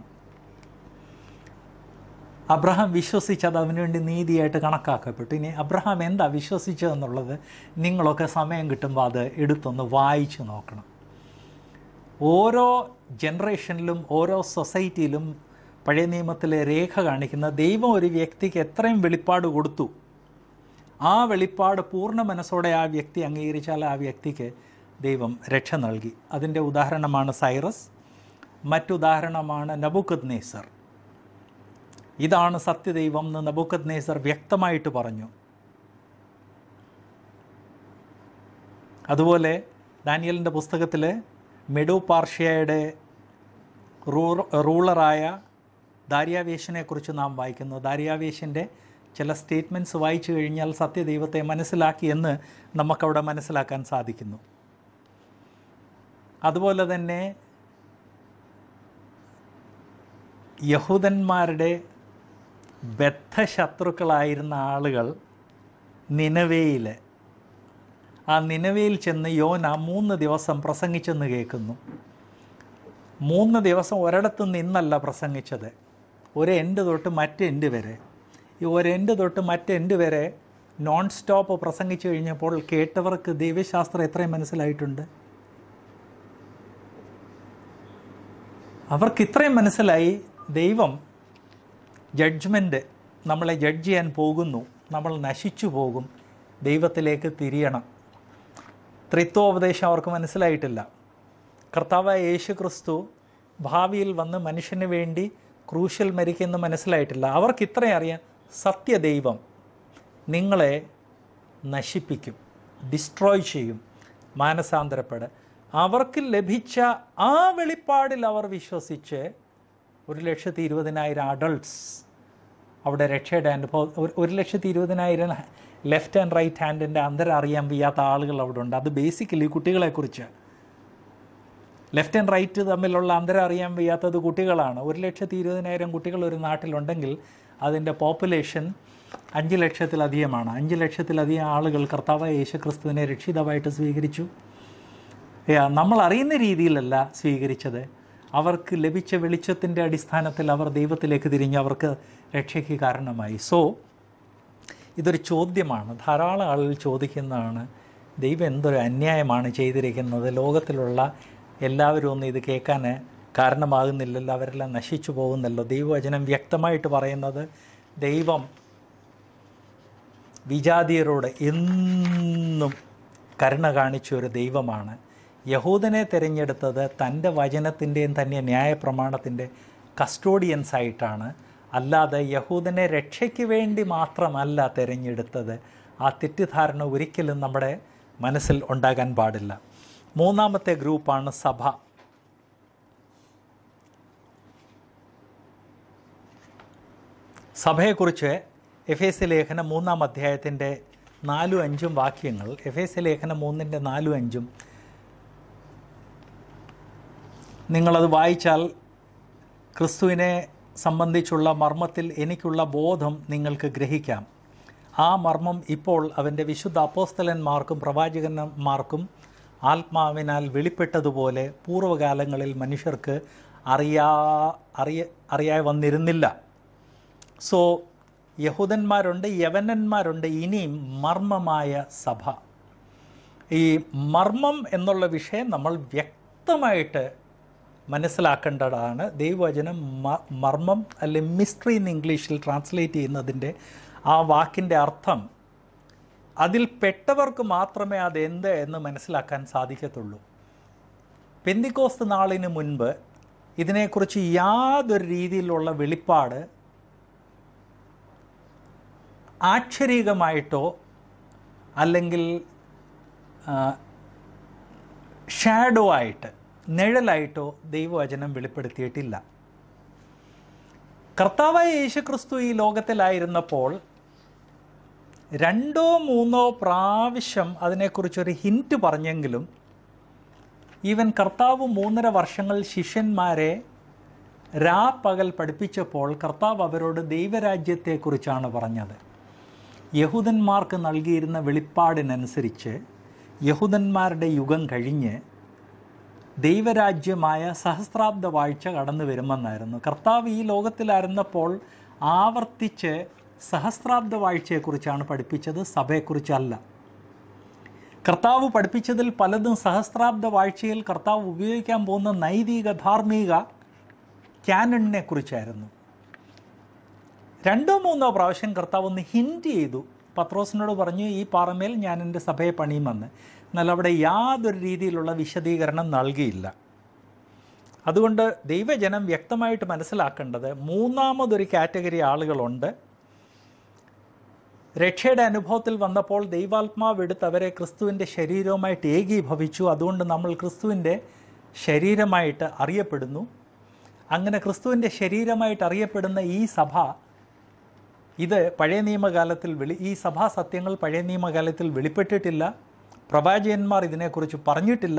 അബ്രഹാം വിശ്വസിച്ചത് അവനുവേണ്ടി നീതിയായിട്ട് കണക്കാക്കപ്പെട്ടു ഇനി അബ്രഹാം എന്താ വിശ്വസിച്ചതെന്നുള്ളത് നിങ്ങളൊക്കെ സമയം കിട്ടുമ്പോൾ അത് എടുത്തൊന്ന് വായിച്ചു നോക്കണം ഓരോ ജനറേഷനിലും ഓരോ സൊസൈറ്റിയിലും പഴയ നിയമത്തിലെ രേഖ കാണിക്കുന്ന ദൈവം ഒരു വ്യക്തിക്ക് എത്രയും വെളിപ്പാട് കൊടുത്തു ആ വെളിപ്പാട് പൂർണ്ണ മനസ്സോടെ ആ വ്യക്തി അംഗീകരിച്ചാൽ ആ വ്യക്തിക്ക് ദൈവം രക്ഷ നൽകി അതിൻ്റെ ഉദാഹരണമാണ് സൈറസ് മറ്റുദാഹരണമാണ് നബുക്കത് നേസർ ഇതാണ് സത്യദൈവം എന്ന് നബുക്കത് നേസർ വ്യക്തമായിട്ട് പറഞ്ഞു അതുപോലെ ദാനിയലിൻ്റെ പുസ്തകത്തിൽ മെഡു പാർഷ്യയുടെ റൂളറായ ദാര്യാവേശനെക്കുറിച്ച് നാം വായിക്കുന്നു ദാര്യാവേശൻ്റെ ചില സ്റ്റേറ്റ്മെൻറ്റ്സ് വായിച്ചു കഴിഞ്ഞാൽ സത്യദൈവത്തെ മനസ്സിലാക്കി എന്ന് നമുക്കവിടെ മനസ്സിലാക്കാൻ സാധിക്കുന്നു അതുപോലെ തന്നെ യഹൂദന്മാരുടെ ബദ്ധശത്രുക്കളായിരുന്ന ആളുകൾ നിനവയിൽ ആ നിനവയിൽ ചെന്ന് യോന മൂന്ന് ദിവസം പ്രസംഗിച്ചെന്ന് കേൾക്കുന്നു മൂന്ന് ദിവസം ഒരിടത്ത് നിന്നല്ല പ്രസംഗിച്ചത് ഒരു എൻഡ് തൊട്ട് മറ്റ് എൻഡ് വരെ ഈ ഒരു എൻഡ് തൊട്ട് മറ്റ് എൻഡ് വരെ നോൺ സ്റ്റോപ്പ് പ്രസംഗിച്ചു കഴിഞ്ഞപ്പോൾ കേട്ടവർക്ക് ദൈവശാസ്ത്രം എത്രയും മനസ്സിലായിട്ടുണ്ട് അവർക്ക് ഇത്രയും മനസ്സിലായി ദൈവം ജഡ്ജ്മെൻറ്റ് നമ്മളെ ജഡ്ജ് ചെയ്യാൻ പോകുന്നു നമ്മൾ നശിച്ചു പോകും ദൈവത്തിലേക്ക് തിരിയണം ത്രിത്വോപദേശം അവർക്ക് മനസ്സിലായിട്ടില്ല കർത്താവായ യേശു ക്രിസ്തു ഭാവിയിൽ വന്ന് മനുഷ്യന് വേണ്ടി ക്രൂശൽ മരിക്കുമെന്ന് മനസ്സിലായിട്ടില്ല അവർക്ക് ഇത്രയും അറിയാം സത്യദൈവം നിങ്ങളെ നശിപ്പിക്കും ഡിസ്ട്രോയ് ചെയ്യും മാനസാന്തരപ്പെട് അവർക്ക് ലഭിച്ച ആ വെളിപ്പാടിൽ അവർ വിശ്വസിച്ച് ഒരു ലക്ഷത്തി ഇരുപതിനായിരം അഡൾട്ട്സ് അവിടെ രക്ഷയുടെ അനുഭവം ഒരു- ഒരു ലക്ഷത്തി ഇരുപതിനായിരം ലെഫ്റ്റ് ആൻഡ് റൈറ്റ് ഹാൻഡിൻ്റെ അന്തരം അറിയാൻ വയ്യാത്ത ആളുകൾ അവിടെ ഉണ്ട് അത് ബേസിക്കലി കുട്ടികളെക്കുറിച്ച് ലെഫ്റ്റ് ആൻഡ് റൈറ്റ് തമ്മിലുള്ള അന്തരം അറിയാൻ വയ്യാത്തത് കുട്ടികളാണ് ഒരു ലക്ഷത്തി ഇരുപതിനായിരം കുട്ടികൾ ഒരു നാട്ടിലുണ്ടെങ്കിൽ അതിൻ്റെ പോപ്പുലേഷൻ അഞ്ച് ലക്ഷത്തിലധികമാണ് അഞ്ച് ലക്ഷത്തിലധികം ആളുകൾ കർത്താവായ യേശു ക്രിസ്തുവിനെ രക്ഷിതമായിട്ട് സ്വീകരിച്ചു യാ, നമ്മൾ അറിയുന്ന രീതിയിലല്ല സ്വീകരിച്ചത് അവർക്ക് ലഭിച്ച വെളിച്ചത്തിൻ്റെ അടിസ്ഥാനത്തിൽ അവർ ദൈവത്തിലേക്ക് തിരിഞ്ഞ് അവർക്ക് രക്ഷയ്ക്ക് കാരണമായി സോ ഇതൊരു ചോദ്യമാണ് ധാരാളം ആളുകൾ ചോദിക്കുന്നതാണ് ദൈവം എന്തൊരു അന്യായമാണ് ചെയ്തിരിക്കുന്നത് ലോകത്തിലുള്ള എല്ലാവരും ഒന്നും ഇത് കേൾക്കാൻ കാരണമാകുന്നില്ലല്ലോ അവരെല്ലാം നശിച്ചു പോകുന്നല്ലോ ദൈവവചനം വ്യക്തമായിട്ട് പറയുന്നത് ദൈവം വിജാതീയരോട് എന്നും കരുണ കാണിച്ച ഒരു ദൈവമാണ് യഹൂദനെ തിരഞ്ഞെടുത്തത് തൻ്റെ വചനത്തിൻ്റെയും തന്നെ ന്യായപ്രമാണത്തിൻ്റെ കസ്റ്റോഡിയൻസ് ആയിട്ടാണ് അല്ലാതെ യഹൂദനെ രക്ഷയ്ക്ക് വേണ്ടി മാത്രമല്ല തിരഞ്ഞെടുത്തത് ആ തെറ്റിദ്ധാരണ ഒരിക്കലും നമ്മുടെ മനസ്സിൽ ഉണ്ടാകാൻ പാടില്ല മൂന്നാമത്തെ ഗ്രൂപ്പാണ് സഭ സഭയെക്കുറിച്ച് എഫ് എസ് ലേഖനം മൂന്നാം അധ്യായത്തിൻ്റെ നാലും അഞ്ചും വാക്യങ്ങൾ എഫ് എസ് ലേഖനം മൂന്നിൻ്റെ നാലും അഞ്ചും നിങ്ങളത് വായിച്ചാൽ ക്രിസ്തുവിനെ സംബന്ധിച്ചുള്ള മർമ്മത്തിൽ എനിക്കുള്ള ബോധം നിങ്ങൾക്ക് ഗ്രഹിക്കാം ആ മർമ്മം ഇപ്പോൾ അവൻ്റെ വിശുദ്ധ അപ്പോസ്തലന്മാർക്കും പ്രവാചകന്മാർക്കും ആത്മാവിനാൽ വെളിപ്പെട്ടതുപോലെ പൂർവ്വകാലങ്ങളിൽ മനുഷ്യർക്ക് അറിയാ അറിയ അറിയായി വന്നിരുന്നില്ല സോ യഹൂദന്മാരുണ്ട് യവനന്മാരുണ്ട് ഇനിയും മർമ്മമായ സഭ ഈ മർമ്മം എന്നുള്ള വിഷയം നമ്മൾ വ്യക്തമായിട്ട് മനസ്സിലാക്കേണ്ടതാണ് ദൈവവചനം മ- മർമ്മം അല്ലെ മിസ്റ്ററി എന്ന് ഇംഗ്ലീഷിൽ ട്രാൻസ്ലേറ്റ് ചെയ്യുന്നതിൻ്റെ ആ വാക്കിൻ്റെ അർത്ഥം അതിൽ പെട്ടവർക്ക് മാത്രമേ അത് എന്ത് എന്ന് മനസ്സിലാക്കാൻ സാധിക്കത്തുള്ളൂ പെന്തിക്കോസ്ത് നാളിന് മുൻപ് ഇതിനെക്കുറിച്ച് യാതൊരു രീതിയിലുള്ള വെളിപ്പാട് ആക്ഷരികമായിട്ടോ അല്ലെങ്കിൽ ഷാഡോ ആയിട്ട് നിഴലായിട്ടോ ദൈവവചനം വെളിപ്പെടുത്തിയിട്ടില്ല കർത്താവായ യേശുക്രിസ്തു ഈ ലോകത്തിലായിരുന്നപ്പോൾ രണ്ടോ മൂന്നോ പ്രാവശ്യം അതിനെക്കുറിച്ചൊരു ഹിൻറ്റ് പറഞ്ഞെങ്കിലും ഈവൻ കർത്താവ് മൂന്നര വർഷങ്ങൾ ശിഷ്യന്മാരെ രാപ്പകൽ പഠിപ്പിച്ചപ്പോൾ കർത്താവ് അവരോട് ദൈവരാജ്യത്തെക്കുറിച്ചാണ് പറഞ്ഞത് യഹൂദന്മാർക്ക് നൽകിയിരുന്ന വെളിപ്പാടിനനുസരിച്ച് യഹൂദന്മാരുടെ യുഗം കഴിഞ്ഞ് ദൈവരാജ്യമായ സഹസ്രാബ്ദ വാഴ്ച കടന്നു വരുമെന്നായിരുന്നു കർത്താവ് ഈ ലോകത്തിലായിരുന്നപ്പോൾ ആവർത്തിച്ച് സഹസ്രാബ്ദ വാഴ്ചയെക്കുറിച്ചാണ് പഠിപ്പിച്ചത് സഭയെക്കുറിച്ചല്ല കർത്താവ് പഠിപ്പിച്ചതിൽ പലതും സഹസ്രാബ്ദ വാഴ്ചയിൽ കർത്താവ് ഉപയോഗിക്കാൻ പോകുന്ന നൈതിക ധാർമ്മിക ക്യാനണിനെ കുറിച്ചായിരുന്നു രണ്ടോ മൂന്നോ പ്രാവശ്യം കർത്താവ് ഒന്ന് ഹിൻറ്റ് ചെയ്തു പത്രോസിനോട് പറഞ്ഞു ഈ പാറമേൽ ഞാൻ എൻ്റെ സഭയെ പണിയുമെന്ന് എന്നാൽ അവിടെ യാതൊരു രീതിയിലുള്ള വിശദീകരണം നൽകിയില്ല അതുകൊണ്ട് ദൈവജനം വ്യക്തമായിട്ട് മനസ്സിലാക്കേണ്ടത് മൂന്നാമതൊരു കാറ്റഗറി ആളുകളുണ്ട് രക്ഷയുടെ അനുഭവത്തിൽ വന്നപ്പോൾ ദൈവാത്മാവ് എടുത്ത് അവരെ ക്രിസ്തുവിൻ്റെ ശരീരവുമായിട്ട് ഏകീഭവിച്ചു അതുകൊണ്ട് നമ്മൾ ക്രിസ്തുവിൻ്റെ ശരീരമായിട്ട് അറിയപ്പെടുന്നു അങ്ങനെ ക്രിസ്തുവിൻ്റെ ശരീരമായിട്ട് അറിയപ്പെടുന്ന ഈ സഭ ഇത് പഴയ നിയമകാലത്തിൽ വെളി ഈ സഭാ സത്യങ്ങൾ പഴയ നിയമകാലത്തിൽ വെളിപ്പെട്ടിട്ടില്ല പ്രവാചകന്മാർ ഇതിനെക്കുറിച്ച് പറഞ്ഞിട്ടില്ല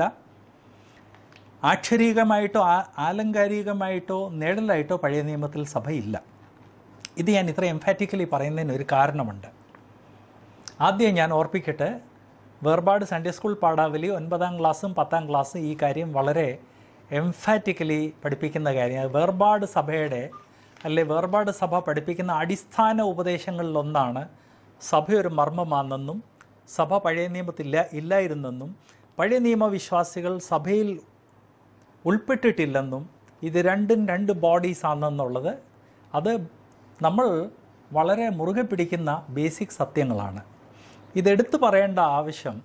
ആക്ഷരികമായിട്ടോ ആ- ആലങ്കാരികമായിട്ടോ നേടലായിട്ടോ പഴയ നിയമത്തിൽ സഭയില്ല ഇത് ഞാൻ ഇത്ര എംഫാറ്റിക്കലി പറയുന്നതിന് ഒരു കാരണമുണ്ട് ആദ്യം ഞാൻ ഓർപ്പിക്കട്ടെ വേർപാട് സൺഡേ സ്കൂൾ പാഠാവലി ഒൻപതാം ക്ലാസ്സും പത്താം ക്ലാസ്സും ഈ കാര്യം വളരെ എംഫാറ്റിക്കലി പഠിപ്പിക്കുന്ന കാര്യം വേർപാട് സഭയുടെ അല്ലെ വേർപാട് സഭ പഠിപ്പിക്കുന്ന അടിസ്ഥാന ഉപദേശങ്ങളിലൊന്നാണ് സഭ ഒരു മർമ്മമാണെന്നും സഭ പഴയ നിയമത്തില്ല ഇല്ലായിരുന്നെന്നും പഴയ നിയമവിശ്വാസികൾ സഭയിൽ ഉൾപ്പെട്ടിട്ടില്ലെന്നും ഇത് രണ്ടും രണ്ട് ബോഡീസ് ആണെന്നുള്ളത് അത് നമ്മൾ വളരെ മുറുകെ പിടിക്കുന്ന ബേസിക് സത്യങ്ങളാണ് ഇതെടുത്തു പറയേണ്ട ആവശ്യം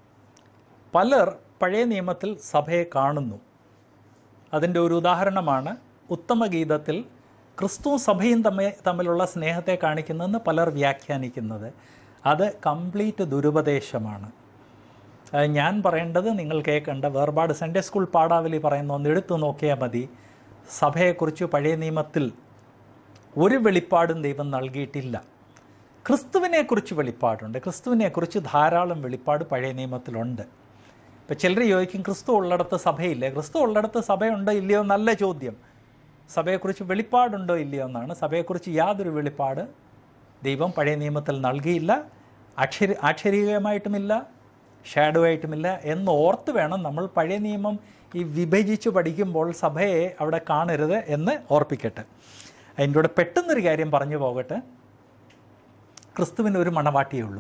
പലർ പഴയ നിയമത്തിൽ സഭയെ കാണുന്നു അതിൻ്റെ ഒരു ഉദാഹരണമാണ് ഉത്തമഗീതത്തിൽ ക്രിസ്തുവും സഭയും തമ്മിൽ തമ്മിലുള്ള സ്നേഹത്തെ കാണിക്കുന്നതെന്ന് പലർ വ്യാഖ്യാനിക്കുന്നത് അത് കംപ്ലീറ്റ് ദുരുപദേശമാണ് അത് ഞാൻ പറയേണ്ടത് നിങ്ങൾ കേൾക്കേണ്ട വേർപാട് സൺഡേ സ്കൂൾ പാഠാവലി പറയുന്ന ഒന്ന് എടുത്തു നോക്കിയാൽ മതി സഭയെക്കുറിച്ച് പഴയ നിയമത്തിൽ ഒരു വെളിപ്പാടും ദൈവം നൽകിയിട്ടില്ല ക്രിസ്തുവിനെക്കുറിച്ച് വെളിപ്പാടുണ്ട് ക്രിസ്തുവിനെക്കുറിച്ച് ധാരാളം വെളിപ്പാട് പഴയ നിയമത്തിലുണ്ട് ഇപ്പം ചിലർ ചോദിക്കും ക്രിസ്തു ഉള്ളിടത്ത് സഭയില്ലേ ക്രിസ്തു ഉള്ളിടത്ത് സഭയുണ്ടോ ഇല്ലയോ നല്ല ചോദ്യം സഭയെക്കുറിച്ച് വെളിപ്പാടുണ്ടോ ഇല്ലയോ എന്നാണ് സഭയെക്കുറിച്ച് യാതൊരു വെളിപ്പാട് ദൈവം പഴയ നിയമത്തിൽ നൽകിയില്ല അക്ഷര ആക്ഷരികമായിട്ടുമില്ല ഷാഡോ ആയിട്ടുമില്ല എന്ന് ഓർത്ത് വേണം നമ്മൾ പഴയ നിയമം ഈ വിഭജിച്ച് പഠിക്കുമ്പോൾ സഭയെ അവിടെ കാണരുത് എന്ന് ഓർപ്പിക്കട്ടെ അതിൻ്റെ കൂടെ പെട്ടെന്നൊരു കാര്യം പറഞ്ഞു പോകട്ടെ ക്രിസ്തുവിന് ഒരു മണവാട്ടിയേ ഉള്ളൂ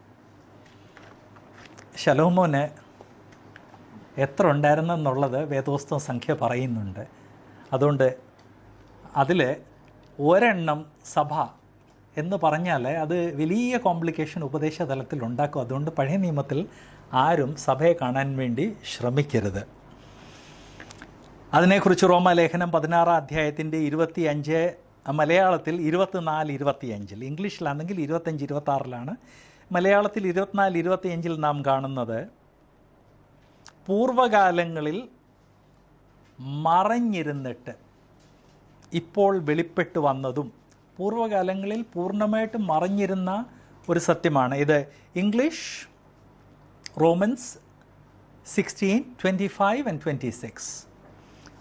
ശലോമോന് എത്ര ഉണ്ടായിരുന്നെന്നുള്ളത് വേദോസ്തവ സംഖ്യ പറയുന്നുണ്ട് അതുകൊണ്ട് അതിൽ ഒരെണ്ണം സഭ എന്ന് പറഞ്ഞാൽ അത് വലിയ കോംപ്ലിക്കേഷൻ ഉപദേശ തലത്തിൽ ഉണ്ടാക്കും അതുകൊണ്ട് പഴയ നിയമത്തിൽ ആരും സഭയെ കാണാൻ വേണ്ടി ശ്രമിക്കരുത് അതിനെക്കുറിച്ച് റോമാലേഖനം പതിനാറാം അധ്യായത്തിൻ്റെ ഇരുപത്തി അഞ്ച് മലയാളത്തിൽ ഇരുപത്തിനാല് ഇരുപത്തിയഞ്ചിൽ ഇംഗ്ലീഷിലാണെങ്കിൽ ഇരുപത്തഞ്ച് ഇരുപത്താറിലാണ് മലയാളത്തിൽ ഇരുപത്തിനാല് ഇരുപത്തിയഞ്ചിൽ നാം കാണുന്നത് പൂർവകാലങ്ങളിൽ മറഞ്ഞിരുന്നിട്ട് ഇപ്പോൾ വെളിപ്പെട്ട് വന്നതും പൂർവ്വകാലങ്ങളിൽ പൂർണ്ണമായിട്ടും മറഞ്ഞിരുന്ന ഒരു സത്യമാണ് ഇത് English Romans sixteen twenty five and twenty six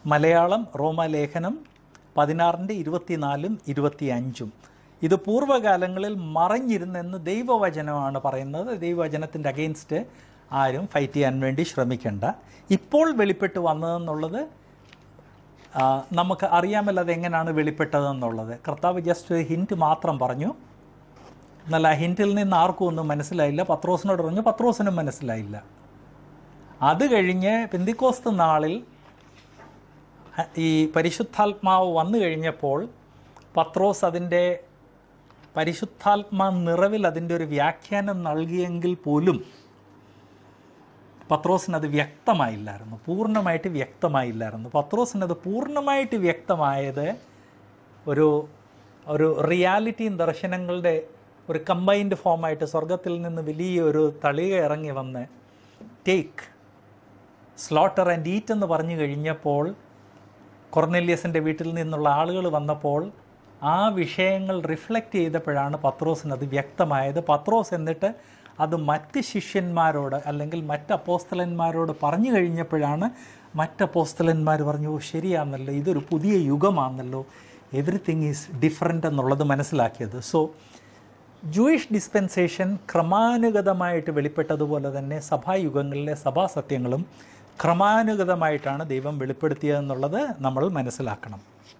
Malayalam റോമാലേഖനം പതിനാറിൻ്റെ ഇരുപത്തിനാലും ഇരുപത്തിയഞ്ചും ഇത് പൂർവ്വകാലങ്ങളിൽ മറഞ്ഞിരുന്നെന്ന് ദൈവവചനമാണ് പറയുന്നത് ദൈവവചനത്തിൻ്റെ അഗെയിൻസ്റ്റ് ആരും ഫൈറ്റ് ചെയ്യാൻ വേണ്ടി ശ്രമിക്കേണ്ട ഇപ്പോൾ വെളിപ്പെട്ട് വന്നതെന്നുള്ളത് ആ, നമുക്ക് അറിയാമല്ലോ അത് എങ്ങനെയാണ് വെളിപ്പെട്ടതെന്നുള്ളത് കർത്താവ് ജസ്റ്റ് ഒരു ഹിൻറ്റ് മാത്രം പറഞ്ഞു എന്നാൽ ആ ഹിൻറ്റിൽ നിന്ന് ആർക്കും ഒന്നും മനസ്സിലായില്ല പത്രോസിനോട് പറഞ്ഞു പത്രോസിനും മനസ്സിലായില്ല അത് കഴിഞ്ഞ് പെന്തിക്കോസ്ത് നാളിൽ അ- ഈ പരിശുദ്ധാത്മാവ് വന്നു കഴിഞ്ഞപ്പോൾ പത്രോസ് അതിൻ്റെ പരിശുദ്ധാത്മാ നിറവിൽ അതിൻ്റെ ഒരു വ്യാഖ്യാനം നൽകിയെങ്കിൽ പോലും പത്രോസിന് അത് വ്യക്തമായില്ലായിരുന്നു പൂർണ്ണമായിട്ട് വ്യക്തമായില്ലായിരുന്നു പത്രോസിന് അത് പൂർണ്ണമായിട്ട് വ്യക്തമായത് ഒരു ഒരു റിയാലിറ്റിയും ദർശനങ്ങളുടെ ഒരു കമ്പൈൻഡ് ഫോമായിട്ട് സ്വർഗത്തിൽ നിന്ന് വലിയ ഒരു തളിക ഇറങ്ങി വന്ന് ടേക്ക് സ്ലോട്ടർ ആൻഡ് ഈറ്റ് എന്ന് പറഞ്ഞു കഴിഞ്ഞപ്പോൾ കൊർനെല്യസിൻ്റെ വീട്ടിൽ നിന്നുള്ള ആളുകൾ വന്നപ്പോൾ ആ വിഷയങ്ങൾ റിഫ്ലക്റ്റ് ചെയ്തപ്പോഴാണ് പത്രോസിന് അത് വ്യക്തമായത് പത്രോസ് എന്നിട്ട് അത് മറ്റ് ശിഷ്യന്മാരോട് അല്ലെങ്കിൽ മറ്റ് അപ്പോസ്തലന്മാരോട് പറഞ്ഞു കഴിഞ്ഞപ്പോഴാണ് മറ്റ് അപ്പോസ്തലന്മാർ പറഞ്ഞു "ഓ, ശരിയാണല്ലോ ഇതൊരു പുതിയ യുഗമാണല്ലോ എവറിത്തിങ് ഈസ് ഡിഫറെൻ്റ് എന്നുള്ളത് മനസ്സിലാക്കിയത് സോ ജൂയിഷ് ഡിസ്പെൻസേഷൻ ക്രമാനുഗതമായിട്ട് വെളിപ്പെട്ടതുപോലെ തന്നെ സഭായുഗങ്ങളിലെ സഭാസത്യങ്ങളും ക്രമാനുഗതമായിട്ടാണ് ദൈവം വെളിപ്പെടുത്തിയതെന്നുള്ളത് നമ്മൾ മനസ്സിലാക്കണം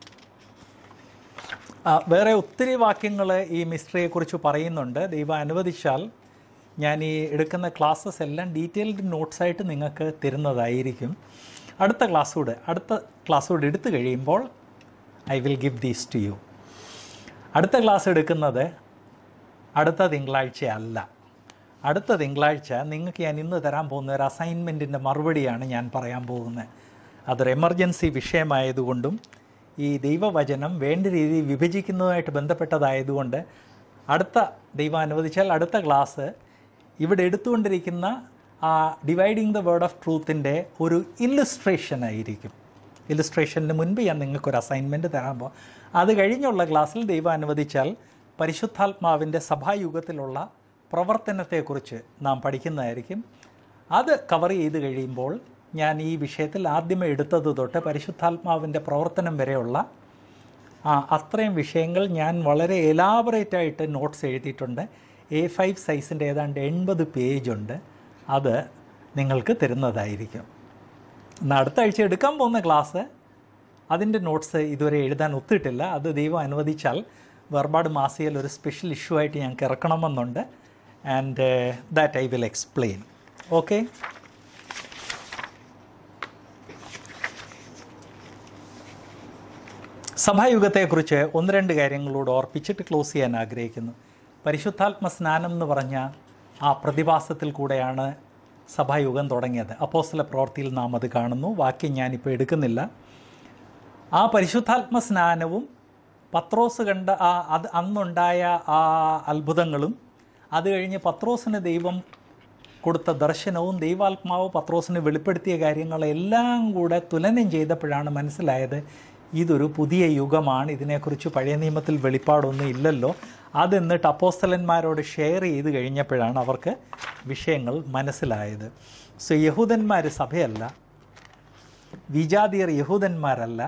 ആ, വേറെ ഒത്തിരി വാക്യങ്ങൾ ഈ മിസ്റ്ററിയെക്കുറിച്ച് പറയുന്നുണ്ട് ദൈവം അനുവദിച്ചാൽ ഞാൻ ഈ എടുക്കുന്ന ക്ലാസ്സസ് എല്ലാം ഡീറ്റെയിൽഡ് നോട്ട്സായിട്ട് നിങ്ങൾക്ക് തരുന്നതായിരിക്കും അടുത്ത ക്ലാസ്സൂടെ അടുത്ത ക്ലാസ്സൂടെ എടുത്തു കഴിയുമ്പോൾ I will give these to you അടുത്ത ക്ലാസ് എടുക്കുന്നത് അടുത്ത തിങ്കളാഴ്ച അല്ല അടുത്ത തിങ്കളാഴ്ച നിങ്ങൾക്ക് ഞാൻ ഇന്ന് തരാൻ പോകുന്ന ഒരു അസൈൻമെൻറ്റിൻ്റെ മറുപടിയാണ് ഞാൻ പറയാൻ പോകുന്നത് അതൊരു എമർജൻസി വിഷയമായതുകൊണ്ടും ഈ ദൈവവചനം വേണ്ട രീതിയിൽ വിഭജിക്കുന്നതുമായിട്ട് ബന്ധപ്പെട്ടതായതുകൊണ്ട് അടുത്ത ദൈവം അനുവദിച്ചാൽ അടുത്ത ക്ലാസ് ഇവിടെ എടുത്തുകൊണ്ടിരിക്കുന്ന ആ ഡിവൈഡിങ് ദ വേർഡ് ഓഫ് ട്രൂത്തിൻ്റെ ഒരു ഇല്ലുസ്ട്രേഷൻ ആയിരിക്കും ഇല്ലുസ്ട്രേഷന് മുൻപ് ഞാൻ നിങ്ങൾക്കൊരു അസൈൻമെൻറ്റ് തരാൻ പോകും അത് കഴിഞ്ഞുള്ള ക്ലാസ്സിൽ ദൈവം അനുവദിച്ചാൽ പരിശുദ്ധാത്മാവിൻ്റെ സഭായുഗത്തിലുള്ള പ്രവർത്തനത്തെക്കുറിച്ച് നാം പഠിക്കുന്നതായിരിക്കും അത് കവർ ചെയ്ത് കഴിയുമ്പോൾ ഞാൻ ഈ വിഷയത്തിൽ ആദ്യമേ എടുത്തത് തൊട്ട് പരിശുദ്ധാത്മാവിൻ്റെ പ്രവർത്തനം വരെയുള്ള ആ അത്രയും വിഷയങ്ങൾ ഞാൻ വളരെ എലാബറേറ്റ് ആയിട്ട് നോട്ട്സ് എഴുതിയിട്ടുണ്ട് എ ഫൈവ് സൈസിൻ്റെ ഏതാണ്ട് എൺപത് പേജുണ്ട് അത് നിങ്ങൾക്ക് തരുന്നതായിരിക്കും എന്നാൽ അടുത്ത ആഴ്ച എടുക്കാൻ പോകുന്ന ക്ലാസ് അതിൻ്റെ നോട്ട്സ് ഇതുവരെ എഴുതാൻ ഒത്തിട്ടില്ല അത് ദൈവം അനുവദിച്ചാൽ വേർപാട് മാസികയിൽ ഒരു സ്പെഷ്യൽ ഇഷ്യൂ ആയിട്ട് ഞങ്ങൾക്ക് ഇറക്കണമെന്നുണ്ട് and that I will explain okay സഭായുഗത്തെക്കുറിച്ച് ഒന്ന് രണ്ട് കാര്യങ്ങളോട് ഓർപ്പിച്ചിട്ട് ക്ലോസ് ചെയ്യാൻ ആഗ്രഹിക്കുന്നു പരിശുദ്ധാത്മ സ്നാനം എന്ന് പറഞ്ഞ ആ പ്രതിഭാസത്തിൽ കൂടെയാണ് സഭായുഗം തുടങ്ങിയത് അപ്പോസ്തല പ്രവൃത്തിയിൽ നാം അത് കാണുന്നു വാക്യം ഞാനിപ്പോൾ എടുക്കുന്നില്ല ആ പരിശുദ്ധാത്മ സ്നാനവും പത്രോസ് കണ്ട ആ അത് അന്നുണ്ടായ ആ അത്ഭുതങ്ങളും അത് കഴിഞ്ഞ് പത്രോസിന് ദൈവം കൊടുത്ത ദർശനവും ദൈവാത്മാവ് പത്രോസിന് വെളിപ്പെടുത്തിയ കാര്യങ്ങളെല്ലാം കൂടെ തുലനം ചെയ്തപ്പോഴാണ് മനസ്സിലായത് ഇതൊരു പുതിയ യുഗമാണ് ഇതിനെക്കുറിച്ച് പഴയ നിയമത്തിൽ വെളിപ്പാടൊന്നും ഇല്ലല്ലോ അത് എന്നിട്ട് അപ്പോസ്തലന്മാരോട് ഷെയർ ചെയ്ത് കഴിഞ്ഞപ്പോഴാണ് അവർക്ക് വിഷയങ്ങൾ മനസ്സിലായത് സോ യഹൂദന്മാർ സഭയല്ല വിജാതിയർ യഹൂദന്മാരല്ല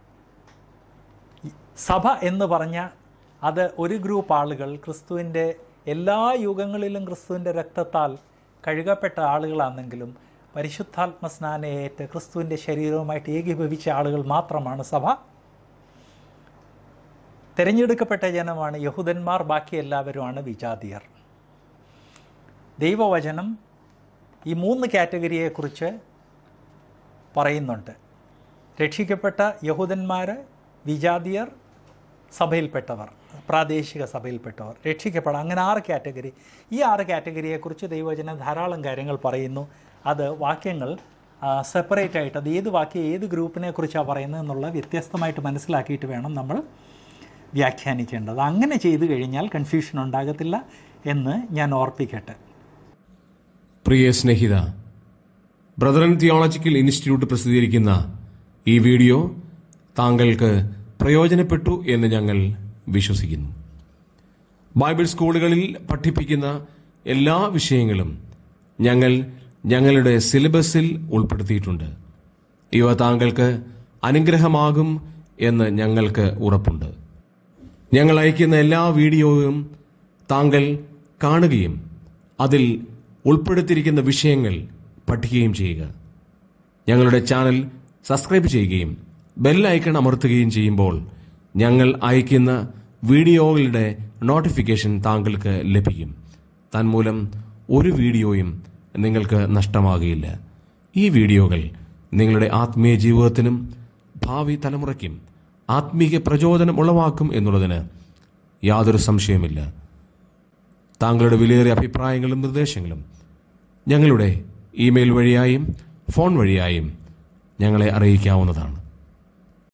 സഭ എന്ന് പറഞ്ഞ അത് ഒരു ഗ്രൂപ്പ് ആളുകൾ ക്രിസ്തുവിൻ്റെ എല്ലാ യുഗങ്ങളിലും ക്രിസ്തുവിൻ്റെ രക്തത്താൽ കഴുകപ്പെട്ട ആളുകളാണെങ്കിലും പരിശുദ്ധാത്മ സ്നാനയേറ്റ് ക്രിസ്തുവിൻ്റെ ശരീരവുമായിട്ട് ഏകീഭവിച്ച ആളുകൾ മാത്രമാണ് സഭ തിരഞ്ഞെടുക്കപ്പെട്ട ജനമാണ് യഹൂദന്മാർ ബാക്കി എല്ലാവരുമാണ് വിജാതിയർ ദൈവവചനം ഈ മൂന്ന് കാറ്റഗറിയെക്കുറിച്ച് പറയുന്നുണ്ട് രക്ഷിക്കപ്പെട്ട യഹൂദന്മാർ വിജാതിയർ സഭയിൽപ്പെട്ടവർ പ്രാദേശിക സഭയിൽപ്പെട്ടവർ രക്ഷിക്കപ്പെടാം അങ്ങനെ ആറ് കാറ്റഗറി ഈ ആറ് കാറ്റഗറിയെക്കുറിച്ച് ദൈവവചനം ധാരാളം കാര്യങ്ങൾ പറയുന്നു അത് വാക്യങ്ങൾ സെപ്പറേറ്റ് ആയിട്ട് അത് ഏത് വാക്യം ഏത് ഗ്രൂപ്പിനെ കുറിച്ചാണ് പറയുന്നത് എന്നുള്ള വ്യത്യസ്തമായിട്ട് മനസ്സിലാക്കിയിട്ട് വേണം നമ്മൾ വ്യാഖ്യാനിക്കേണ്ടത് അങ്ങനെ ചെയ്തു കഴിഞ്ഞാൽ കൺഫ്യൂഷൻ ഉണ്ടാകത്തില്ല എന്ന് ഞാൻ ഓർപ്പിക്കട്ടെ പ്രിയ സ്നേഹിത ബ്രദറൻ തിയോളജിക്കൽ ഇൻസ്റ്റിറ്റ്യൂട്ട് പ്രസിദ്ധീകരിക്കുന്ന ഈ വീഡിയോ താങ്കൾക്ക് പ്രയോജനപ്പെട്ടു എന്ന് ഞങ്ങൾ വിശ്വസിക്കുന്നു ബൈബിൾ സ്കൂളുകളിൽ പഠിപ്പിക്കുന്ന എല്ലാ വിഷയങ്ങളും ഞങ്ങൾ ഞങ്ങളുടെ സിലബസിൽ ഉൾപ്പെടുത്തിയിട്ടുണ്ട് ഇവ താങ്കൾക്ക് അനുഗ്രഹമാകും എന്ന് ഞങ്ങൾക്ക് ഉറപ്പുണ്ട് ഞങ്ങൾ അയക്കുന്ന എല്ലാ വീഡിയോയും താങ്കൾ കാണുകയും അതിൽ ഉൾപ്പെടുത്തിയിരിക്കുന്ന വിഷയങ്ങൾ പഠിക്കുകയും ചെയ്യുക ഞങ്ങളുടെ ചാനൽ സബ്സ്ക്രൈബ് ചെയ്യുകയും ബെൽ ഐക്കൺ അമർത്തുകയും ചെയ്യുമ്പോൾ ഞങ്ങൾ അയക്കുന്ന വീഡിയോകളുടെ നോട്ടിഫിക്കേഷൻ താങ്കൾക്ക് ലഭിക്കും തന്മൂലം ഒരു വീഡിയോയും നിങ്ങൾക്ക് നഷ്ടമാകുകയില്ല ഈ വീഡിയോകൾ നിങ്ങളുടെ ആത്മീയ ജീവിതത്തിനും ഭാവി തലമുറയ്ക്കും ആത്മീയ പ്രചോദനം ഉളവാക്കും എന്നുള്ളതിന് യാതൊരു സംശയമില്ല താങ്കളുടെ വിലയേറിയ അഭിപ്രായങ്ങളും നിർദ്ദേശങ്ങളും ഞങ്ങളുടെ ഇമെയിൽ വഴിയായും ഫോൺ വഴിയായും ഞങ്ങളെ അറിയിക്കാവുന്നതാണ്